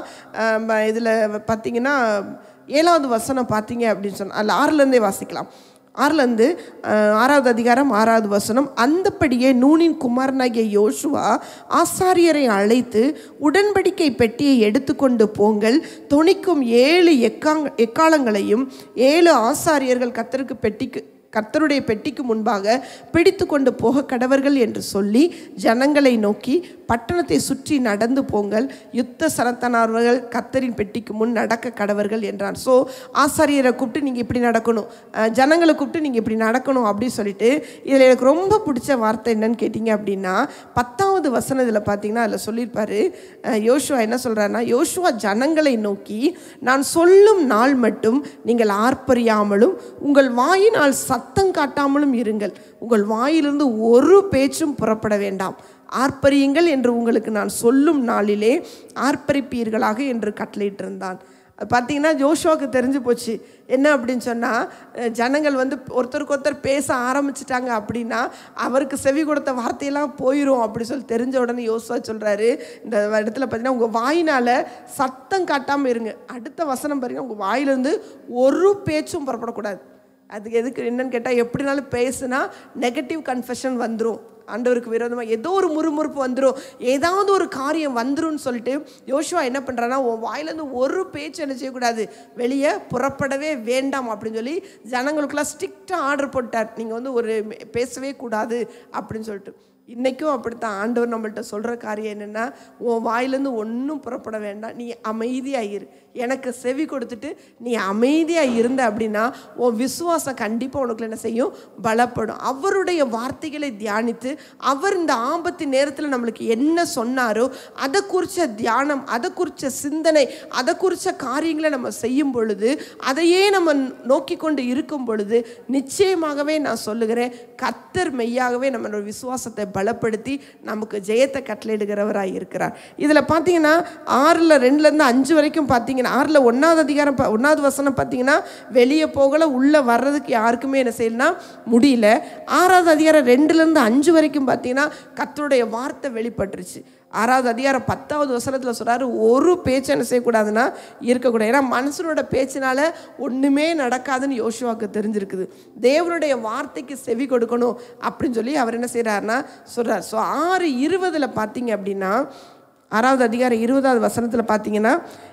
இதில் பார்த்தீங்கன்னா ஏழாவது வசனம் பார்த்தீங்க அப்படின்னு சொன்னால் அதில் ஆறுலேருந்தே வாசிக்கலாம் ஆறுலேருந்து ஆறாவது அதிகாரம் ஆறாவது வசனம் அந்தப்படியே நூனின் குமாரனாகிய யோசுவா ஆசாரியரை அழைத்து உடன்படிக்கை பெட்டியை எடுத்துக்கொண்டு போங்கள் தொனிக்கும் ஏழு எக்காங் எக்காலங்களையும் ஏழு ஆசாரியர்கள் கத்தருக்கு பெட்டிக்கு கர்த்தருடைய பெட்டிக்கு முன்பாக பிடித்து கொண்டு போக கடவர்கள் என்று சொல்லி ஜனங்களை நோக்கி பட்டணத்தை சுற்றி நடந்து போங்கள் யுத்த சரத்தனார்கள் கர்த்தரின் பெட்டிக்கு முன் நடக்க கடவர்கள் என்றான் ஸோ ஆசாரியரை கூப்பிட்டு நீங்கள் இப்படி நடக்கணும் அஹ் ஜனங்களை கூப்பிட்டு நீங்கள் இப்படி நடக்கணும் அப்படின்னு சொல்லிட்டு இதில் எனக்கு ரொம்ப பிடிச்ச வார்த்தை என்னன்னு கேட்டிங்க அப்படின்னா பத்தாவது வசனம் இதில் பார்த்தீங்கன்னா அதில் சொல்லியிருப்பாரு அஹ் யோசுவா என்ன சொல்கிறாருன்னா யோசுவா ஜனங்களை நோக்கி நான் சொல்லும் நாள் மட்டும் நீங்கள் ஆர்ப்பரியாமலும் உங்கள் வாயினால் சத்தம் காட்டாமலும் இருங்கள் உங்கள் வாயிலிருந்து ஒரு பேச்சும் புறப்பட வேண்டாம் ஆர்ப்பரியுங்கள் என்று உங்களுக்கு நான் சொல்லும் நாளிலே ஆர்ப்பரிப்பீர்களாக என்று கட்டளையிட்டிருந்தான் அது பார்த்தீங்கன்னா ஜோஷுவாவுக்கு தெரிஞ்சு போச்சு என்ன அப்படின்னு சொன்னால் ஜனங்கள் வந்து ஒருத்தருக்கு ஒருத்தர் பேச ஆரம்பிச்சிட்டாங்க அப்படின்னா அவருக்கு செவி கொடுத்த வார்த்தையெல்லாம் போயிடும் அப்படி சொல்லி தெரிஞ்ச உடனே யோசுவா சொல்கிறாரு இந்த இடத்துல பார்த்தீங்கன்னா உங்கள் வாயினால் சத்தம் காட்டாமல் இருங்க அடுத்த வசனம் பாருங்க உங்கள் வாயிலிருந்து ஒரு பேச்சும் புறப்படக்கூடாது அதுக்கு எதுக்கு என்னன்னு கேட்டால் எப்படினாலும் பேசுனா நெகட்டிவ் கன்ஃபெஷன் வந்துடும் ஆண்டவருக்கு விரோதமாக ஏதோ ஒரு முறுமுறுப்பு வந்துடும் ஏதாவது ஒரு காரியம் வந்துரும்னு சொல்லிட்டு யோசுவா என்ன பண்ணுறான்னா உன் வாயிலேருந்து ஒரு பேச்சு என்ன செய்யக்கூடாது வெளியே புறப்படவே வேண்டாம் அப்படின்னு சொல்லி ஜனங்களுக்கெல்லாம் ஸ்ட்ரிக்டாக ஆர்டர் போட்டார் நீங்கள் வந்து ஒரு பேசவே கூடாது அப்படின்னு சொல்லிட்டு இன்றைக்கும் அப்படித்தான் ஆண்டவர் நம்மள்ட்ட சொல்கிற காரியம் என்னென்னா உன் வாயிலேருந்து ஒன்றும் புறப்பட வேண்டாம் நீ அமைதியாக இரு எனக்கு செவி கொடுத்துட்டு நீ அமைதியாக இருந்த அப்படின்னா உன் விசுவாசம் கண்டிப்பாக உனக்கு என்ன செய்யும் பலப்படும் அவருடைய வார்த்தைகளை தியானித்து அவர் இந்த ஆபத்து நேரத்தில் நம்மளுக்கு என்ன சொன்னாரோ அதை குறித்த தியானம் அதை குறித்த சிந்தனை அதை குறித்த காரியங்களை நம்ம செய்யும் பொழுது அதையே நம்ம நோக்கி கொண்டு இருக்கும் பொழுது நிச்சயமாகவே நான் சொல்லுகிறேன் கத்தர் மெய்யாகவே நம்மளோட விசுவாசத்தை பலப்படுத்தி நமக்கு ஜெயத்தை கட்டளையிடுகிறவராக இருக்கிறார் இதில் பார்த்தீங்கன்னா ஆறில் ரெண்டுலேருந்து அஞ்சு வரைக்கும் பார்த்தீங்கன்னா ஆறில் ஒன்றாவது அதிகாரம் பா- ஒன்றாவது வசனம் பார்த்தீங்கன்னா வெளியே போகல உள்ளே வர்றதுக்கு யாருக்குமே என்ன செய்யலனா முடியல ஆறாவது அதிகாரம் ரெண்டுலேருந்து அஞ்சு வரைக்கும் பார்த்தீங்கன்னா கத்தருடைய வார்த்தை வெளிப்பட்டுருச்சு ஆறாவது அதிகாரம் பத்தாவது வசனத்தில் சொல்றாரு ஒரு பேச்சு என்ன செய்யக்கூடாதுன்னா இருக்கக்கூடாது ஏன்னா மனுஷனோட பேச்சினால ஒன்றுமே நடக்காதுன்னு யோசுவாக்கு தெரிஞ்சிருக்குது தேவனுடைய வார்த்தைக்கு செவி கொடுக்கணும் அப்படின்னு சொல்லி அவர் என்ன செய்கிறாருன்னா சொல்றார் ஸோ ஆறு இருபதில் பார்த்தீங்க அப்படின்னா ஆறாவது அதிகாரம் இருபதாவது வசனத்தில் பார்த்தீங்கன்னா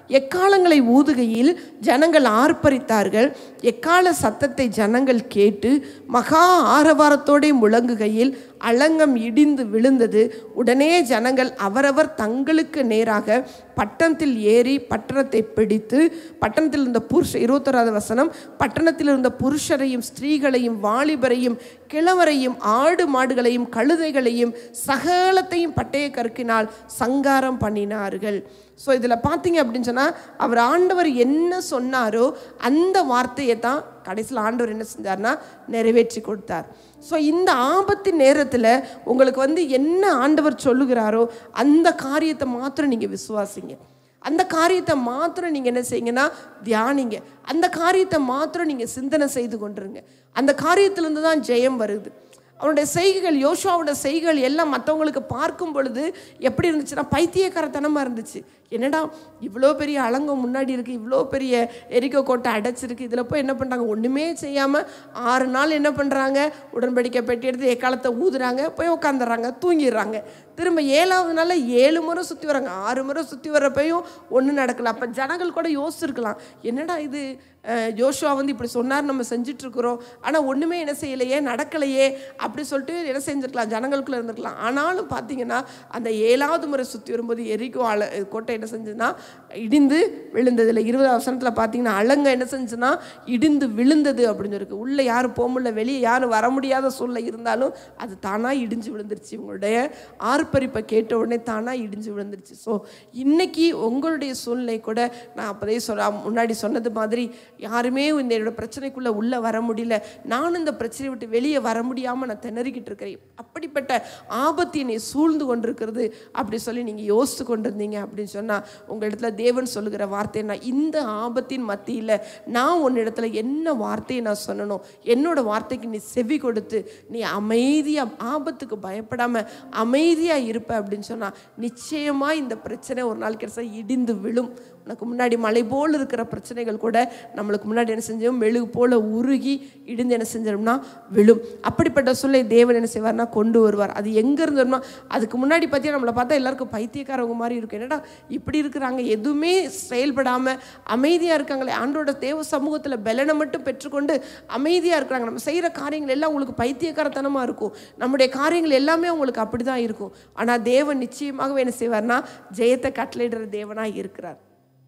எக்காலங்களை ஊதுகையில் ஜனங்கள் ஆர்ப்பரித்தார்கள் எக்கால சத்தத்தை ஜனங்கள் கேட்டு மகா ஆரவாரத்தோடே முழங்குகையில் அலங்கம் இடிந்து விழுந்தது உடனே ஜனங்கள் அவரவர் தங்களுக்கு நேராக பட்டணத்தில் ஏறி பட்டணத்தை பிடித்து பட்டணத்தில் இருந்த புருஷ இருபத்தொராவது வசனம் பட்டணத்தில் இருந்த புருஷரையும் ஸ்திரீகளையும் வாலிபரையும் கிழவரையும் ஆடு மாடுகளையும் கழுதைகளையும் சகலத்தையும் பட்டய கற்கினால் சங்காரம் பண்ணினார்கள் ஸோ இதில் பார்த்தீங்க அப்படின்னு சொன்னால் அவர் ஆண்டவர் என்ன சொன்னாரோ அந்த வார்த்தையை தான் கடைசியில் ஆண்டவர் என்ன செஞ்சார்னா நிறைவேற்றி கொடுத்தார் ஸோ இந்த ஆபத்தின் நேரத்தில் உங்களுக்கு வந்து என்ன ஆண்டவர் சொல்லுகிறாரோ அந்த காரியத்தை மாத்திரம் நீங்கள் விசுவாசிங்க அந்த காரியத்தை மாத்திரம் நீங்கள் என்ன செய்யுங்கன்னா தியானிங்க அந்த காரியத்தை மாத்திரம் நீங்கள் சிந்தனை செய்து கொண்டிருங்க அந்த காரியத்திலிருந்து தான் ஜெயம் வருது அவனுடைய செய்கைகள் யோசுவாவோட செய்கைகள் எல்லாம் மற்றவங்களுக்கு பார்க்கும் பொழுது எப்படி இருந்துச்சுன்னா பைத்தியக்காரத்தனமாக இருந்துச்சு என்னடா இவ்வளோ பெரிய அலங்கம் முன்னாடி இருக்குது இவ்வளோ பெரிய எரிக்கோ கோட்டை அடைச்சிருக்கு இதில் போய் என்ன பண்ணுறாங்க ஒன்றுமே செய்யாமல் ஆறு நாள் என்ன பண்ணுறாங்க உடன்படிக்கை பெட்டி எடுத்து எக்காலத்தை ஊதுறாங்க போய் உட்காந்துடுறாங்க தூங்கிடுறாங்க திரும்ப ஏழாவது நாளில் ஏழு முறை சுற்றி வராங்க ஆறு முறை சுற்றி வர்றப்பையும் ஒன்றும் நடக்கல அப்போ ஜனங்கள் கூட யோசிச்சிருக்கலாம் என்னடா இது அஹ், யோசுவா வந்து இப்படி சொன்னார் நம்ம செஞ்சிட்ருக்குறோம் ஆனால் ஒன்றுமே என்ன செய்யலையே நடக்கலையே அப்படி சொல்லிட்டு என்ன செஞ்சிருக்கலாம் ஜனங்களுக்குள்ளே இருந்திருக்கலாம் ஆனாலும் பார்த்தீங்கன்னா அந்த ஏழாவது முறை சுற்றி வரும்போது எரிக்கோ அல கோட்டை என்ன செஞ்சதுன்னா இடிந்து விழுந்தது இல்லை இருபது அவசரத்தில் பார்த்தீங்கன்னா அலங்க என்ன செஞ்சுன்னா இடிந்து விழுந்தது அப்படின்னு இருக்கு உள்ளே யாரும் போக முடியல வெளியே யாரும் வர முடியாத சூழ்நிலை இருந்தாலும் அது தானாக இடிஞ்சு விழுந்துருச்சு உங்களுடைய ஆர்ப்பரிப்பை கேட்ட உடனே தானாக இடிஞ்சு விழுந்துருச்சு ஸோ இன்னைக்கு உங்களுடைய சூழ்நிலை கூட நான் அப்போதே சொல்ல முன்னாடி சொன்னது மாதிரி யாருமே இந்த என்னோட பிரச்சனைக்குள்ளே உள்ளே வர முடியல நானும் இந்த பிரச்சனையை விட்டு வெளியே வர முடியாமல் நான் திணறிக்கிட்டு இருக்கிறேன் அப்படிப்பட்ட ஆபத்து என்னை சூழ்ந்து கொண்டிருக்கிறது அப்படி சொல்லி நீங்கள் யோசித்து கொண்டிருந்தீங்க அப்படின்னு சொன்னால் உங்கள் இடத்துல தேவன் சொல்லுகிற வார்த்தை நான் இந்த ஆபத்தின் மத்தியில் நான் உன்னிடத்துல என்ன வார்த்தையை நான் சொல்லணும் என்னோட வார்த்தைக்கு நீ செவி கொடுத்து நீ அமைதியாக ஆபத்துக்கு பயப்படாமல் அமைதியாக இருப்ப அப்படின்னு சொன்னால் நிச்சயமாக இந்த பிரச்சனை ஒரு நாள் கிடைச்சா இடிந்து விழும் உனக்கு முன்னாடி மலை போல் இருக்கிற பிரச்சனைகள் கூட நம்மளுக்கு முன்னாடி என்ன செஞ்சோம் மெழுகு போல உருகி இடிந்து என்ன செஞ்சிடும்னா விழும் அப்படிப்பட்ட சொல்லை தேவன் என்ன செய்வார்னா கொண்டு வருவார் அது எங்கேருந்து வருமா அதுக்கு முன்னாடி பார்த்தீங்கன்னா நம்மளை பார்த்தா எல்லாருக்கும் பைத்தியக்காரவங்க மாதிரி இருக்கும் என்னடா இப்படி இருக்கிறாங்க எதுவுமே செயல்படாமல் அமைதியாக இருக்காங்களே ஆண்டோட தேவ சமூகத்தில் பலனை மட்டும் பெற்றுக்கொண்டு அமைதியாக இருக்கிறாங்க நம்ம செய்கிற காரியங்கள் எல்லாம் உங்களுக்கு பைத்தியக்காரத்தனமாக இருக்கும் நம்முடைய காரியங்கள் எல்லாமே உங்களுக்கு அப்படி தான் இருக்கும் ஆனால் தேவன் நிச்சயமாகவே என்ன செய்வார்னா ஜெயத்தை கட்டளையிடுற தேவனாக இருக்கிறார்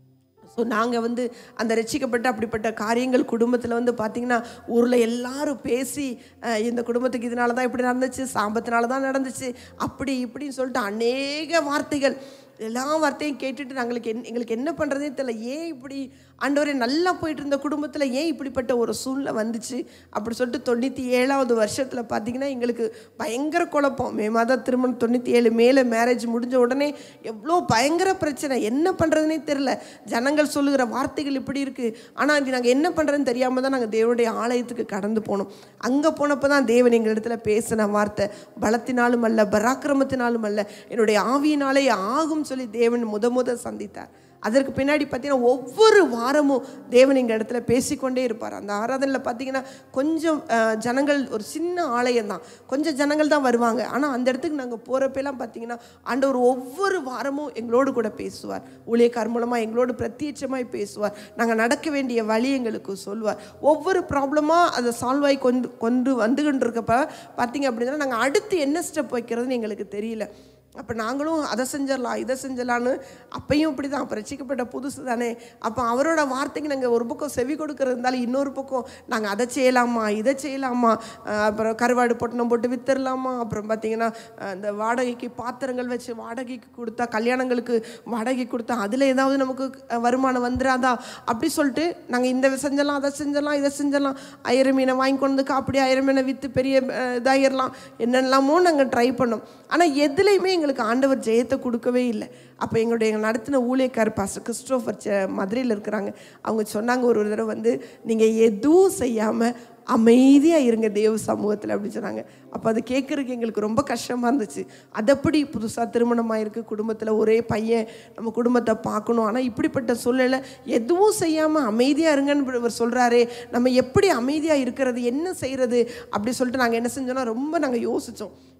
ஸோ நாங்கள் வந்து அந்த ரட்சிக்கப்பட்ட அப்படிப்பட்ட காரியங்கள் குடும்பத்தில் வந்து பார்த்திங்கன்னா ஊரில் எல்லாரும் பேசி அஹ், இந்த குடும்பத்துக்கு இதனால தான் இப்படி நடந்துச்சு சாபத்தினால தான் நடந்துச்சு அப்படி இப்படின்னு சொல்லிட்டு அநேக வார்த்தைகள் எல்லா வார்த்தையும் கேட்டுட்டு நாங்களுக்கு என் எங்களுக்கு என்ன பண்ணுறதே தெரியல ஏன் இப்படி ஆண்டவரே நல்லா போயிட்டு இருந்த குடும்பத்தில் ஏன் இப்படிப்பட்ட ஒரு சூழ்நிலை வந்துச்சு அப்படி சொல்லிட்டு தொண்ணூற்றி ஏழாவது வருஷத்தில் பார்த்தீங்கன்னா எங்களுக்கு பயங்கர குழப்பம் மே மாதம் திருமணம் தொண்ணூற்றி ஏழு மேலே மேரேஜ் முடிஞ்ச உடனே எவ்வளோ பயங்கர பிரச்சனை என்ன பண்ணுறதுனே தெரில ஜனங்கள் சொல்லுகிற வார்த்தைகள் இப்படி இருக்குது ஆனால் இது நாங்கள் என்ன பண்ணுறதுன்னு தெரியாமல் தான் நாங்கள் தேவனுடைய ஆலயத்துக்கு கடந்து போனோம் அங்கே போனப்போ தான் தேவன் எங்கள் இடத்துல பேசின வார்த்தை பலத்தினாலும் அல்ல பராக்கிரமத்தினாலும் அல்ல என்னுடைய ஆவியினாலே ஆகும் சொல்லி தேவன் முத முத சந்தித்தார் அதற்கு பின்னாடி பார்த்தீங்கன்னா ஒவ்வொரு வாரமும் தேவன் எங்கள் இடத்துல பேசிக்கொண்டே இருப்பார் அந்த ஆராதனையில் பார்த்தீங்கன்னா கொஞ்சம் அஹ், ஜனங்கள் ஒரு சின்ன ஆலயம் தான் கொஞ்சம் ஜனங்கள் தான் வருவாங்க ஆனால் அந்த இடத்துக்கு நாங்கள் போகிறப்பெல்லாம் பார்த்தீங்கன்னா ஆண்டவர் ஒவ்வொரு வாரமும் எங்களோடு கூட பேசுவார் ஊழியக்கார் மூலமாக எங்களோடு பிரத்யட்சமாய் பேசுவார் நாங்கள் நடக்க வேண்டிய வழி எங்களுக்கு சொல்வார் ஒவ்வொரு ப்ராப்ளமாக அதை சால்வ் ஆகி கொண்டு கொண்டு வந்துகிட்டு இருக்கப்ப பார்த்தீங்க அப்படின்னா நாங்கள் அடுத்து என்ன ஸ்டெப் வைக்கிறதுன்னு எங்களுக்கு தெரியல அப்போ நாங்களும் அதை செஞ்சிடலாம் இதை செஞ்சிடலான்னு அப்பையும் இப்படி தான் அப்போ ரசிக்கப்பட்ட புதுசு தானே அப்போ அவரோட வார்த்தைக்கு நாங்கள் ஒரு பக்கம் செவி கொடுக்கறது இருந்தாலும் இன்னொரு பக்கம் நாங்கள் அதை செய்யலாமா இதை செய்யலாமா அஹ் அப்புறம் கருவாடு பொட்டணம் போட்டு வித்துடலாமா அப்புறம் பார்த்தீங்கன்னா அஹ் இந்த வாடகைக்கு பாத்திரங்கள் வச்சு வாடகைக்கு கொடுத்தா கல்யாணங்களுக்கு வாடகை கொடுத்தா அதில் ஏதாவது நமக்கு அஹ், வருமானம் வந்துடாதா அப்படி சொல்லிட்டு நாங்கள் இந்த செஞ்சலாம் அதை செஞ்சலாம் இதை செஞ்சலாம் அயிர மீனை வாங்கி கொண்டு வந்து அப்படி அயிர மீனை விற்று பெரிய அஹ், இதாயிரலாம் என்னெல்லாமோ நாங்கள் ட்ரை பண்ணோம் ஆனால் எதுலேயுமே எங்களுக்கு ஆண்டவர் ஜெயத்தை கொடுக்கவே இல்லை அப்போ எங்களுடைய எங்கள் நடத்தின ஊழியக்கார் பாஸ்டர் கிறிஸ்டோஃபர் ச மதுரையில் இருக்கிறாங்க அவங்க சொன்னாங்க ஒரு ஒரு தடவை வந்து நீங்கள் எதுவும் செய்யாமல் அமைதியாக இருங்க தேவ சமூகத்தில் அப்படின்னு சொன்னாங்க அப்போ அது கேட்குறதுக்கு எங்களுக்கு ரொம்ப கஷ்டமாக இருந்துச்சு அதப்படி புதுசாக திருமணமாக இருக்குது குடும்பத்தில் ஒரே பையன் நம்ம குடும்பத்தை பார்க்கணும் ஆனால் இப்படிப்பட்ட சூழ்நிலை எதுவும் செய்யாமல் அமைதியாக இருங்கன்னு இவர் சொல்கிறாரே நம்ம எப்படி அமைதியாக இருக்கிறது என்ன செய்கிறது அப்படி சொல்லிட்டு நாங்கள் என்ன செஞ்சோன்னா ரொம்ப நாங்கள் யோசித்தோம்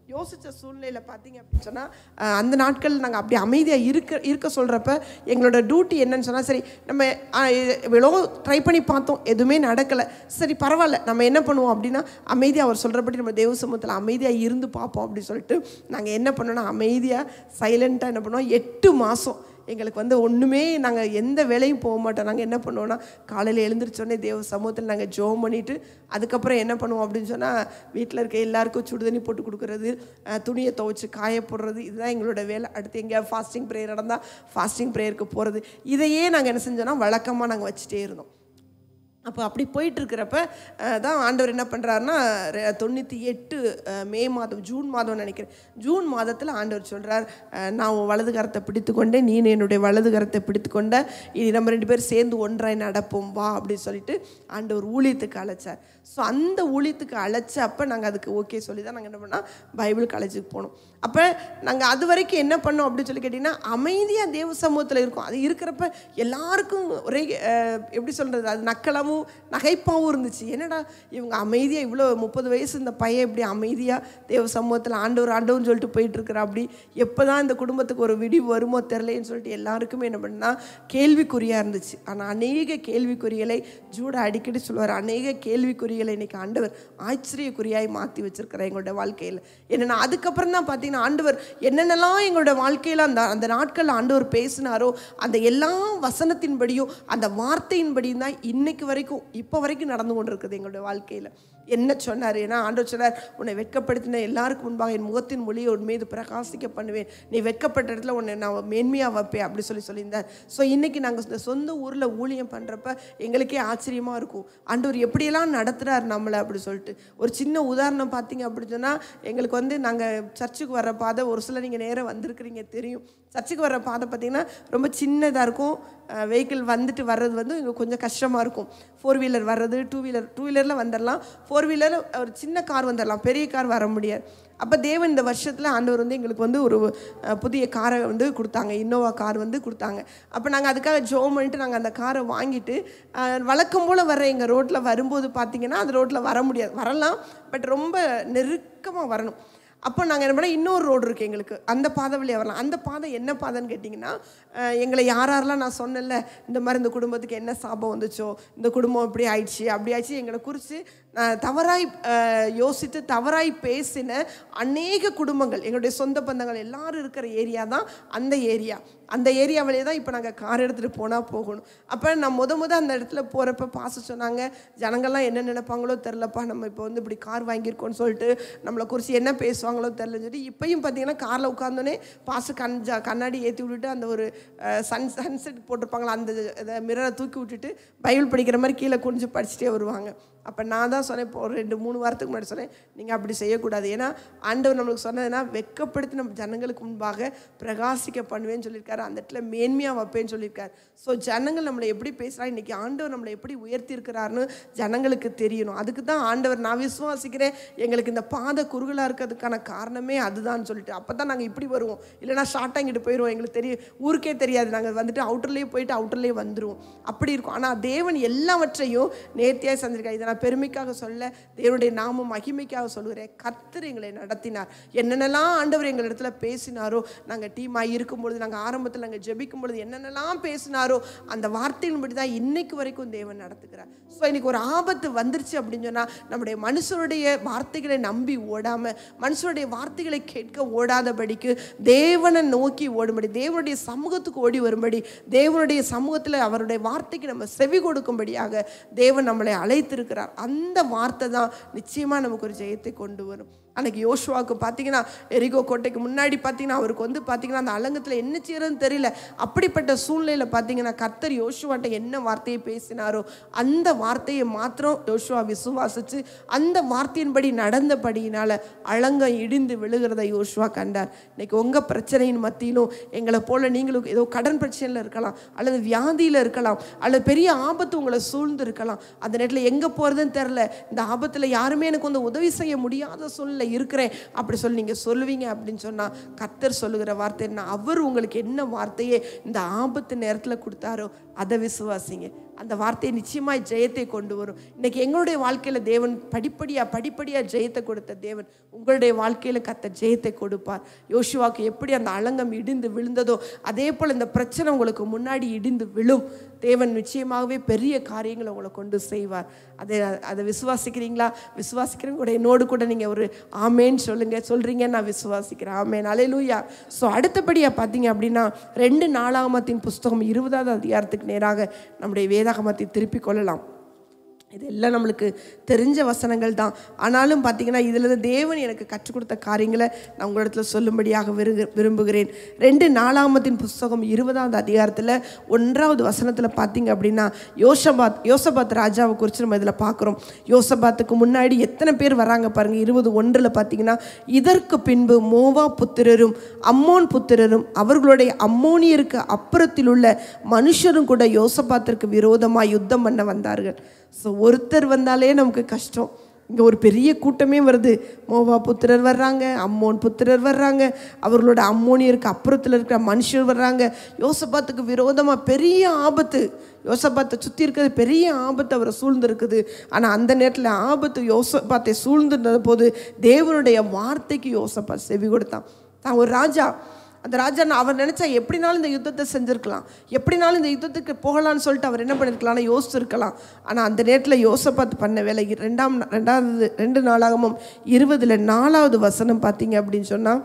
யோசித்த சூழ்நிலையில் பார்த்தீங்க அப்படின்னு சொன்னால் அந்த நாட்கள் நாங்கள் அப்படி அமைதியாக இருக்க இருக்க சொல்கிறப்ப எங்களோட டியூட்டி என்னன்னு சொன்னால் சரி நம்ம அஹ், எவ்வளோ ட்ரை பண்ணி பார்த்தோம் எதுவுமே நடக்கலை சரி பரவாயில்ல நம்ம என்ன பண்ணுவோம் அப்படின்னா அமைதியாக அவர் சொல்கிறபடி நம்ம தேவ சமூகத்தில் அமைதியாக இருந்து பார்ப்போம் அப்படின்னு சொல்லிட்டு நாங்கள் என்ன பண்ணோம்னா அமைதியாக சைலண்ட்டாக என்ன பண்ணுவோம் எட்டு மாதம் எங்களுக்கு வந்து ஒன்றுமே நாங்கள் எந்த வேலையும் போக மாட்டோம் நாங்கள் என்ன பண்ணுவோம்னா காலையில் எழுந்திரிச்சோடனே தேவ சமூகத்தில் நாங்கள் ஜோம் பண்ணிவிட்டு அதுக்கப்புறம் என்ன பண்ணுவோம் அப்படின்னு சொன்னால் வீட்டில் இருக்க எல்லாருக்கும் சுடுதண்ணி போட்டு கொடுக்குறது அஹ், துணியை துவைச்சு காய போடுறது இதுதான் எங்களோட வேலை அடுத்து எங்கேயாவது ஃபாஸ்டிங் ப்ரேயர் நடந்தால் ஃபாஸ்டிங் ப்ரேயருக்கு போகிறது இதையே நாங்கள் என்ன செஞ்சோன்னா வழக்கமாக நாங்கள் வச்சுட்டே இருந்தோம் அப்போ அப்படி போயிட்டு இருக்கிறப்ப அஹ், தான் ஆண்டவர் என்ன பண்ணுறாருன்னா தொண்ணூற்றி எட்டு அஹ், மே மாதம் ஜூன் மாதம் நினைக்கிறேன் ஜூன் மாதத்தில் ஆண்டவர் சொல்கிறார் நான் உன் வலது கரத்தை பிடித்து கொண்டேன் நீ என்னுடைய வலது கரத்தை பிடித்து கொண்ட இனி நம்ம ரெண்டு பேரும் சேர்ந்து ஒன்றாய் நடப்போம் வா அப்படின்னு சொல்லிட்டு ஆண்டவர் ஊழியத்துக்கு அழைச்சார் ஸோ அந்த ஊழியத்துக்கு அழைச்ச அப்போ நாங்கள் அதுக்கு ஓகே சொல்லி தான் நாங்கள் என்ன பண்ணோம் பைபிள் காலேஜுக்கு போனோம் அப்போ நாங்கள் அது வரைக்கும் என்ன பண்ணோம் அப்படின்னு சொல்லி கேட்டிங்கன்னா அமைதியாக தேவ சமூகத்தில் இருக்கோம் அது இருக்கிறப்ப எல்லாருக்கும் ஒரே அஹ், எப்படி சொல்கிறது அது நக்கலாவும் நகைப்பாகவும் இருந்துச்சு என்னடா இவங்க அமைதியாக இவ்வளோ முப்பது வயசு இந்த பையன் இப்படி அமைதியாக தேவ சமூகத்தில் ஆண்டவர் ஆண்டவர்னு சொல்லிட்டு போயிட்டு இருக்கிறா அப்படி எப்போ தான் இந்த குடும்பத்துக்கு ஒரு விடிவு வருமோ தெரிலேன்னு சொல்லிட்டு எல்லாருக்குமே என்ன பண்ணா கேள்விக்குறியாக இருந்துச்சு ஆனால் அநேக கேள்விக்குறிகளை ஜூட அடிக்கடி சொல்லுவார் அநேக கேள்விக்குறிகளை இன்னைக்கு ஆண்டவர் ஆச்சரியக்குறியாய் மாற்றி வச்சிருக்கிறார் எங்களோட வாழ்க்கையில் என்னென்னா அதுக்கப்புறம் தான் பார்த்தீங்கன்னா ஆண்டவர் என்னென்னலாம் எங்களோட வாழ்க்கையில் அந்த அந்த நாட்களில் ஆண்டவர் பேசினாரோ அந்த எல்லா வசனத்தின்படியும் அந்த வார்த்தையின்படியும் தான் இன்னைக்கு வரைக்கும் இப்போ வரைக்கும் நடந்து கொண்டு இருக்குது எங்களுடைய வாழ்க்கையில் என்ன சொன்னார் ஏன்னா ஆண்டவர் சொன்னார் உன்னை வெட்கப்படுத்தின எல்லாருக்கும் முன்பாக என் முகத்தின் மொழியை உன் மீது பிரகாசிக்க பண்ணுவேன் நீ வெட்கப்பட்ட இடத்துல உன்னை நான் மேன்மையாக வைப்பேன் அப்படி சொல்லி சொல்லியிருந்தார் ஸோ இன்னைக்கு நாங்கள் இந்த சொந்த ஊரில் ஊழியம் பண்ணுறப்ப எங்களுக்கே ஆச்சரியமாக இருக்கும் ஆண்டவர் எப்படியெல்லாம் நடத்துகிறார் நம்மளை அப்படி சொல்லிட்டு ஒரு சின்ன உதாரணம் பார்த்தீங்க அப்படி சொன்னால் எங்களுக்கு வந்து நாங்கள் சர்ச்சுக்கு வர பாதை ஒரு சில நீங்கள் நேரம் வந்திருக்கிறீங்க தெரியும் சர்ச்சுக்கு வர பாதை பார்த்தீங்கன்னா ரொம்ப சின்னதாக இருக்கும் வெஹிக்கிள் வந்துட்டு வர்றது வந்து இங்கே கொஞ்சம் கஷ்டமாக இருக்கும் ஃபோர் வீலர் வர்றது டூ வீலர் டூ வீலரில் வந்துடலாம் ஃபோர் வீலர் ஒரு சின்ன கார் வந்துடலாம் பெரிய கார் வர முடியாது அப்போ தேவன் இந்த வருஷத்தில் ஆண்டவர் வந்து எங்களுக்கு வந்து ஒரு அஹ், புதிய காரை வந்து கொடுத்தாங்க இன்னோவா கார் வந்து கொடுத்தாங்க அப்போ நாங்கள் அதுக்காக ஜோம் பண்ணிட்டு நாங்கள் அந்த காரை வாங்கிட்டு அஹ், வழக்கம் போல் வர எங்கள் ரோட்டில் வரும்போது பார்த்தீங்கன்னா அந்த ரோட்டில் வர முடியாது வரலாம் பட் ரொம்ப நெருக்கமாக வரணும் அப்போ நாங்கள் என்ன பண்ணோம் இன்னொரு ரோடு இருக்குது எங்களுக்கு அந்த பாதை வழியாக வரலாம் அந்த பாதை என்ன பாதைன்னு கேட்டிங்கன்னா அஹ், எங்களை யார் யாரெல்லாம் நான் சொன்னேன்ல இந்த மாதிரி இந்த குடும்பத்துக்கு என்ன சாபம் வந்துச்சோ இந்த குடும்பம் இப்படி ஆயிடுச்சு அப்படி ஆயிடுச்சு எங்களை குறித்து நான் தவறாய் அஹ், யோசித்து தவறாய் பேசின அநேக குடும்பங்கள் எங்களுடைய சொந்த பந்தங்கள் எல்லாரும் இருக்கிற ஏரியா தான் அந்த ஏரியா அந்த ஏரியா வழியே தான் இப்போ நாங்கள் கார் எடுத்துகிட்டு போனால் போகணும் அப்போ நான் முத முத அந்த இடத்துல போகிறப்ப பாச சொன்னாங்க ஜனங்கள்லாம் என்ன நினைப்பாங்களோ தெரிலப்பா நம்ம இப்போ வந்து இப்படி கார் வாங்கியிருக்கோம்னு சொல்லிட்டு நம்மளை குறித்து என்ன பேசுவாங்களோ தெரிலன்னு சொல்லி இப்பயும் பார்த்தீங்கன்னா காரில் உட்காந்தோன்னே பாச கண் ஜா- கண்ணாடி ஏற்றி விட்டுட்டு அந்த ஒரு சன் சன்செட் போட்டிருப்பாங்களா அந்த இதை மிரரை தூக்கி விட்டுட்டு பைபிள் படிக்கிற மாதிரி கீழே குனிஞ்சு படிச்சுட்டே வருவாங்க அப்போ நான் தான் சொன்னேன் இப்போ ஒரு ரெண்டு மூணு வாரத்துக்கு முன்னாடி சொன்னேன் நீங்கள் அப்படி செய்யக்கூடாது ஏன்னா ஆண்டவர் நம்மளுக்கு சொன்னதுன்னா வெட்கப்படுத்தி நம்ம ஜனங்களுக்கு முன்பாக பிரகாசிக்க பண்ணுவேன்னு சொல்லியிருக்காரு அந்த இடத்துல மேன்மையாக வைப்பேன்னு சொல்லியிருக்காரு ஸோ ஜனங்கள் நம்மளை எப்படி பேசுகிறாங்க இன்றைக்கி ஆண்டவர் நம்மளை எப்படி உயர்த்தி இருக்கிறாருன்னு ஜனங்களுக்கு தெரியணும் அதுக்கு தான் ஆண்டவர் நான் விசுவாசிக்கிறேன் எங்களுக்கு இந்த பாதை குறுகலாக இருக்கிறதுக்கான காரணமே அதுதான் சொல்லிட்டு அப்போ தான் நாங்கள் இப்படி வருவோம் இல்லைனா ஷார்ட்டாக இங்கிட்டு போயிடுவோம் எங்களுக்கு தெரியும் ஊருக்கே தெரியாது நாங்கள் வந்துட்டு அவுட்டர்லேயே போயிட்டு அவுட்டர்லேயே வந்துடுவோம் அப்படி இருக்கும் ஆனால் தேவன் எல்லாவற்றையும் நேர்த்தியாக செஞ்சிருக்காரு இதை நான் பெருமைக்காக சொல்ல தேவனுடைய நாமம் மகிமைக்காக சொல்லுகிறேன் கர்த்தர் எங்களை நடத்தினார் என்னென்னலாம் ஆண்டவர் எங்கள் இடத்துல பேசினாரோ நாங்கள் டீமாக இருக்கும் பொழுது நாங்கள் ஆரம்பத்தில் நாங்கள் ஜெபிக்கும் பொழுது என்னென்னலாம் பேசினாரோ அந்த வார்த்தையின்படி தான் இன்னைக்கு வரைக்கும் தேவன் நடத்துகிறார் ஸோ இன்னைக்கு ஒரு ஆபத்து வந்துருச்சு அப்படின்னு சொன்னால் நம்முடைய மனுஷருடைய வார்த்தைகளை நம்பி ஓடாமல் மனுஷருடைய வார்த்தைகளை கேட்க ஓடாதபடிக்கு தேவனை நோக்கி ஓடும்படி தேவனுடைய சமூகத்துக்கு ஓடி வரும்படி தேவனுடைய சமூகத்தில் அவருடைய வார்த்தைக்கு நம்ம செவி கொடுக்கும்படியாக தேவன் நம்மளை அழைத்திருக்கிறார் அந்த வார்த்தை தான் நிச்சயமாக நமக்கு ஒரு ஜெயத்தை கொண்டு வரும் அன்னைக்கு யோசுவாவுக்கு பார்த்தீங்கன்னா எரிகோ கோட்டைக்கு முன்னாடி பார்த்தீங்கன்னா அவருக்கு வந்து பார்த்தீங்கன்னா அந்த அலங்கத்தில் என்ன செய்யறதுன்னு தெரியல அப்படிப்பட்ட சூழ்நிலையில் பார்த்தீங்கன்னா கர்த்தர் யோசுவாட்ட என்ன வார்த்தையை பேசினாரோ அந்த வார்த்தையை மாத்திரம் யோசுவா விசுவாசிச்சு அந்த வார்த்தையின்படி நடந்தபடியினால அலங்கம் இடிந்து விழுகிறத யோசுவா கண்டார் இன்னைக்கு உங்கள் பிரச்சனையின் மத்தியிலும் எங்களை போல நீங்களும் ஏதோ கடன் பிரச்சனையில் இருக்கலாம் அல்லது வியாதியில் இருக்கலாம் அல்லது பெரிய ஆபத்து உங்களை சூழ்ந்து இருக்கலாம் அந்த நேரத்தில் எங்கே போகிறதுன்னு தெரில இந்த ஆபத்தில் யாருமே எனக்கு வந்து உதவி செய்ய முடியாத சூழ்நிலை யுத்தத்தில் இருக்கிறேன் அப்படி சொல்லி நீங்கள் சொல்லுவீங்க அப்படின்னு சொன்னால் கத்தர் சொல்லுகிற வார்த்தை என்ன அவர் உங்களுக்கு என்ன வார்த்தையே இந்த ஆபத்து நேரத்தில் கொடுத்தாரோ அதை விசுவாசிங்க அந்த வார்த்தை நிச்சயமாய் ஜெயத்தை கொண்டு வரும் இன்னைக்கு எங்களுடைய வாழ்க்கையில் தேவன் படிப்படியாக படிப்படியாக ஜெயத்தை கொடுத்த தேவன் உங்களுடைய வாழ்க்கையில் கத்த ஜெயத்தை கொடுப்பார் யோசுவாக்கு எப்படி அந்த அலங்கம் இடிந்து விழுந்ததோ அதே போல் இந்த பிரச்சனை உங்களுக்கு முன்னாடி இடிந்து விழும் தேவன் நிச்சயமாகவே பெரிய காரியங்களை உங்களை கொண்டு செய்வார் அதை அதை விசுவாசிக்கிறீங்களா விசுவாசிக்கிறவங்க கூட என்னோடு கூட நீங்கள் ஒரு ஆமேன்னு சொல்லுங்கள் சொல்கிறீங்க நான் விசுவாசிக்கிறேன் ஆமேன் அலையலூயா ஸோ அடுத்தபடியாக பார்த்தீங்க அப்படின்னா ரெண்டு நாளாகமத்தின் புஸ்தகம் இருபதாவது அதிகாரத்துக்கு நேராக நம்முடைய வேதாகமத்தை திருப்பிக் கொள்ளலாம் இதெல்லாம் நம்மளுக்கு தெரிஞ்ச வசனங்கள் தான் ஆனாலும் பார்த்தீங்கன்னா இதில் தேவன் எனக்கு கற்றுக் கொடுத்த காரியங்களை நான் உங்களிடத்துல சொல்லும்படியாக விரும்பு விரும்புகிறேன் ரெண்டு நாலாமத்தின் புஸ்தகம் இருபதாவது அதிகாரத்தில் ஒன்றாவது வசனத்தில் பார்த்தீங்க அப்படின்னா யோசபாத் யோசபாத் ராஜாவை குறித்து நம்ம இதில் பார்க்குறோம் யோசபாத்துக்கு முன்னாடி எத்தனை பேர் வராங்க பாருங்கள் இருபது ஒன்றில் பார்த்தீங்கன்னா இதற்கு பின்பு மோவா புத்திரரும் அம்மோன் புத்திரரும் அவர்களுடைய அம்மோனியருக்கு அப்புறத்தில் உள்ள மனுஷரும் கூட யோசபாத்திற்கு விரோதமாக யுத்தம் பண்ண வந்தார்கள் ஸோ ஒருத்தர் வந்தாலே நமக்கு கஷ்டம் இங்கே ஒரு பெரிய கூட்டமே வருது மோவா புத்திரர் வர்றாங்க அம்மோன் புத்திரர் வர்றாங்க அவர்களோட அம்மோனியருக்கு அப்புறத்தில் இருக்கிற மனுஷர் வர்றாங்க யோசபாத்துக்கு விரோதமாக பெரிய ஆபத்து யோசபாத்தை சுற்றி இருக்கிறது பெரிய ஆபத்து அவரை சூழ்ந்திருக்குது ஆனால் அந்த நேரத்தில் ஆபத்து யோசபாத்தை சூழ்ந்திருந்த போது தேவனுடைய வார்த்தைக்கு யோசபாத் செவி கொடுத்தான் தான் ஒரு ராஜா அந்த ராஜா நான் அவர் நினச்சா எப்படினாலும் இந்த யுத்தத்தை செஞ்சுருக்கலாம் எப்படினாலும் இந்த யுத்தத்துக்கு போகலான்னு சொல்லிட்டு அவர் என்ன பண்ணியிருக்கலாம்னா யோசிச்சிருக்கலாம் ஆனால் அந்த நேரத்தில் யோசபாத் பண்ண வேலை ரெண்டாம் ரெண்டாவது ரெண்டு நாளாகமும் இருபதில் நாலாவது வசனம் பார்த்தீங்க அப்படின்னு சொன்னால்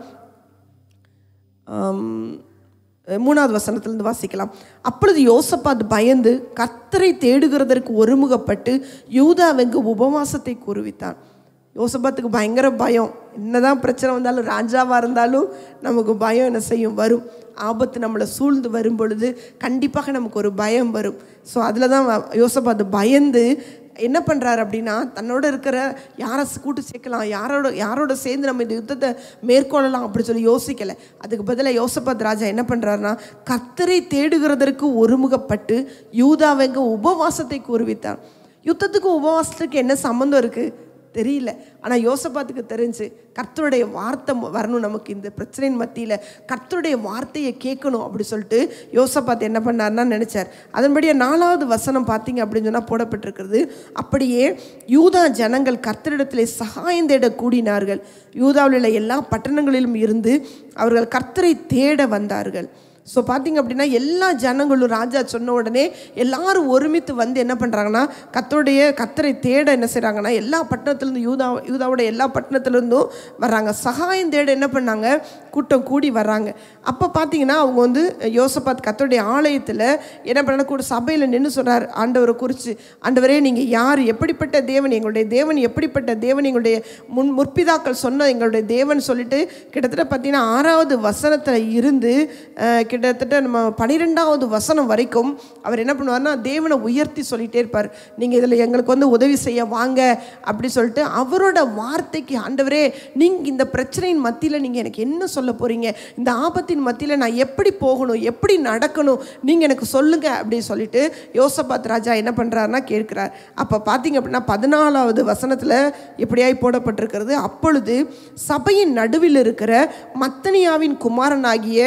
மூணாவது வசனத்திலிருந்து வாசிக்கலாம் அப்பொழுது யோசப்பாத் பயந்து கத்தரை தேடுகிறதற்கு ஒருமுகப்பட்டு யூதாவெங்கு உபவாசத்தை கூறுவித்தான் யோசபாத்துக்கு பயங்கர பயம் என்னதான் பிரச்சனை வந்தாலும் ராஜாவாக இருந்தாலும் நமக்கு பயம் என்ன செய்யும் வரும் ஆபத்து நம்மளை சூழ்ந்து வரும் பொழுது கண்டிப்பாக நமக்கு ஒரு பயம் வரும் ஸோ அதில் தான் யோசபாத்து பயந்து என்ன பண்ணுறாரு அப்படின்னா தன்னோட இருக்கிற யாரை கூட்டு சேர்க்கலாம் யாரோட யாரோட சேர்ந்து நம்ம இந்த யுத்தத்தை மேற்கொள்ளலாம் அப்படி சொல்லி யோசிக்கலை அதுக்கு பதிலாக யோசபாத் ராஜா என்ன பண்ணுறாருன்னா கத்தரை தேடுகிறதற்கு ஒருமுகப்பட்டு யூதாவெங்க உபவாசத்தை கூறுவித்தார் யுத்தத்துக்கு உபவாசத்துக்கு என்ன சம்மந்தம் இருக்குது தெரியல ஆனால் யோசபாத்துக்கு தெரிஞ்சு கர்த்தருடைய வார்த்தை வரணும் நமக்கு இந்த பிரச்சனையின் மத்தியில் கர்த்தருடைய வார்த்தையை கேட்கணும் அப்படி சொல்லிட்டு யோசபாத் என்ன பண்ணார்னா நினச்சார் அதன்படியே நாலாவது வசனம் பார்த்தீங்க அப்படின்னு சொன்னால் போடப்பட்டிருக்கிறது அப்படியே யூதா ஜனங்கள் கர்த்தரிடத்திலே சகாயம் தேட கூடினார்கள் யூதாவில் உள்ள எல்லா பட்டணங்களிலும் இருந்து அவர்கள் கர்த்தரை தேட வந்தார்கள் ஸோ பார்த்தீங்க அப்படின்னா எல்லா ஜனங்களும் ராஜா சொன்ன உடனே எல்லாரும் ஒருமித்து வந்து என்ன பண்ணுறாங்கன்னா கத்தருடைய கத்தரை தேட என்ன செய்கிறாங்கன்னா எல்லா பட்டணத்துலேருந்து யூதா யூதாவோட எல்லா பட்டணத்துலேருந்தும் வர்றாங்க சகாயம் தேட என்ன பண்ணாங்க கூட்டம் கூடி வர்றாங்க அப்போ பார்த்தீங்கன்னா அவங்க வந்து யோசபாத் கத்தருடைய ஆலயத்தில் என்ன பண்ண கூட சபையில் நின்று சொல்கிறார் ஆண்டவரை குறித்து ஆண்டவரே நீங்கள் யார் எப்படிப்பட்ட தேவன் எங்களுடைய தேவன் எப்படிப்பட்ட தேவன் எங்களுடைய முன் முற்பிதாக்கள் சொன்ன எங்களுடைய தேவன் சொல்லிட்டு கிட்டத்தட்ட பார்த்தீங்கன்னா ஆறாவது வசனத்தில் இருந்து கிட்டத்தட்ட நம்ம பனிரெண்டாவது வசனம் வரைக்கும் அவர் என்ன பண்ணுவார்னா தேவனை உயர்த்தி சொல்லிகிட்டே இருப்பார் நீங்கள் இதில் எங்களுக்கு வந்து உதவி செய்ய வாங்க அப்படி சொல்லிட்டு அவரோட வார்த்தைக்கு ஆண்டவரே நீங்கள் இந்த பிரச்சனையின் மத்தியில் நீங்கள் எனக்கு என்ன சொல்ல போகிறீங்க இந்த ஆபத்தின் மத்தியில் நான் எப்படி போகணும் எப்படி நடக்கணும் நீங்கள் எனக்கு சொல்லுங்கள் அப்படின்னு சொல்லிட்டு யோசபாத் ராஜா என்ன பண்ணுறாருன்னா கேட்குறார் அப்போ பார்த்தீங்க அப்படின்னா பதினாலாவது வசனத்தில் இப்படியாய் போடப்பட்டிருக்கிறது அப்பொழுது சபையின் நடுவில் இருக்கிற மத்தனியாவின் குமாரனாகிய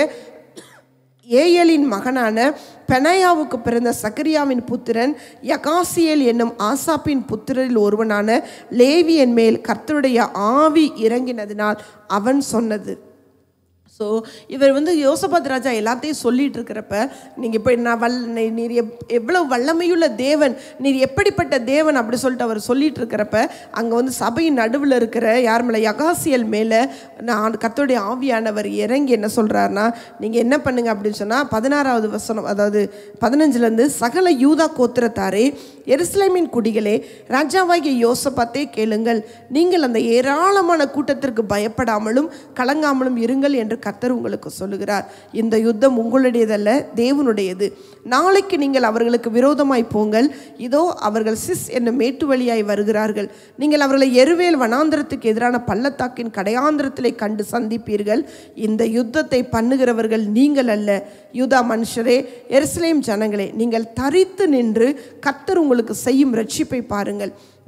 ஏயலின் மகனான பெனாயாவுக்கு பிறந்த சக்கரியாவின் புத்திரன் யகாசியல் என்னும் ஆசாப்பின் புத்திரரில் ஒருவனான லேவியன் மேல் கர்த்தருடைய ஆவி இறங்கினதினால் அவன் சொன்னது ஸோ இவர் வந்து யோசபாத் ராஜா எல்லாத்தையும் சொல்லிட்டு இருக்கிறப்ப நீங்கள் இப்போ நான் வல் நீ- நீர் எப் எவ்வளோ வல்லமையுள்ள தேவன் நீர் எப்படிப்பட்ட தேவன் அப்படி சொல்லிட்டு அவர் சொல்லிட்டு இருக்கிறப்ப அங்கே வந்து சபையின் நடுவில் இருக்கிற யார் மேலே யகாசியல் மேலே நான் கர்த்தருடைய ஆவியானவர் இறங்கி என்ன சொல்கிறாருன்னா நீங்கள் என்ன பண்ணுங்க அப்படின்னு சொன்னால் பதினாறாவது வசனம் அதாவது பதினஞ்சுலேருந்து சகல யூதா கோத்திரத்தாரே எருசலேமின் குடிகளே ராஜாவாகிய யோசபாத்தே கேளுங்கள் நீங்கள் அந்த ஏராளமான கூட்டத்திற்கு பயப்படாமலும் கலங்காமலும் இருங்கள் என்று கர்த்தர் உங்களுக்கு சொல்லுகிறார் இந்த யுத்தம் உங்களுடையதல்ல தேவனுடையது நாளைக்கு நீங்கள் அவர்களுக்கு விரோதமாய் போங்கள் இதோ அவர்கள் சிஸ் என்னும் மேட்டு வழியாய் வருகிறார்கள் நீங்கள் அவர்களை எருவேல் வனாந்திரத்துக்கு எதிரான பள்ளத்தாக்கின் கடையாந்திரத்திலே கண்டு சந்திப்பீர்கள் இந்த யுத்தத்தை பண்ணுகிறவர்கள் நீங்கள் அல்ல யூதா மனுஷரே எருசலேம் ஜனங்களே நீங்கள் தரித்து நின்று கர்த்தர் உங்களுக்கு செய்யும் ரட்சிப்பை பாருங்கள்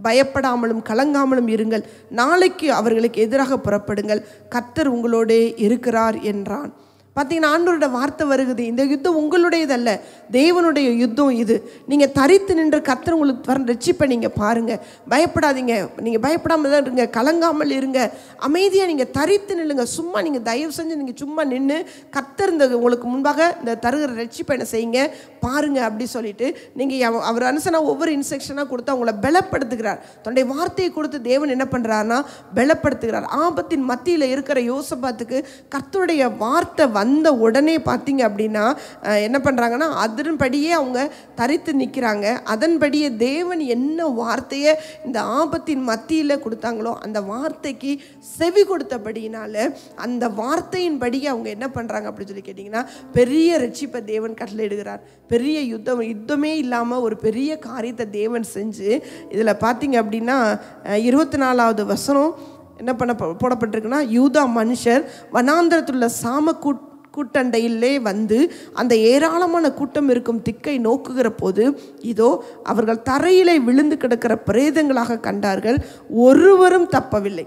பயப்படாமலும் கலங்காமலும் இருங்கள் நாளைக்கு அவர்களுக்கு எதிராக புறப்படுங்கள் கர்த்தர் உங்களோடே இருக்கிறார் என்றான் பார்த்தீங்கன்னா ஆண்டவரோட வார்த்தை வருகுது இந்த யுத்தம் உங்களுடையதல்ல தேவனுடைய யுத்தம் இது நீங்கள் தரித்து நின்று கர்த்தர் உங்களுக்கு வர ரட்சிப்பை நீங்கள் பாருங்கள் பயப்படாதீங்க நீங்கள் பயப்படாமல் தான் இருங்க கலங்காமல் இருங்க அமைதியாக நீங்கள் தரித்து நில்லுங்க சும்மா நீங்கள் தயவு செஞ்சு நீங்கள் சும்மா நின்று கர்த்தர் இந்த உங்களுக்கு முன்பாக இந்த தருகிற ரட்சிப்பை என்ன செய்யுங்க பாருங்க அப்படி சொல்லிட்டு நீங்கள் அவர் அனுசனா ஒவ்வொரு இன்ஸ்ட்ரக்ஷனாக கொடுத்து அவங்கள பலப்படுத்துகிறார் தன்னுடைய வார்த்தையை கொடுத்து தேவன் என்ன பண்ணுறாருன்னா பலப்படுத்துகிறார் ஆபத்தின் மத்தியில் இருக்கிற யோசபாத்துக்கு கர்த்தருடைய வார்த்தை வந்த உடனே பார்த்தீங்க அப்படின்னா அஹ், என்ன பண்ணுறாங்கன்னா அதன்படியே அவங்க தரித்து நிற்கிறாங்க அதன்படியே தேவன் என்ன வார்த்தையை இந்த ஆபத்தின் மத்தியில் கொடுத்தாங்களோ அந்த வார்த்தைக்கு செவி கொடுத்தபடியினால அந்த வார்த்தையின்படியே அவங்க என்ன பண்ணுறாங்க அப்படின்னு சொல்லி கேட்டிங்கன்னா பெரிய ரட்சிப்பை தேவன் கட்டளையிடுகிறார் பெரிய யுத்தம் யுத்தமே இல்லாமல் ஒரு பெரிய காரியத்தை தேவன் செஞ்சு இதில் பார்த்தீங்க அப்படின்னா இருபத்தி நாலாவது வசனம் என்ன பண்ண போடப்பட்டிருக்குன்னா யூதா மனுஷர் வனாந்திரத்தில் உள்ள சாம கூட் கூட்டண்டையிலே வந்து அந்த ஏராளமான கூட்டம் இருக்கும் திக்கை நோக்குகிற போது இதோ அவர்கள் தரையிலே விழுந்து கிடக்கிற பிரேதங்களாக கண்டார்கள் ஒருவரும் தப்பவில்லை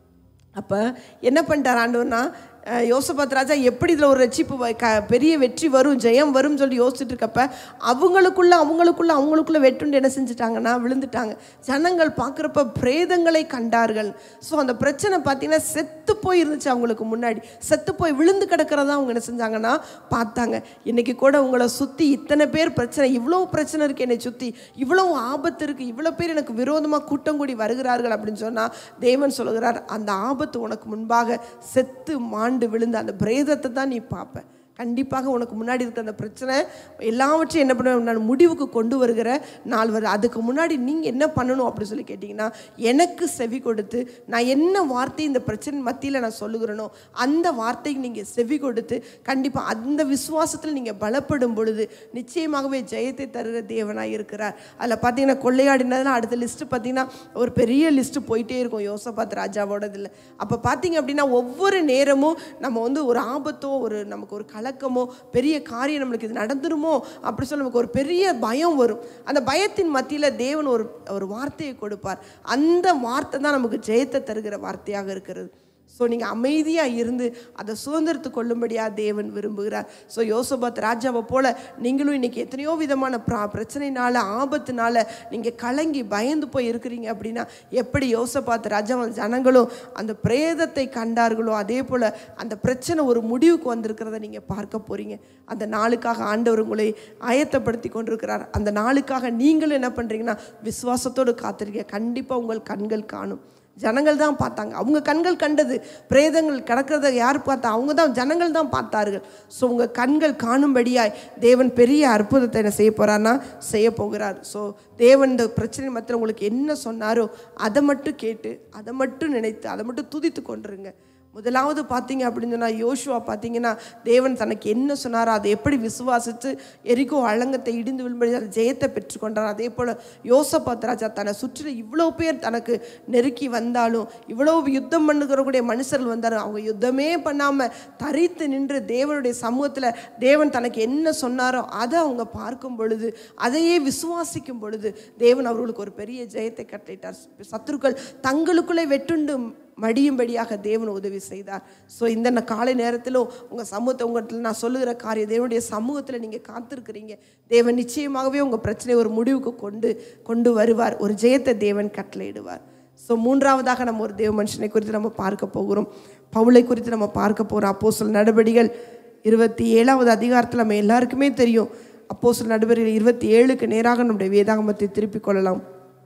அப்போ என்ன பண்ணிட்டார் ஆண்டவர்னா அஹ், யோசபாத் ராஜா எப்படி இதில் ஒரு ரட்சிப்பு வ- க பெரிய வெற்றி வரும் ஜெயம் வரும்னு சொல்லி யோசிச்சுட்டு இருக்கப்ப அவங்களுக்குள்ள அவங்களுக்குள்ள அவங்களுக்குள்ள வெட்டுண்டு என்ன செஞ்சுட்டாங்கன்னா விழுந்துட்டாங்க ஜனங்கள் பார்க்குறப்ப பிரேதங்களை கண்டார்கள் ஸோ அந்த பிரச்சனை பார்த்தீங்கன்னா செத்து போய் இருந்துச்சு அவங்களுக்கு முன்னாடி செத்து போய் விழுந்து கிடக்கிறதா அவங்க என்ன செஞ்சாங்கன்னா பார்த்தாங்க இன்னைக்கு கூட உங்களை சுற்றி இத்தனை பேர் பிரச்சனை இவ்வளோ பிரச்சனை இருக்கு என்னை சுற்றி இவ்வளோ ஆபத்து இருக்குது இவ்வளோ பேர் எனக்கு விரோதமாக கூட்டம் கூடி வருகிறார்கள் அப்படின்னு சொன்னால் தேவன் சொல்லுகிறார் அந்த ஆபத்து உனக்கு முன்பாக செத்து மாண்டு விழுந்த அந்த பிரேதத்தை தான் நீ பார்ப்ப கண்டிப்பாக உனக்கு முன்னாடி இருக்க அந்த பிரச்சனை எல்லாவற்றையும் என்ன பண்ண நான் முடிவுக்கு கொண்டு வருகிற நாள் வருது அதுக்கு முன்னாடி நீங்கள் என்ன பண்ணணும் அப்படின்னு சொல்லி கேட்டிங்கன்னா எனக்கு செவி கொடுத்து நான் என்ன வார்த்தை இந்த பிரச்சனை மத்தியில் நான் சொல்லுகிறேனோ அந்த வார்த்தைக்கு நீங்கள் செவி கொடுத்து கண்டிப்பாக அந்த விசுவாசத்தில் நீங்கள் பலப்படும் பொழுது நிச்சயமாகவே ஜெயத்தை தருகிற தேவனாக இருக்கிறார் அதில் பார்த்தீங்கன்னா கொள்ளையாடினதுலாம் அடுத்த லிஸ்ட்டு பார்த்தீங்கன்னா ஒரு பெரிய லிஸ்ட்டு போயிட்டே இருக்கும் யோசபாத் ராஜாவோடதில் அப்போ பார்த்தீங்க அப்படின்னா ஒவ்வொரு நேரமும் நம்ம வந்து ஒரு ஆபத்தோ ஒரு நமக்கு ஒரு கலக்கமோ பெரிய காரியம் நம்மளுக்கு இது நடந்துருமோ அப்படி சொல்லி நமக்கு ஒரு பெரிய பயம் வரும் அந்த பயத்தின் மத்தியில் தேவன் ஒரு ஒரு வார்த்தையை கொடுப்பார் அந்த வார்த்தை தான் நமக்கு ஜெயத்தை தருகிற வார்த்தையாக இருக்கிறது ஸோ நீங்கள் அமைதியாக இருந்து அதை சுதந்திரத்து கொள்ளும்படியாக தேவன் விரும்புகிறார் ஸோ யோசபாத் ராஜாவை போல நீங்களும் இன்னைக்கு எத்தனையோ விதமான பிரா பிரச்சனைனால ஆபத்துனால நீங்கள் கலங்கி பயந்து போய் இருக்கிறீங்க அப்படின்னா எப்படி யோசபாத் ராஜா ஜனங்களும் அந்த பிரேதத்தை கண்டார்களோ அதே போல் அந்த பிரச்சனை ஒரு முடிவுக்கு வந்திருக்கிறத நீங்கள் பார்க்க போகிறீங்க அந்த நாளுக்காக ஆண்டவர் உங்களை ஆயத்தப்படுத்தி கொண்டிருக்கிறார் அந்த நாளுக்காக நீங்களும் என்ன பண்ணுறீங்கன்னா விசுவாசத்தோடு காத்திருக்கீங்க கண்டிப்பாக உங்கள் கண்கள் காணும் ஜனங்கள் தான் பார்த்தாங்க அவங்க கண்கள் கண்டது பிரேதங்கள் கிடக்கிறத யார் பார்த்தா அவங்க தான் ஜனங்கள் தான் பார்த்தார்கள் ஸோ உங்கள் கண்கள் காணும்படியாய் தேவன் பெரிய அற்புதத்தை என்ன செய்ய போகிறார்னா செய்ய போகிறார் ஸோ தேவன் இந்த பிரச்சனை மத்தியில் உங்களுக்கு என்ன சொன்னாரோ அதை மட்டும் கேட்டு அதை மட்டும் நினைத்து அதை மட்டும் துதித்து கொண்டிருங்க முதலாவது பார்த்தீங்க அப்படின்னு சொன்னால் யோசுவா பார்த்தீங்கன்னா தேவன் தனக்கு என்ன சொன்னாரோ அதை எப்படி விசுவாசித்து எரிகோ அலங்கத்தை இடிந்து விழும்படி அந்த ஜெயத்தை பெற்றுக்கொண்டார் அதே போல் யோசபாத் ராஜா தன்னை சுற்றி இவ்வளோ பேர் தனக்கு நெருக்கி வந்தாலும் இவ்வளோ யுத்தம் பண்ணுகிறக்கூடிய மனுஷர்கள் வந்தாலும் அவங்க யுத்தமே பண்ணாமல் தரித்து நின்று தேவனுடைய சமூகத்தில் தேவன் தனக்கு என்ன சொன்னாரோ அதை அவங்க பார்க்கும் பொழுது அதையே விசுவாசிக்கும் பொழுது தேவன் அவர்களுக்கு ஒரு பெரிய ஜெயத்தை கட்டளையிட்டார் சத்துருக்கள் தங்களுக்குள்ளே வெட்டுண்டு மடியும்படியாக தேவன் உதவி செய்தார் ஸோ இந்த ந- காலை நேரத்திலும் உங்கள் சமூகத்தை உங்கள்கிட்ட நான் சொல்லுகிற காரியம் தேவனுடைய சமூகத்தில் நீங்கள் காத்திருக்கிறீங்க தேவன் நிச்சயமாகவே உங்கள் பிரச்சனையை ஒரு முடிவுக்கு கொண்டு கொண்டு வருவார் ஒரு ஜெயத்தை தேவன் கட்டளையிடுவார் ஸோ மூன்றாவதாக நம்ம ஒரு தேவ மனுஷனை குறித்து நம்ம பார்க்க போகிறோம் பவுலை குறித்து நம்ம பார்க்க போகிறோம் அப்போ சில நடவடிகள் இருபத்தி ஏழாவது அதிகாரத்தில் நம்ம எல்லாருக்குமே தெரியும் அப்போ சில நடவடிக்கைகள் இருபத்தி ஏழுக்கு நேராக நம்முடைய வேதாகமத்தை திருப்பிக் கொள்ளலாம்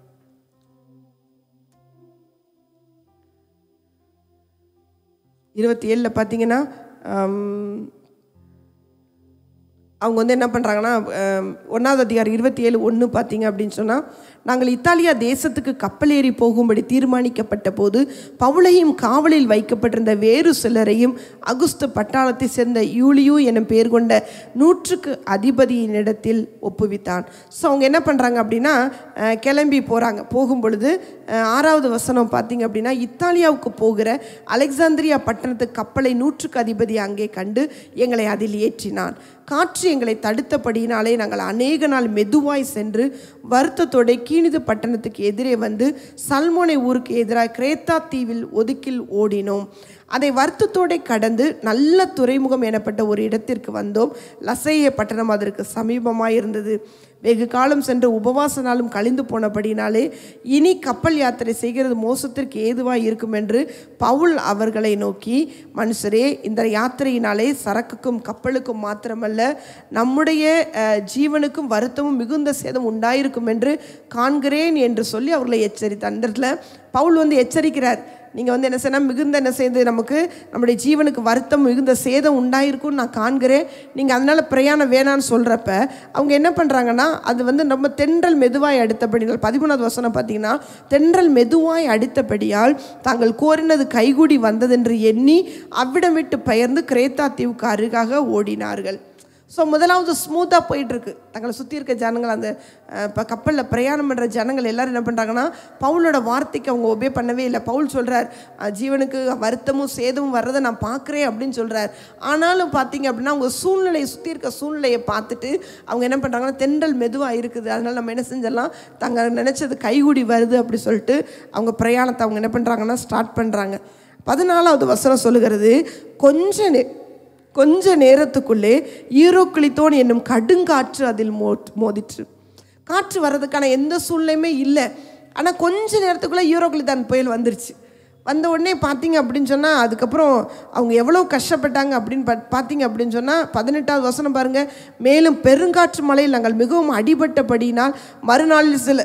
இருபத்தி ஏழில் பார்த்தீங்கன்னா ஆம், அவங்க வந்து என்ன பண்ணுறாங்கன்னா ஒன்றாவது அதிகாரம் இருபத்தி ஏழு ஒன்று பார்த்தீங்க அப்படின்னு சொன்னால் நாங்கள் இத்தாலியா தேசத்துக்கு கப்பல் ஏறி போகும்படி தீர்மானிக்கப்பட்ட போது பவுலையும் காவலில் வைக்கப்பட்டிருந்த வேறு சிலரையும் அகுஸ்து பட்டாளத்தை சேர்ந்த யூலியு எனும் பேர் கொண்ட நூற்றுக்கு அதிபதியினிடத்தில் ஒப்புவித்தான் ஸோ அவங்க என்ன பண்ணுறாங்க அப்படின்னா அஹ், கிளம்பி போகிறாங்க போகும் பொழுது அஹ், ஆறாவது வசனம் பார்த்தீங்க அப்படின்னா இத்தாலியாவுக்கு போகிற அலெக்சாந்திரியா பட்டணத்து கப்பலை நூற்றுக்கு அதிபதி அங்கே கண்டு எங்களை அதில் ஏற்றினான் காற்று எங்களை தடுத்தபடியினாலே நாங்கள் அநேக நாள் மெதுவாய் சென்று வருத்தத்தோட கீணிது பட்டணத்துக்கு எதிரே வந்து சல்மோனை ஊருக்கு எதிராக கிரேத்தா தீவில் ஒதுக்கில் ஓடினோம் அதை வருத்தத்தோടെ கடந்து நல்ல துறைமுகம் எனப்பட்ட ஒரு இடத்திற்கு வந்தோம் லசைய பட்டணம் அதற்கு சமீபமாக இருந்தது வெகு காலம் சென்று உபவாச நாளும் கழிந்து போனபடினாலே இனி கப்பல் யாத்திரை செய்கிறது மோசத்திற்கு ஏதுவாய் இருக்கும் என்று பவுல் அவர்களை நோக்கி மனுஷரே இந்த யாத்திரையினாலே சரக்குக்கும் கப்பலுக்கும் மாத்திரமல்ல நம்முடைய அஹ், ஜீவனுக்கும் வருத்தமும் மிகுந்த சேதம் உண்டாயிருக்கும் என்று காண்கிறேன் என்று சொல்லி அவர்களை எச்சரித்தார் அந்த இடத்துல பவுல் வந்து எச்சரிக்கிறார் நீங்கள் வந்து என்ன செய்யணும் மிகுந்த என்ன செய்து நமக்கு நம்முடைய ஜீவனுக்கு வருத்தம் மிகுந்த சேதம் உண்டாயிருக்கும்னு நான் காண்கிறேன் நீங்கள் அதனால் பிரயாணம் வேணான்னு சொல்கிறப்ப அவங்க என்ன பண்ணுறாங்கன்னா அது வந்து நம்ம தென்றல் மெதுவாய் அடித்தபடியால் பதிமூணாவது வசனம் பார்த்தீங்கன்னா தென்றல் மெதுவாய் அடித்தபடியால் தாங்கள் கோரினது கைகூடி வந்ததென்று எண்ணி அவ்விடம் விட்டு பெயர்ந்து கிரேத்தா தீவுக்கு அருகாக ஓடினார்கள் ஸோ முதலாவது ஸ்மூத்தாக போயிட்டுருக்கு தங்களை சுற்றி இருக்க ஜனங்கள் அந்த இப்போ கப்பலில் பிரயாணம் பண்ணுற ஜனங்கள் எல்லாரும் என்ன பண்ணுறாங்கன்னா பவுலோட வார்த்தைக்கு அவங்க ஒபே பண்ணவே இல்லை பவுல் சொல்கிறார் ஜீவனுக்கு வருத்தமும் சேதமும் வர்றதை நான் பார்க்குறேன் அப்படின்னு சொல்கிறார் ஆனாலும் பார்த்தீங்க அப்படின்னா அவங்க சூழ்நிலையை சுற்றி இருக்க சூழ்நிலையை பார்த்துட்டு அவங்க என்ன பண்ணுறாங்கன்னா தென்றல் மெதுவாக இருக்குது அதனால் நம்ம என்ன செஞ்சிடலாம் தங்க நினச்சது கைகூடி வருது அப்படி சொல்லிட்டு அவங்க பிரயாணத்தை அவங்க என்ன பண்ணுறாங்கன்னா ஸ்டார்ட் பண்ணுறாங்க பதினாலாவது வசனம் சொல்லுகிறது கொஞ்ச நே கொஞ்ச நேரத்துக்குள்ளே ஈரோக்கிளித்தோன் என்னும் கடுங்காற்று அதில் மோ மோதிற்று காற்று வர்றதுக்கான எந்த சூழ்நிலையுமே இல்லை ஆனால் கொஞ்ச நேரத்துக்குள்ளே ஈரோக்கிளித்தான் புயல் வந்துருச்சு வந்த உடனே பார்த்தீங்க அப்படின்னு சொன்னால் அதுக்கப்புறம் அவங்க எவ்வளோ கஷ்டப்பட்டாங்க அப்படின்னு பா பார்த்தீங்க அப்படின்னு சொன்னால் பதினெட்டாவது வசனம் பாருங்கள் மேலும் பெருங்காற்று மலையில் நாங்கள் மிகவும் அடிபட்டபடியினால் மறுநாளில் சில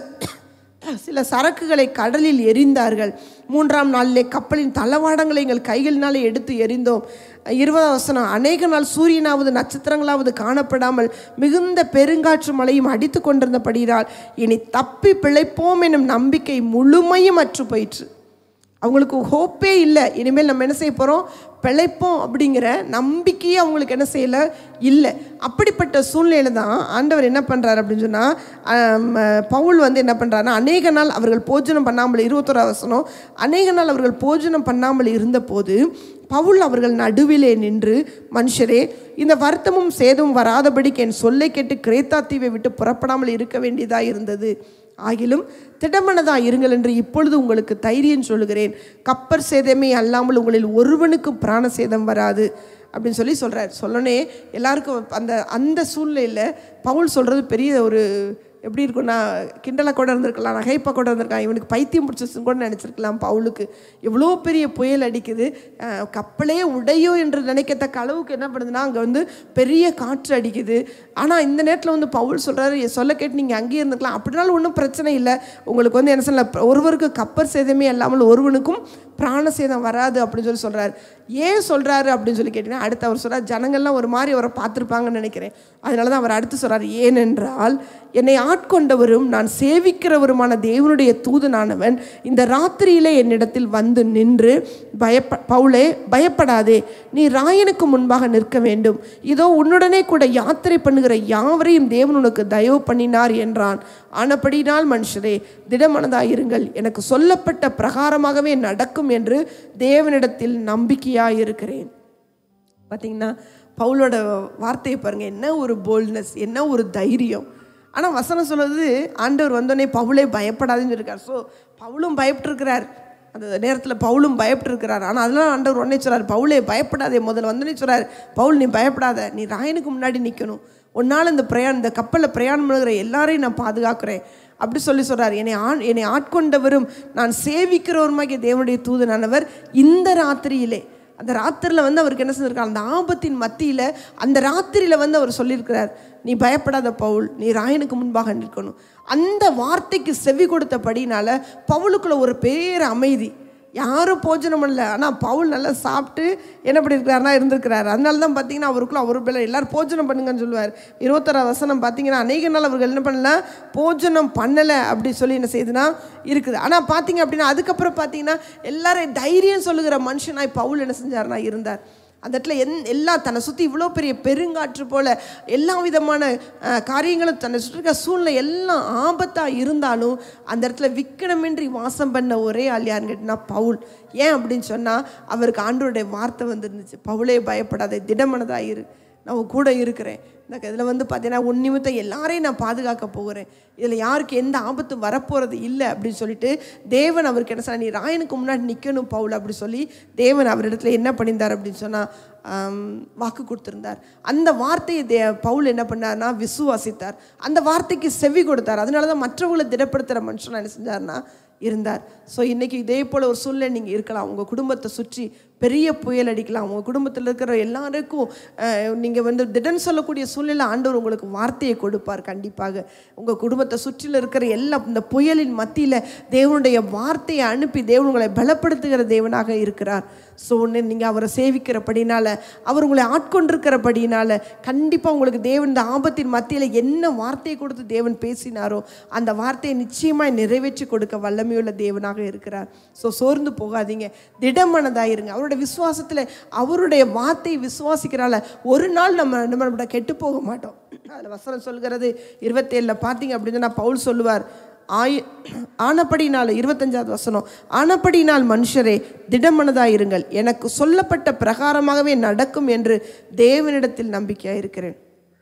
சில சரக்குகளை கடலில் எரிந்தார்கள் மூன்றாம் நாளிலே கப்பலின் தளவாடங்களை எங்கள் கைகளினாலே எடுத்து எரிந்தோம் இருபதாம் வசனம் அநேக நாள் சூரியனாவது நட்சத்திரங்களாவது காணப்படாமல் மிகுந்த பெருங்காற்று மழையும் அடித்து கொண்டிருந்தபடியால் இனி தப்பி பிழைப்போம் எனும் நம்பிக்கை முழுமையும் அற்று போயிற்று அவங்களுக்கு ஹோப்பே இல்லை இனிமேல் நம்ம என்ன செய்ய போகிறோம் பிழைப்போம் அப்படிங்கிற நம்பிக்கையே அவங்களுக்கு என்ன செய்யலை இல்லை அப்படிப்பட்ட சூழ்நிலையில தான் ஆண்டவர் என்ன பண்ணுறாரு அப்படின்னு சொன்னால் பவுல் வந்து என்ன பண்ணுறாருன்னா அநேக நாள் அவர்கள் போஜனம் பண்ணாமல் இருபத்தோரா வசனம் அநேக நாள் அவர்கள் போஜனம் பண்ணாமல் இருந்தபோது பவுல் அவர்கள் நடுவிலே நின்று மனுஷரே இந்த வருத்தமும் சேதமும் வராதபடிக்கு என் சொல்லை கேட்டு கிரேத்தா தீவை விட்டு புறப்படாமல் இருக்க வேண்டியதாக இருந்தது ஆகிலும் திடமனதா இருங்கள் என்று இப்பொழுது உங்களுக்கு தைரியம் சொல்லுகிறேன் கப்பர் சேதமே அல்லாமல் உங்களில் ஒருவனுக்கும் பிராண சேதம் வராது அப்படின்னு சொல்லி சொல்கிறார் சொல்லனே எல்லாருக்கும் அந்த அந்த சூழ்நிலையில் பவுல் சொல்கிறது பெரிய ஒரு எப்படி இருக்கும்னா கிண்டலாக கூட இருந்திருக்கலாம் நகைப்பாக கூட இருந்திருக்கலாம் இவனுக்கு பைத்தியம் பிடிச்சிருச்சுன்னு கூட நினச்சிருக்கலாம் பவுலுக்கு எவ்வளோ பெரிய புயல் அடிக்குது அஹ், கப்பலே உடையோ என்று நினைக்கத்தக்க அளவுக்கு என்ன பண்ணுதுன்னா அங்கே வந்து பெரிய காற்று அடிக்குது ஆனால் இந்த நேரத்தில் வந்து பவுல் சொல்கிறாரு சொல்ல கேட்டு நீங்கள் அங்கேயே இருந்துக்கலாம் அப்படினாலும் ஒன்றும் பிரச்சனை இல்லை உங்களுக்கு வந்து என்ன சொல்ல ஒருவருக்கு கப்பர் சேதமே இல்லாமல் ஒருவனுக்கும் பிராண சேதம் வராது அப்படின்னு சொல்லி சொல்கிறார் ஏன் சொல்கிறாரு அப்படின்னு சொல்லி கேட்டிங்கன்னா அடுத்து அவர் சொல்கிறார் ஜனங்கள்லாம் ஒரு மாதிரி அவரை பார்த்துருப்பாங்கன்னு நினைக்கிறேன் அதனால தான் அவர் அடுத்து சொல்கிறார் ஏனென்றால் என்னை ஆட்கொண்டவரும் நான் சேவிக்கிறவருமான தேவனுடைய தூதனானவன் இந்த ராத்திரியிலே என்னிடத்தில் வந்து நின்று பயப்ப பவுலே பயப்படாதே நீ ராயனுக்கு முன்பாக நிற்க வேண்டும் இதோ உன்னுடனே கூட யாத்திரை பண்ணுகிற யாவரையும் தேவன் உனக்கு தயவு பண்ணினார் என்றான் ஆனபடினால் மனுஷரே திடமனதாயிருங்கள் எனக்கு சொல்லப்பட்ட பிரகாரமாகவே நடக்கும் என்று தேவனிடத்தில் நம்பிக்கையாயிருக்கிறேன் பார்த்தீங்கன்னா பவுலோட வார்த்தையை பாருங்க என்ன ஒரு போல்ட்னஸ் என்ன ஒரு தைரியம் ஆனால் வசனம் சொல்றது ஆண்டவர் வந்தோடனே பவுலே பயப்படாதுன்னு இருக்கார் ஸோ பவுலும் பயப்பட்டிருக்கிறார் அந்த நேரத்தில் பவுலும் பயப்பட்டிருக்கிறார் ஆனால் அதெல்லாம் ஆண்டவர் உடனே சொல்றார் பவுலே பயப்படாதே முதல்ல வந்தோடனே சொல்றார் பவுல் நீ பயப்படாத நீ ராயனுக்கு முன்னாடி நிற்கணும் உன்னால் இந்த பிரயாணம் இந்த கப்பலில் பிரயாணம் பண்ணுகிற எல்லாரையும் நான் பாதுகாக்கிறேன் அப்படி சொல்லி சொல்றார் என்னை ஆண் என்னை ஆட்கொண்டவரும் நான் சேவிக்கிறவருமாகிய தேவனுடைய தூதனானவர் இந்த ராத்திரியிலே அந்த ராத்திரியில் வந்து அவருக்கு என்ன செஞ்சிருக்கார் அந்த ஆபத்தின் மத்தியில் அந்த ராத்திரியில் வந்து அவர் சொல்லியிருக்கிறார் நீ பயப்படாத பவுல் நீ ராயனுக்கு முன்பாக நிற்கணும் அந்த வார்த்தைக்கு செவி கொடுத்தபடினால பவுலுக்குள்ள ஒரு பேர் அமைதி யாரும் போஜனம் பண்ணல ஆனால் பவுல் நல்லா சாப்பிட்டு என்ன பண்ணியிருக்கிறாருனா இருந்திருக்கிறார் அதனால தான் பார்த்தீங்கன்னா அவருக்குள்ள அவர் பேர் எல்லாரும் போஜனம் பண்ணுங்கன்னு சொல்லுவார் இருபத்தொராவது வசனம் பார்த்தீங்கன்னா அநேக நாள் அவர்கள் என்ன பண்ணல போஜனம் பண்ணலை அப்படி சொல்லி என்ன செய்யுதுன்னா இருக்குது ஆனால் பார்த்தீங்க அப்படின்னா அதுக்கப்புறம் பார்த்தீங்கன்னா எல்லாரும் தைரியம் சொல்லுகிற மனுஷனாய் பவுல் என்ன செஞ்சாருன்னா இருந்தார் அந்த இடத்துல என் எல்லா தன்னை சுற்றி இவ்வளோ பெரிய பெருங்காற்று போல எல்லா விதமான அஹ், காரியங்களும் தன்னை சுற்றி இருக்க சூழ்நிலை எல்லாம் ஆபத்தாக இருந்தாலும் அந்த இடத்துல விக்கனமின்றி வாசம் பண்ண ஒரே ஆள் யாருன்னு கேட்டினா பவுல் ஏன் அப்படின்னு சொன்னால் அவருக்கு ஆண்டவருடைய வார்த்தை வந்துருந்துச்சு பவுலே பயப்படாத திடமனதாக இரு நான் உன் கூட இருக்கிறேன் இந்த இதில் வந்து பார்த்தீங்கன்னா உன் நிமித்தம் எல்லாரையும் நான் பாதுகாக்க போகிறேன் இதில் யாருக்கு எந்த ஆபத்தும் வரப்போகிறது இல்லை அப்படின்னு சொல்லிட்டு தேவன் அவருக்கு என்ன சொன்னா நீ ராயனுக்கு முன்னாடி நிற்கணும் பவுல் அப்படி சொல்லி தேவன் அவரிடத்துல என்ன பண்ணியிருந்தார் அப்படின்னு சொன்னால் வாக்கு கொடுத்திருந்தார் அந்த வார்த்தையை தே பவுல் என்ன பண்ணார்னா விசுவாசித்தார் அந்த வார்த்தைக்கு செவி கொடுத்தார் அதனால தான் மற்றவங்களை திடப்படுத்துகிற மனுஷன் என்ன செஞ்சார்னா இருந்தார் ஸோ இன்றைக்கி இதே போல் ஒரு சூழ்நிலை நீங்கள் இருக்கலாம் உங்கள் குடும்பத்தை சுற்றி பெரிய புயல் அடிக்கலாம் உங்கள் குடும்பத்தில் இருக்கிற எல்லாருக்கும் நீங்கள் வந்து திடன் சொல்லக்கூடிய சூழ்நிலை ஆண்டவர் உங்களுக்கு வார்த்தையை கொடுப்பார் கண்டிப்பாக உங்கள் குடும்பத்தை சுற்றில இருக்கிற எல்லா இந்த புயலின் மத்தியில் தேவனுடைய வார்த்தையை அனுப்பி தேவன் உங்களை பலப்படுத்துகிற தேவனாக இருக்கிறார் ஸோ ஒன்று நீங்கள் அவரை சேவிக்கிறபடினால அவர் உங்களை ஆட்கொண்டிருக்கிறபடினால கண்டிப்பாக உங்களுக்கு தேவன் இந்த ஆபத்தின் மத்தியில் என்ன வார்த்தையை கொடுத்து தேவன் பேசினாரோ அந்த வார்த்தையை நிச்சயமாய் நிறைவேற்றி கொடுக்க வல்லமையுள்ள தேவனாக இருக்கிறார் ஸோ சோர்ந்து போகாதீங்க திடமனதாயிருங்க அவருடைய விசுவாசத்தில் அவருடைய வார்த்தையை விசுவாசிக்கிறால ஒரு நாள் நம்ம நம்ம நம்ம கெட்டு போக மாட்டோம் அதில் வசனம் சொல்கிறது இருபத்தேழில் பார்த்தீங்க அப்படின்னு சொன்னா பவுல் சொல்லுவார் ஆய ஆனப்படினால் இருபத்தஞ்சாவது வசனம் ஆனப்படினால் மனுஷரே திடமனதாயிருங்கள் எனக்கு சொல்லப்பட்ட பிரகாரமாகவே நடக்கும் என்று தேவனிடத்தில் நம்பிக்கையாக இருக்கிறேன்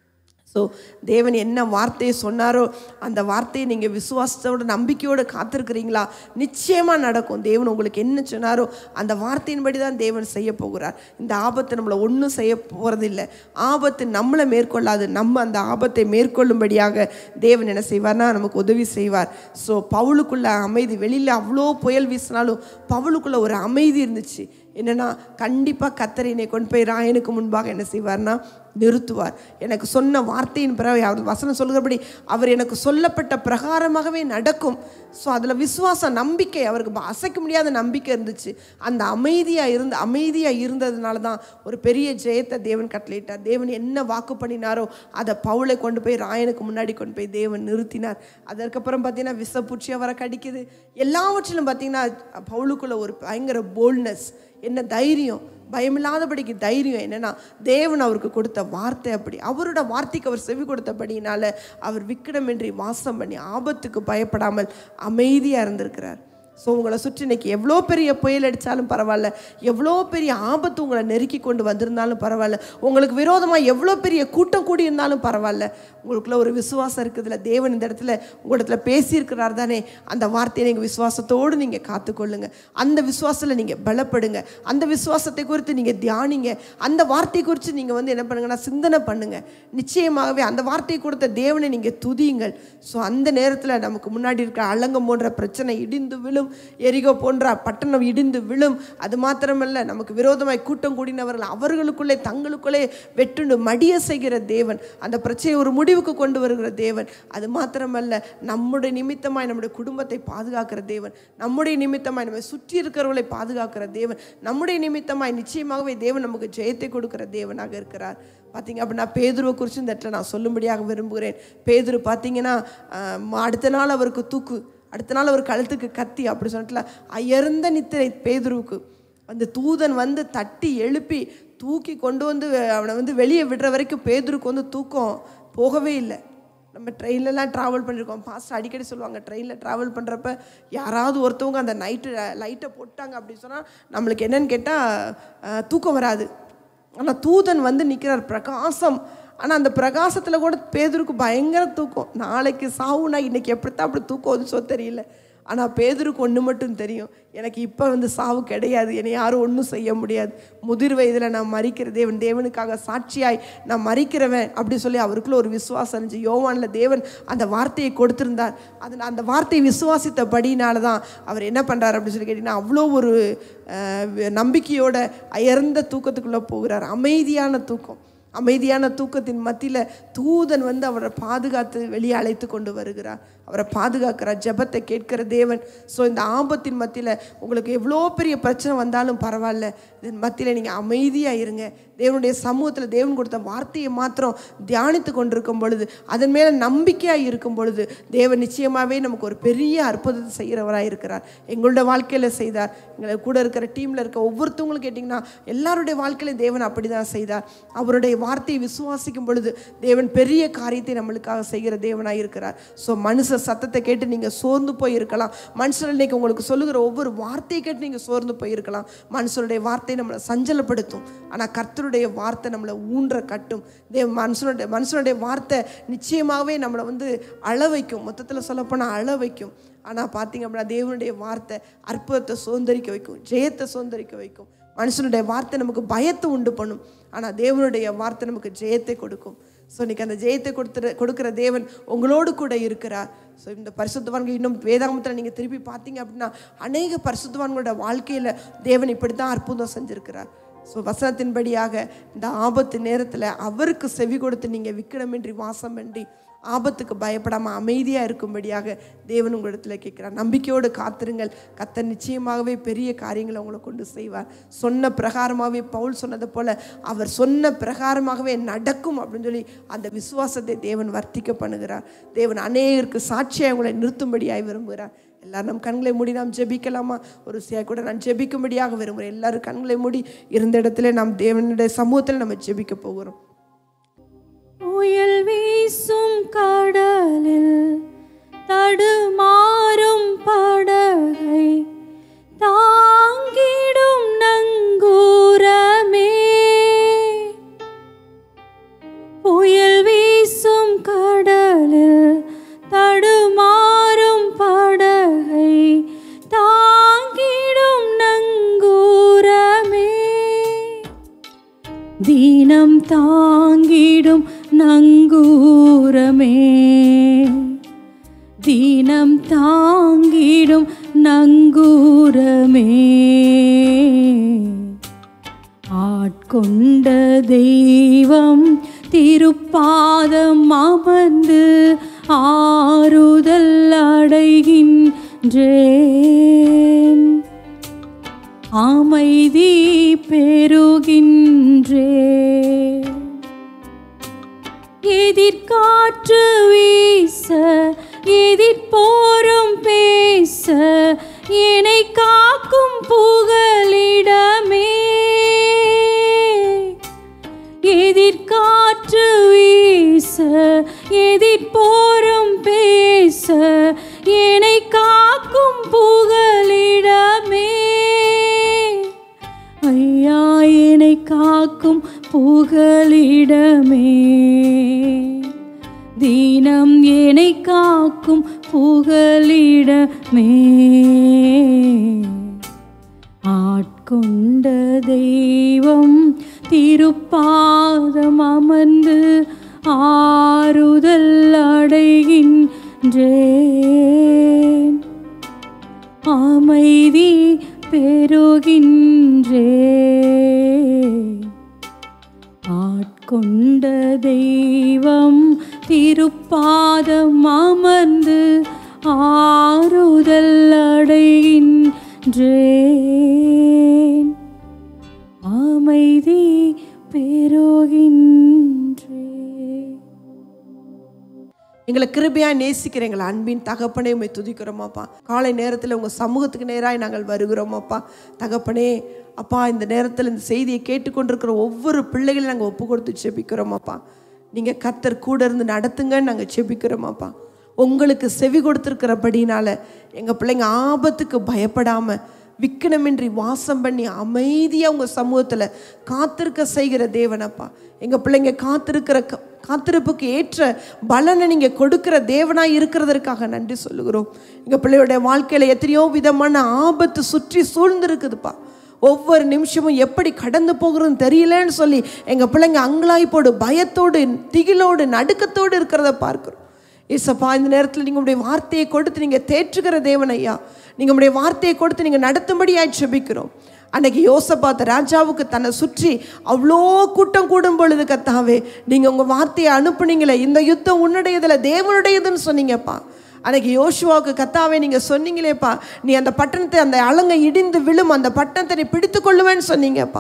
ஸோ தேவன் என்ன வார்த்தையை சொன்னாரோ அந்த வார்த்தையை நீங்கள் விசுவாசத்தோட நம்பிக்கையோடு காத்திருக்கிறீங்களா நிச்சயமாக நடக்கும் தேவன் உங்களுக்கு என்ன சொன்னாரோ அந்த வார்த்தையின்படி தான் தேவன் செய்ய போகிறார் இந்த ஆபத்து நம்மளை ஒன்றும் செய்ய போகிறதில்ல ஆபத்து நம்மளை மேற்கொள்ளாது நம்ம அந்த ஆபத்தை மேற்கொள்ளும்படியாக தேவன் என்ன செய்வார்னா நமக்கு உதவி செய்வார் ஸோ பவுலுக்குள்ள அமைதி வெளியில் அவ்வளோ புயல் வீசினாலும் பவுலுக்குள்ள ஒரு அமைதி இருந்துச்சு என்னன்னா கண்டிப்பாக கத்தரினை கொண்டு போய் ராயனுக்கு முன்பாக என்ன செய்வார்னா நிறுத்துவார் எனக்கு சொன்ன வார்த்தையின் பிறகு அவர் வசனம் சொல்கிறபடி அவர் எனக்கு சொல்லப்பட்ட பிரகாரமாகவே நடக்கும் ஸோ அதில் விசுவாசம் நம்பிக்கை அவருக்கு ப- அசைக்க முடியாத நம்பிக்கை இருந்துச்சு அந்த அமைதியாக இருந்து அமைதியாக இருந்ததுனால தான் ஒரு பெரிய ஜெயத்தை தேவன் கட்டளையிட்டார் தேவன் என்ன வாக்கு பண்ணினாரோ அதை பவுலை கொண்டு போய் ராயனுக்கு முன்னாடி கொண்டு போய் தேவன் நிறுத்தினார் அதற்கப்புறம் பார்த்தீங்கன்னா விஷப்பூச்சி அவரை கடிக்குது எல்லாவற்றிலும் பார்த்தீங்கன்னா பவுலுக்குள்ள ஒரு பயங்கர போல்ட்னஸ் என்ன தைரியம் பயமில்லாதபடிக்கு தைரியம் என்னன்னா தேவன் அவருக்கு கொடுத்த வார்த்தை அப்படி அவரோட வார்த்தைக்கு அவர் செவி கொடுத்தபடினால அவர் விக்கிடமின்றி வாசம் பண்ணி ஆபத்துக்கு பயப்படாமல் அமைதியாக இருந்திருக்கிறார் ஸோ உங்களை சுற்றி இன்னைக்கு எவ்வளோ பெரிய புயல் அடித்தாலும் பரவாயில்ல எவ்வளோ பெரிய ஆபத்து உங்களை நெருக்கி கொண்டு வந்திருந்தாலும் பரவாயில்ல உங்களுக்கு விரோதமாக எவ்வளோ பெரிய கூட்டம் கூடி இருந்தாலும் பரவாயில்ல உங்களுக்குள்ள ஒரு விசுவாசம் இருக்குதுல்ல தேவன் இந்த இடத்துல உங்களிடத்துல பேசியிருக்கிறார் தானே அந்த வார்த்தையை நீங்கள் விசுவாசத்தோடு நீங்கள் காத்துக்கொள்ளுங்க அந்த விசுவாசத்தில் நீங்கள் பலப்படுங்க அந்த விசுவாசத்தை குறித்து நீங்கள் தியானிங்க அந்த வார்த்தை குறித்து நீங்கள் வந்து என்ன பண்ணுங்கன்னா சிந்தனை பண்ணுங்க நிச்சயமாகவே அந்த வார்த்தை கொடுத்த தேவனை நீங்கள் துதியுங்கள் ஸோ அந்த நேரத்தில் நமக்கு முன்னாடி இருக்கிற அலங்கம் போன்ற பிரச்சனை இடிந்து விழும் எரிகோ போன்ற பட்டணம் இடிந்து விழும் அது மாத்திரமல்ல நமக்கு விரோதமாய் கூட்டம் கூடினவர்கள் அவர்களுக்குள்ளே தங்களுக்குள்ளே வெட்டுண்டு மடிய செய்கிற தேவன் அந்த பிரச்சனையை ஒரு முடிவுக்கு கொண்டு வருகிற தேவன் அது மாத்திரமல்ல நம்முடைய நிமித்தமாய் நம்முடைய குடும்பத்தை பாதுகாக்கிற தேவன் நம்முடைய நிமித்தமாய் நம்மை சுற்றி இருக்கிறவர்களை பாதுகாக்கிற தேவன் நம்முடைய நிமித்தமாய் நிச்சயமாகவே தேவன் நமக்கு ஜெயத்தை கொடுக்கிற தேவனாக இருக்கிறார் பார்த்தீங்க அப்படின்னா பேதுருவை குறித்து இந்த இடத்துல நான் சொல்லும்படியாக விரும்புகிறேன் பேதுரு பார்த்தீங்கன்னா ஆஹ், அடுத்த நாள் அவருக்கு தூக்கு அடுத்த நாள் அவர் கழுத்துக்கு கத்தி அப்படி சொன்னதுல அயர்ந்த நித்திரை பேதுருவுக்கு அந்த தூதன் வந்து தட்டி எழுப்பி தூக்கி கொண்டு வந்து அவனை வந்து வெளியே விடுற வரைக்கும் பேதுருக்கு வந்து தூக்கம் போகவே இல்லை நம்ம ட்ரெயின்லலாம் ட்ராவல் பண்ணியிருக்கோம் பாஸ்ட் அடிக்கடி சொல்லுவாங்க ட்ரெயினில் ட்ராவல் பண்ணுறப்ப யாராவது ஒருத்தவங்க அந்த நைட்டு லைட்டை போட்டாங்க அப்படின்னு சொன்னால் நம்மளுக்கு என்னன்னு கேட்டால் தூக்கம் வராது ஆனால் தூதன் வந்து நிற்கிறார் பிரகாசம் ஆனால் அந்த பிரகாசத்தில் கூட பேதருக்கு பயங்கர தூக்கம் நாளைக்கு சாவுனா இன்னைக்கு எப்படித்தான் அப்படி தூக்கம் வந்துச்சோ தெரியல ஆனால் பேதருக்கு ஒன்று மட்டும் தெரியும் எனக்கு இப்போ வந்து சாவு கிடையாது என்னை யாரும் ஒன்றும் செய்ய முடியாது முதிர் வயதில் நான் மறிக்கிற தேவன் தேவனுக்காக சாட்சியாய் நான் மறிக்கிறவன் அப்படி சொல்லி அவருக்குள்ள ஒரு விசுவாசம் இருந்துச்சு யோவானில் தேவன் அந்த வார்த்தையை கொடுத்திருந்தார் அது அந்த வார்த்தையை விசுவாசித்தபடினால தான் அவர் என்ன பண்ணுறார் அப்படின்னு சொல்லி கேட்டிங்கன்னா அவ்வளோ ஒரு அஹ், நம்பிக்கையோட அயர்ந்த தூக்கத்துக்குள்ளே போகிறார் அமைதியான தூக்கம் அமைதியான தூக்கத்தின் மத்தியில் தூதன் வந்து அவரை பாதுகாத்து வெளியே அழைத்து கொண்டு வருகிறார் அவரை பாதுகாக்கிறார் ஜெபத்தை கேட்கிற தேவன் ஸோ இந்த ஆபத்தின் மத்தியில் உங்களுக்கு எவ்வளோ பெரிய பிரச்சனை வந்தாலும் பரவாயில்ல இதன் மத்தியில் நீங்கள் அமைதியாக இருங்க தேவனுடைய சமூகத்தில் தேவன் கொடுத்த வார்த்தையை மாத்திரம் தியானித்து கொண்டிருக்கும் பொழுது அதன் மேலே நம்பிக்கையாக இருக்கும் பொழுது தேவன் நிச்சயமாகவே நமக்கு ஒரு பெரிய அற்புதத்தை செய்கிறவராக இருக்கிறார் எங்களோட வாழ்க்கையில் செய்தார் எங்களை கூட இருக்கிற டீமில் இருக்க ஒவ்வொருத்தவங்களும் கேட்டிங்கன்னா எல்லாருடைய வாழ்க்கையிலும் தேவன் அப்படி தான் செய்தார் அவருடைய வார்த்தையை விசுவாசிக்கும் பொழுது தேவன் பெரிய காரியத்தை நம்மளுக்காக செய்கிற தேவனாக இருக்கிறார் ஸோ மனுஷ சத்தத்தை கேட்டு நீங்கள் சோர்ந்து போய் இருக்கலாம் மனுஷன் இன்னைக்கு உங்களுக்கு சொல்லுகிற ஒவ்வொரு வார்த்தையை கேட்டு நீங்கள் சோர்ந்து போய் இருக்கலாம் மனுஷனுடைய வார்த்தை நம்மளை சஞ்சலப்படுத்தும் ஆனால் கர்த்தருடைய வார்த்தை நம்மளை ஊன்ற கட்டும் தேவ மனுஷனுடைய மனுஷனுடைய வார்த்தை நிச்சயமாகவே நம்மளை வந்து அழ வைக்கும் மொத்தத்தில் சொல்லப்போனால் அழ வைக்கும் ஆனால் பார்த்தீங்க அப்படின்னா தேவனுடைய வார்த்தை அற்புதத்தை சுதந்திரிக்க வைக்கும் ஜெயத்தை சுதந்திரிக்க வைக்கும் மனுஷனுடைய வார்த்தை நமக்கு பயத்தை உண்டு பண்ணும் ஆனால் தேவனுடைய வார்த்தை நமக்கு ஜெயத்தை கொடுக்கும் ஸோ இன்னைக்கு அந்த ஜெயத்தை கொடுத்துற கொடுக்குற தேவன் உங்களோடு கூட இருக்கிறார் ஸோ இந்த பரிசுத்தவான்கள் இன்னும் வேதாகமத்தில் நீங்கள் திருப்பி பார்த்தீங்க அப்படின்னா அநேக பரிசுத்தவான்களோட வாழ்க்கையில் தேவன் இப்படி தான் அற்புதம் செஞ்சுருக்கிறார் ஸோ வசனத்தின்படியாக இந்த ஆபத்து நேரத்தில் அவருக்கு செவி கொடுத்து நீங்கள் விக்கிரமின்றி வாசமின்றி ஆபத்துக்கு பயப்படாமல் அமைதியாக இருக்கும்படியாக தேவன் உங்களிடத்தில் கேட்குறார் நம்பிக்கையோடு காத்திருங்கள் கத்தர் நிச்சயமாகவே பெரிய காரியங்களை உங்களை கொண்டு செய்வார் சொன்ன பிரகாரமாகவே பவுல் சொன்னது போல் அவர் சொன்ன பிரகாரமாகவே நடக்கும் அப்படின்னு சொல்லி அந்த விசுவாசத்தை தேவன் வர்த்திக்க பண்ணுகிறார் தேவன் அநேகருக்கு சாட்சியாக உங்களை நிறுத்தும்படியாய் விரும்புகிறார் எல்லாரும் நம் கண்களை மூடி நாம் ஜெபிக்கலாமா ஒரு சியா கூட நான் ஜெபிக்கும்படியாக விரும்புகிறேன் எல்லாரும் கண்களை மூடி இருந்த இடத்துல நாம் தேவனுடைய சமூகத்தில் நம்ம ஜெபிக்க போகிறோம் புயல் வீசும் கடலில் தடுமாறும் படகை தாங்கிடும் நங்கூரமே புயல் வீசும் கடலில் தடுமாறும் படகை தாங்கிடும் நங்கூரமே தீனம் தாங்கிடும் நங்கூரமே தீனம் தாங்கிடும் நங்கூரமே ஆட்கொண்ட தெய்வம் திருப்பாதம் அமர்ந்து ஆறுதல் அடைகின்றேன் அமைதி பெருகின்றே எதிர்காற்று வீச எதிர்போரும் பேச என்னை காக்கும் புகலிடமே எதிர்காற்று வீச எதிர்போரும் பேச என்னை காக்கும் புகலிடமே ஐயா என்னை காக்கும் புகலிடமே தீனம் என்னை காக்கும் புகலிடமே ஆட்கொண்ட தெய்வம் திருப்பாதம் அமர்ந்து ஆறுதல் அடைகின்றேன் அமைதி பெருகின்றே ஆட்கொண்ட தெய்வம் திருப்பாதம் அமர்ந்து ஆறுதல் அடைகின்றேன் அமைதி பெருகின்றேன் எங்களை கிருபையா நேசிக்கிற எங்கள் அன்பின் தகப்பனே உண்மை துதிக்கிறோமாப்பா காலை நேரத்தில் உங்கள் சமூகத்துக்கு நேராக நாங்கள் வருகிறோமாப்பா தகப்பனே அப்பா இந்த நேரத்தில் இந்த செய்தியை கேட்டுக்கொண்டிருக்கிற ஒவ்வொரு பிள்ளைகளையும் நாங்கள் ஒப்பு கொடுத்து செபிக்கிறோமாப்பா நீங்கள் கத்தர் கூட இருந்து நடத்துங்கன்னு நாங்கள் செபிக்கிறோமாப்பா உங்களுக்கு செவி கொடுத்துருக்கிறபடினால எங்கள் பிள்ளைங்க ஆபத்துக்கு பயப்படாமல் விக்கனமின்றி வாசம் பண்ணி அமைதியாக உங்கள் சமூகத்தில் காத்திருக்க செய்கிற தேவனப்பா எங்கள் பிள்ளைங்க காத்திருக்கிற க- காத்திருப்புக்கு ஏற்ற பலனை நீங்கள் கொடுக்கிற தேவனாக இருக்கிறதற்காக நன்றி சொல்லுகிறோம் எங்கள் பிள்ளையோட வாழ்க்கையில் எத்தனையோ விதமான ஆபத்து சுற்றி சூழ்ந்திருக்குதுப்பா ஒவ்வொரு நிமிஷமும் எப்படி கடந்து போகிறதுன்னு தெரியலன்னு சொல்லி எங்கள் பிள்ளைங்க அங்கலாய்ப்போடு பயத்தோடு திகிலோடு நடுக்கத்தோடு இருக்கிறத பார்க்கிறோம் ஏசப்பா இந்த நேரத்தில் நீங்கள் உடைய வார்த்தையை கொடுத்து நீங்கள் தேற்றுகிற தேவன் ஐயா நீங்கள் உடைய வார்த்தையை கொடுத்து நீங்கள் நடத்தும்படியாய் செபிக்கிறோம் அன்னைக்கு யோசபாத்த ராஜாவுக்கு தன்னை சுற்றி அவ்வளோ கூட்டம் கூடும் பொழுது கத்தாவே நீங்கள் உங்கள் வார்த்தையை அனுப்புனீங்களே இந்த யுத்தம் உன்னுடையதில் தேவனுடையதுன்னு சொன்னீங்கப்பா அன்னைக்கு யோசுவாவுக்கு கத்தாவே நீங்கள் சொன்னீங்களேப்பா நீ அந்த பட்டணத்தை அந்த அலங்கை இடிந்து விழும் அந்த பட்டணத்தை நீ பிடித்து கொள்ளுவேன்னு சொன்னீங்கப்பா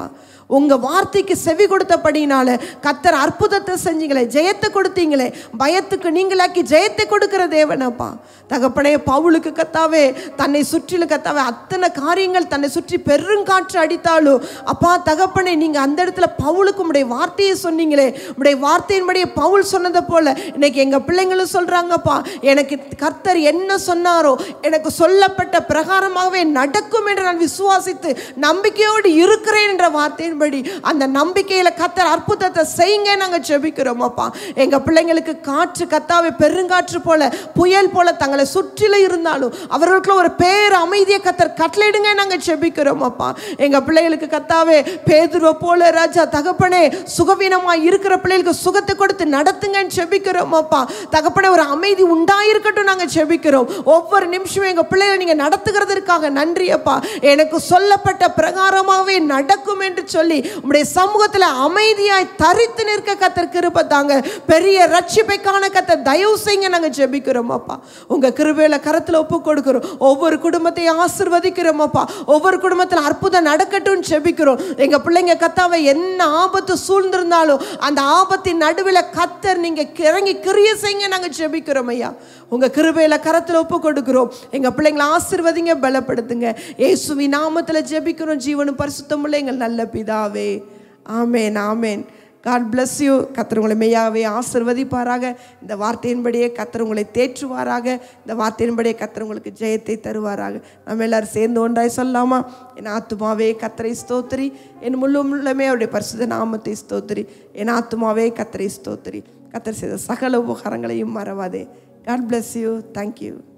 உங்க வார்த்தைக்கு செவி கொடுத்தபடினால கத்தர் அற்புதத்தை செஞ்சீங்களே ஜெயத்தை கொடுத்தீங்களே பயத்துக்கு நீங்களாக்கி ஜெயத்தை கொடுக்கிற தேவனப்பா தகப்பனே பவுலுக்கு கத்தாவே தன்னை சுற்றிலும் கத்தாவே அத்தனை காரியங்கள் தன்னை சுற்றி பெருங்காற்று அடித்தாலும் அப்பா தகப்பனே நீங்க அந்த இடத்துல பவுலுக்கு உடைய வார்த்தையை சொன்னீங்களே உடைய வார்த்தையின்படியே பவுல் சொன்னதை போல இன்னைக்கு எங்க பிள்ளைங்களும் சொல்றாங்கப்பா எனக்கு கர்த்தர் என்ன சொன்னாரோ எனக்கு சொல்லப்பட்ட பிரகாரமாகவே நடக்கும் என்று நான் விசுவாசித்து நம்பிக்கையோடு இருக்கிறேன் என்ற வார்த்தையின்படி அந்த நம்பிக்கையில கத்தர் அற்புதத்தை செய்யுங்க நாங்க ஜெபிக்கிறோம் அப்பா எங்க பிள்ளைங்களுக்கு காற்று கத்தாவே பெருங்காற்று போல புயல் போல தங்களை சுற்றிலும் இருந்தாலும் அவர்களுக்குள்ள ஒரு பேர் அமைதியை கத்தர் கட்டளையிடுங்க நாங்க ஜெபிக்கிறோம் அப்பா எங்க பிள்ளைகளுக்கு கத்தாவே பேதுருவ போல ராஜா தகப்பனே சுகவீனமா இருக்கிற பிள்ளைகளுக்கு சுகத்தை கொடுத்து நடத்துங்கன்னு ஜெபிக்கிறோம் அப்பா தகப்பனே ஒரு அமைதி உண்டாயிருக்கட்டும் நாங்க ஜெபிக்கிறோம் ஒவ்வொரு நிமிஷமும் எங்க பிள்ளைகளை நீங்க நடத்துகிறதற்காக நன்றி அப்பா எனக்கு சொல்லப்பட்ட பிரகாரமாகவே நடக்கும் என்று சொல்லி உம்முடைய சமூகத்துல அமைதியாய் தரித்து நிற்க கத்தர் கிருபை தாங்க பெரிய ரட்சிப்பை காண கத்தர் தயவு செய்யுங்க நாங்க ஜெபிக்கிறோம் அப்பா உங்க கிருபையில கரத்துல ஒப்பு கொடுக்கிறோம் ஒவ்வொரு குடும்பத்தையும் ஆசிர்வதிக்கிறோம் அப்பா ஒவ்வொரு குடும்பத்துல அற்புதம் நடக்கட்டும் ஜெபிக்கிறோம் எங்க பிள்ளைங்க கத்தாவை என்ன ஆபத்து சூழ்ந்திருந்தாலும் அந்த ஆபத்தின் நடுவில் கத்தர் நீங்க இறங்கி கிரிய செய்யுங்க நாங்க ஜெபிக்கிறோம் ஐயா உங்க கிருபையில கரத்துல ஒப்பு கொடுக்கிறோம் எங்க பிள்ளைங்களை ஆசிர்வதிங்க பலப்படுத்துங்க இயேசுவி நாமத்துல ஜெபிக்கிறோம் ஜீவனும் பரிசுத்தமுள்ள எங்கள் நல்ல பிதாவே ஆமேன் ஆமேன் காட் bless யூ கத்தர் உங்களை மெய்யாவே ஆசிர்வதிப்பாராக இந்த வார்த்தையின்படியே கத்தர் உங்களை தேற்றுவாராக இந்த வார்த்தையின்படியே கத்தர் உங்களுக்கு ஜெயத்தை தருவாராக நம்ம எல்லாரும் சேர்ந்து ஒன்றாய் சொல்லலாமா என் ஆத்துமாவே கத்தரை ஸ்தோத்திரி என் முழு முள்ளமே அவருடைய பரிசுத்த நாமத்தை ஸ்தோத்திரி என் ஆத்துமாவே கத்தரை ஸ்தோத்திரி கத்தர் செய்த சகல உபகாரங்களையும் மறவாதே காட் bless யூ தேங்க்யூ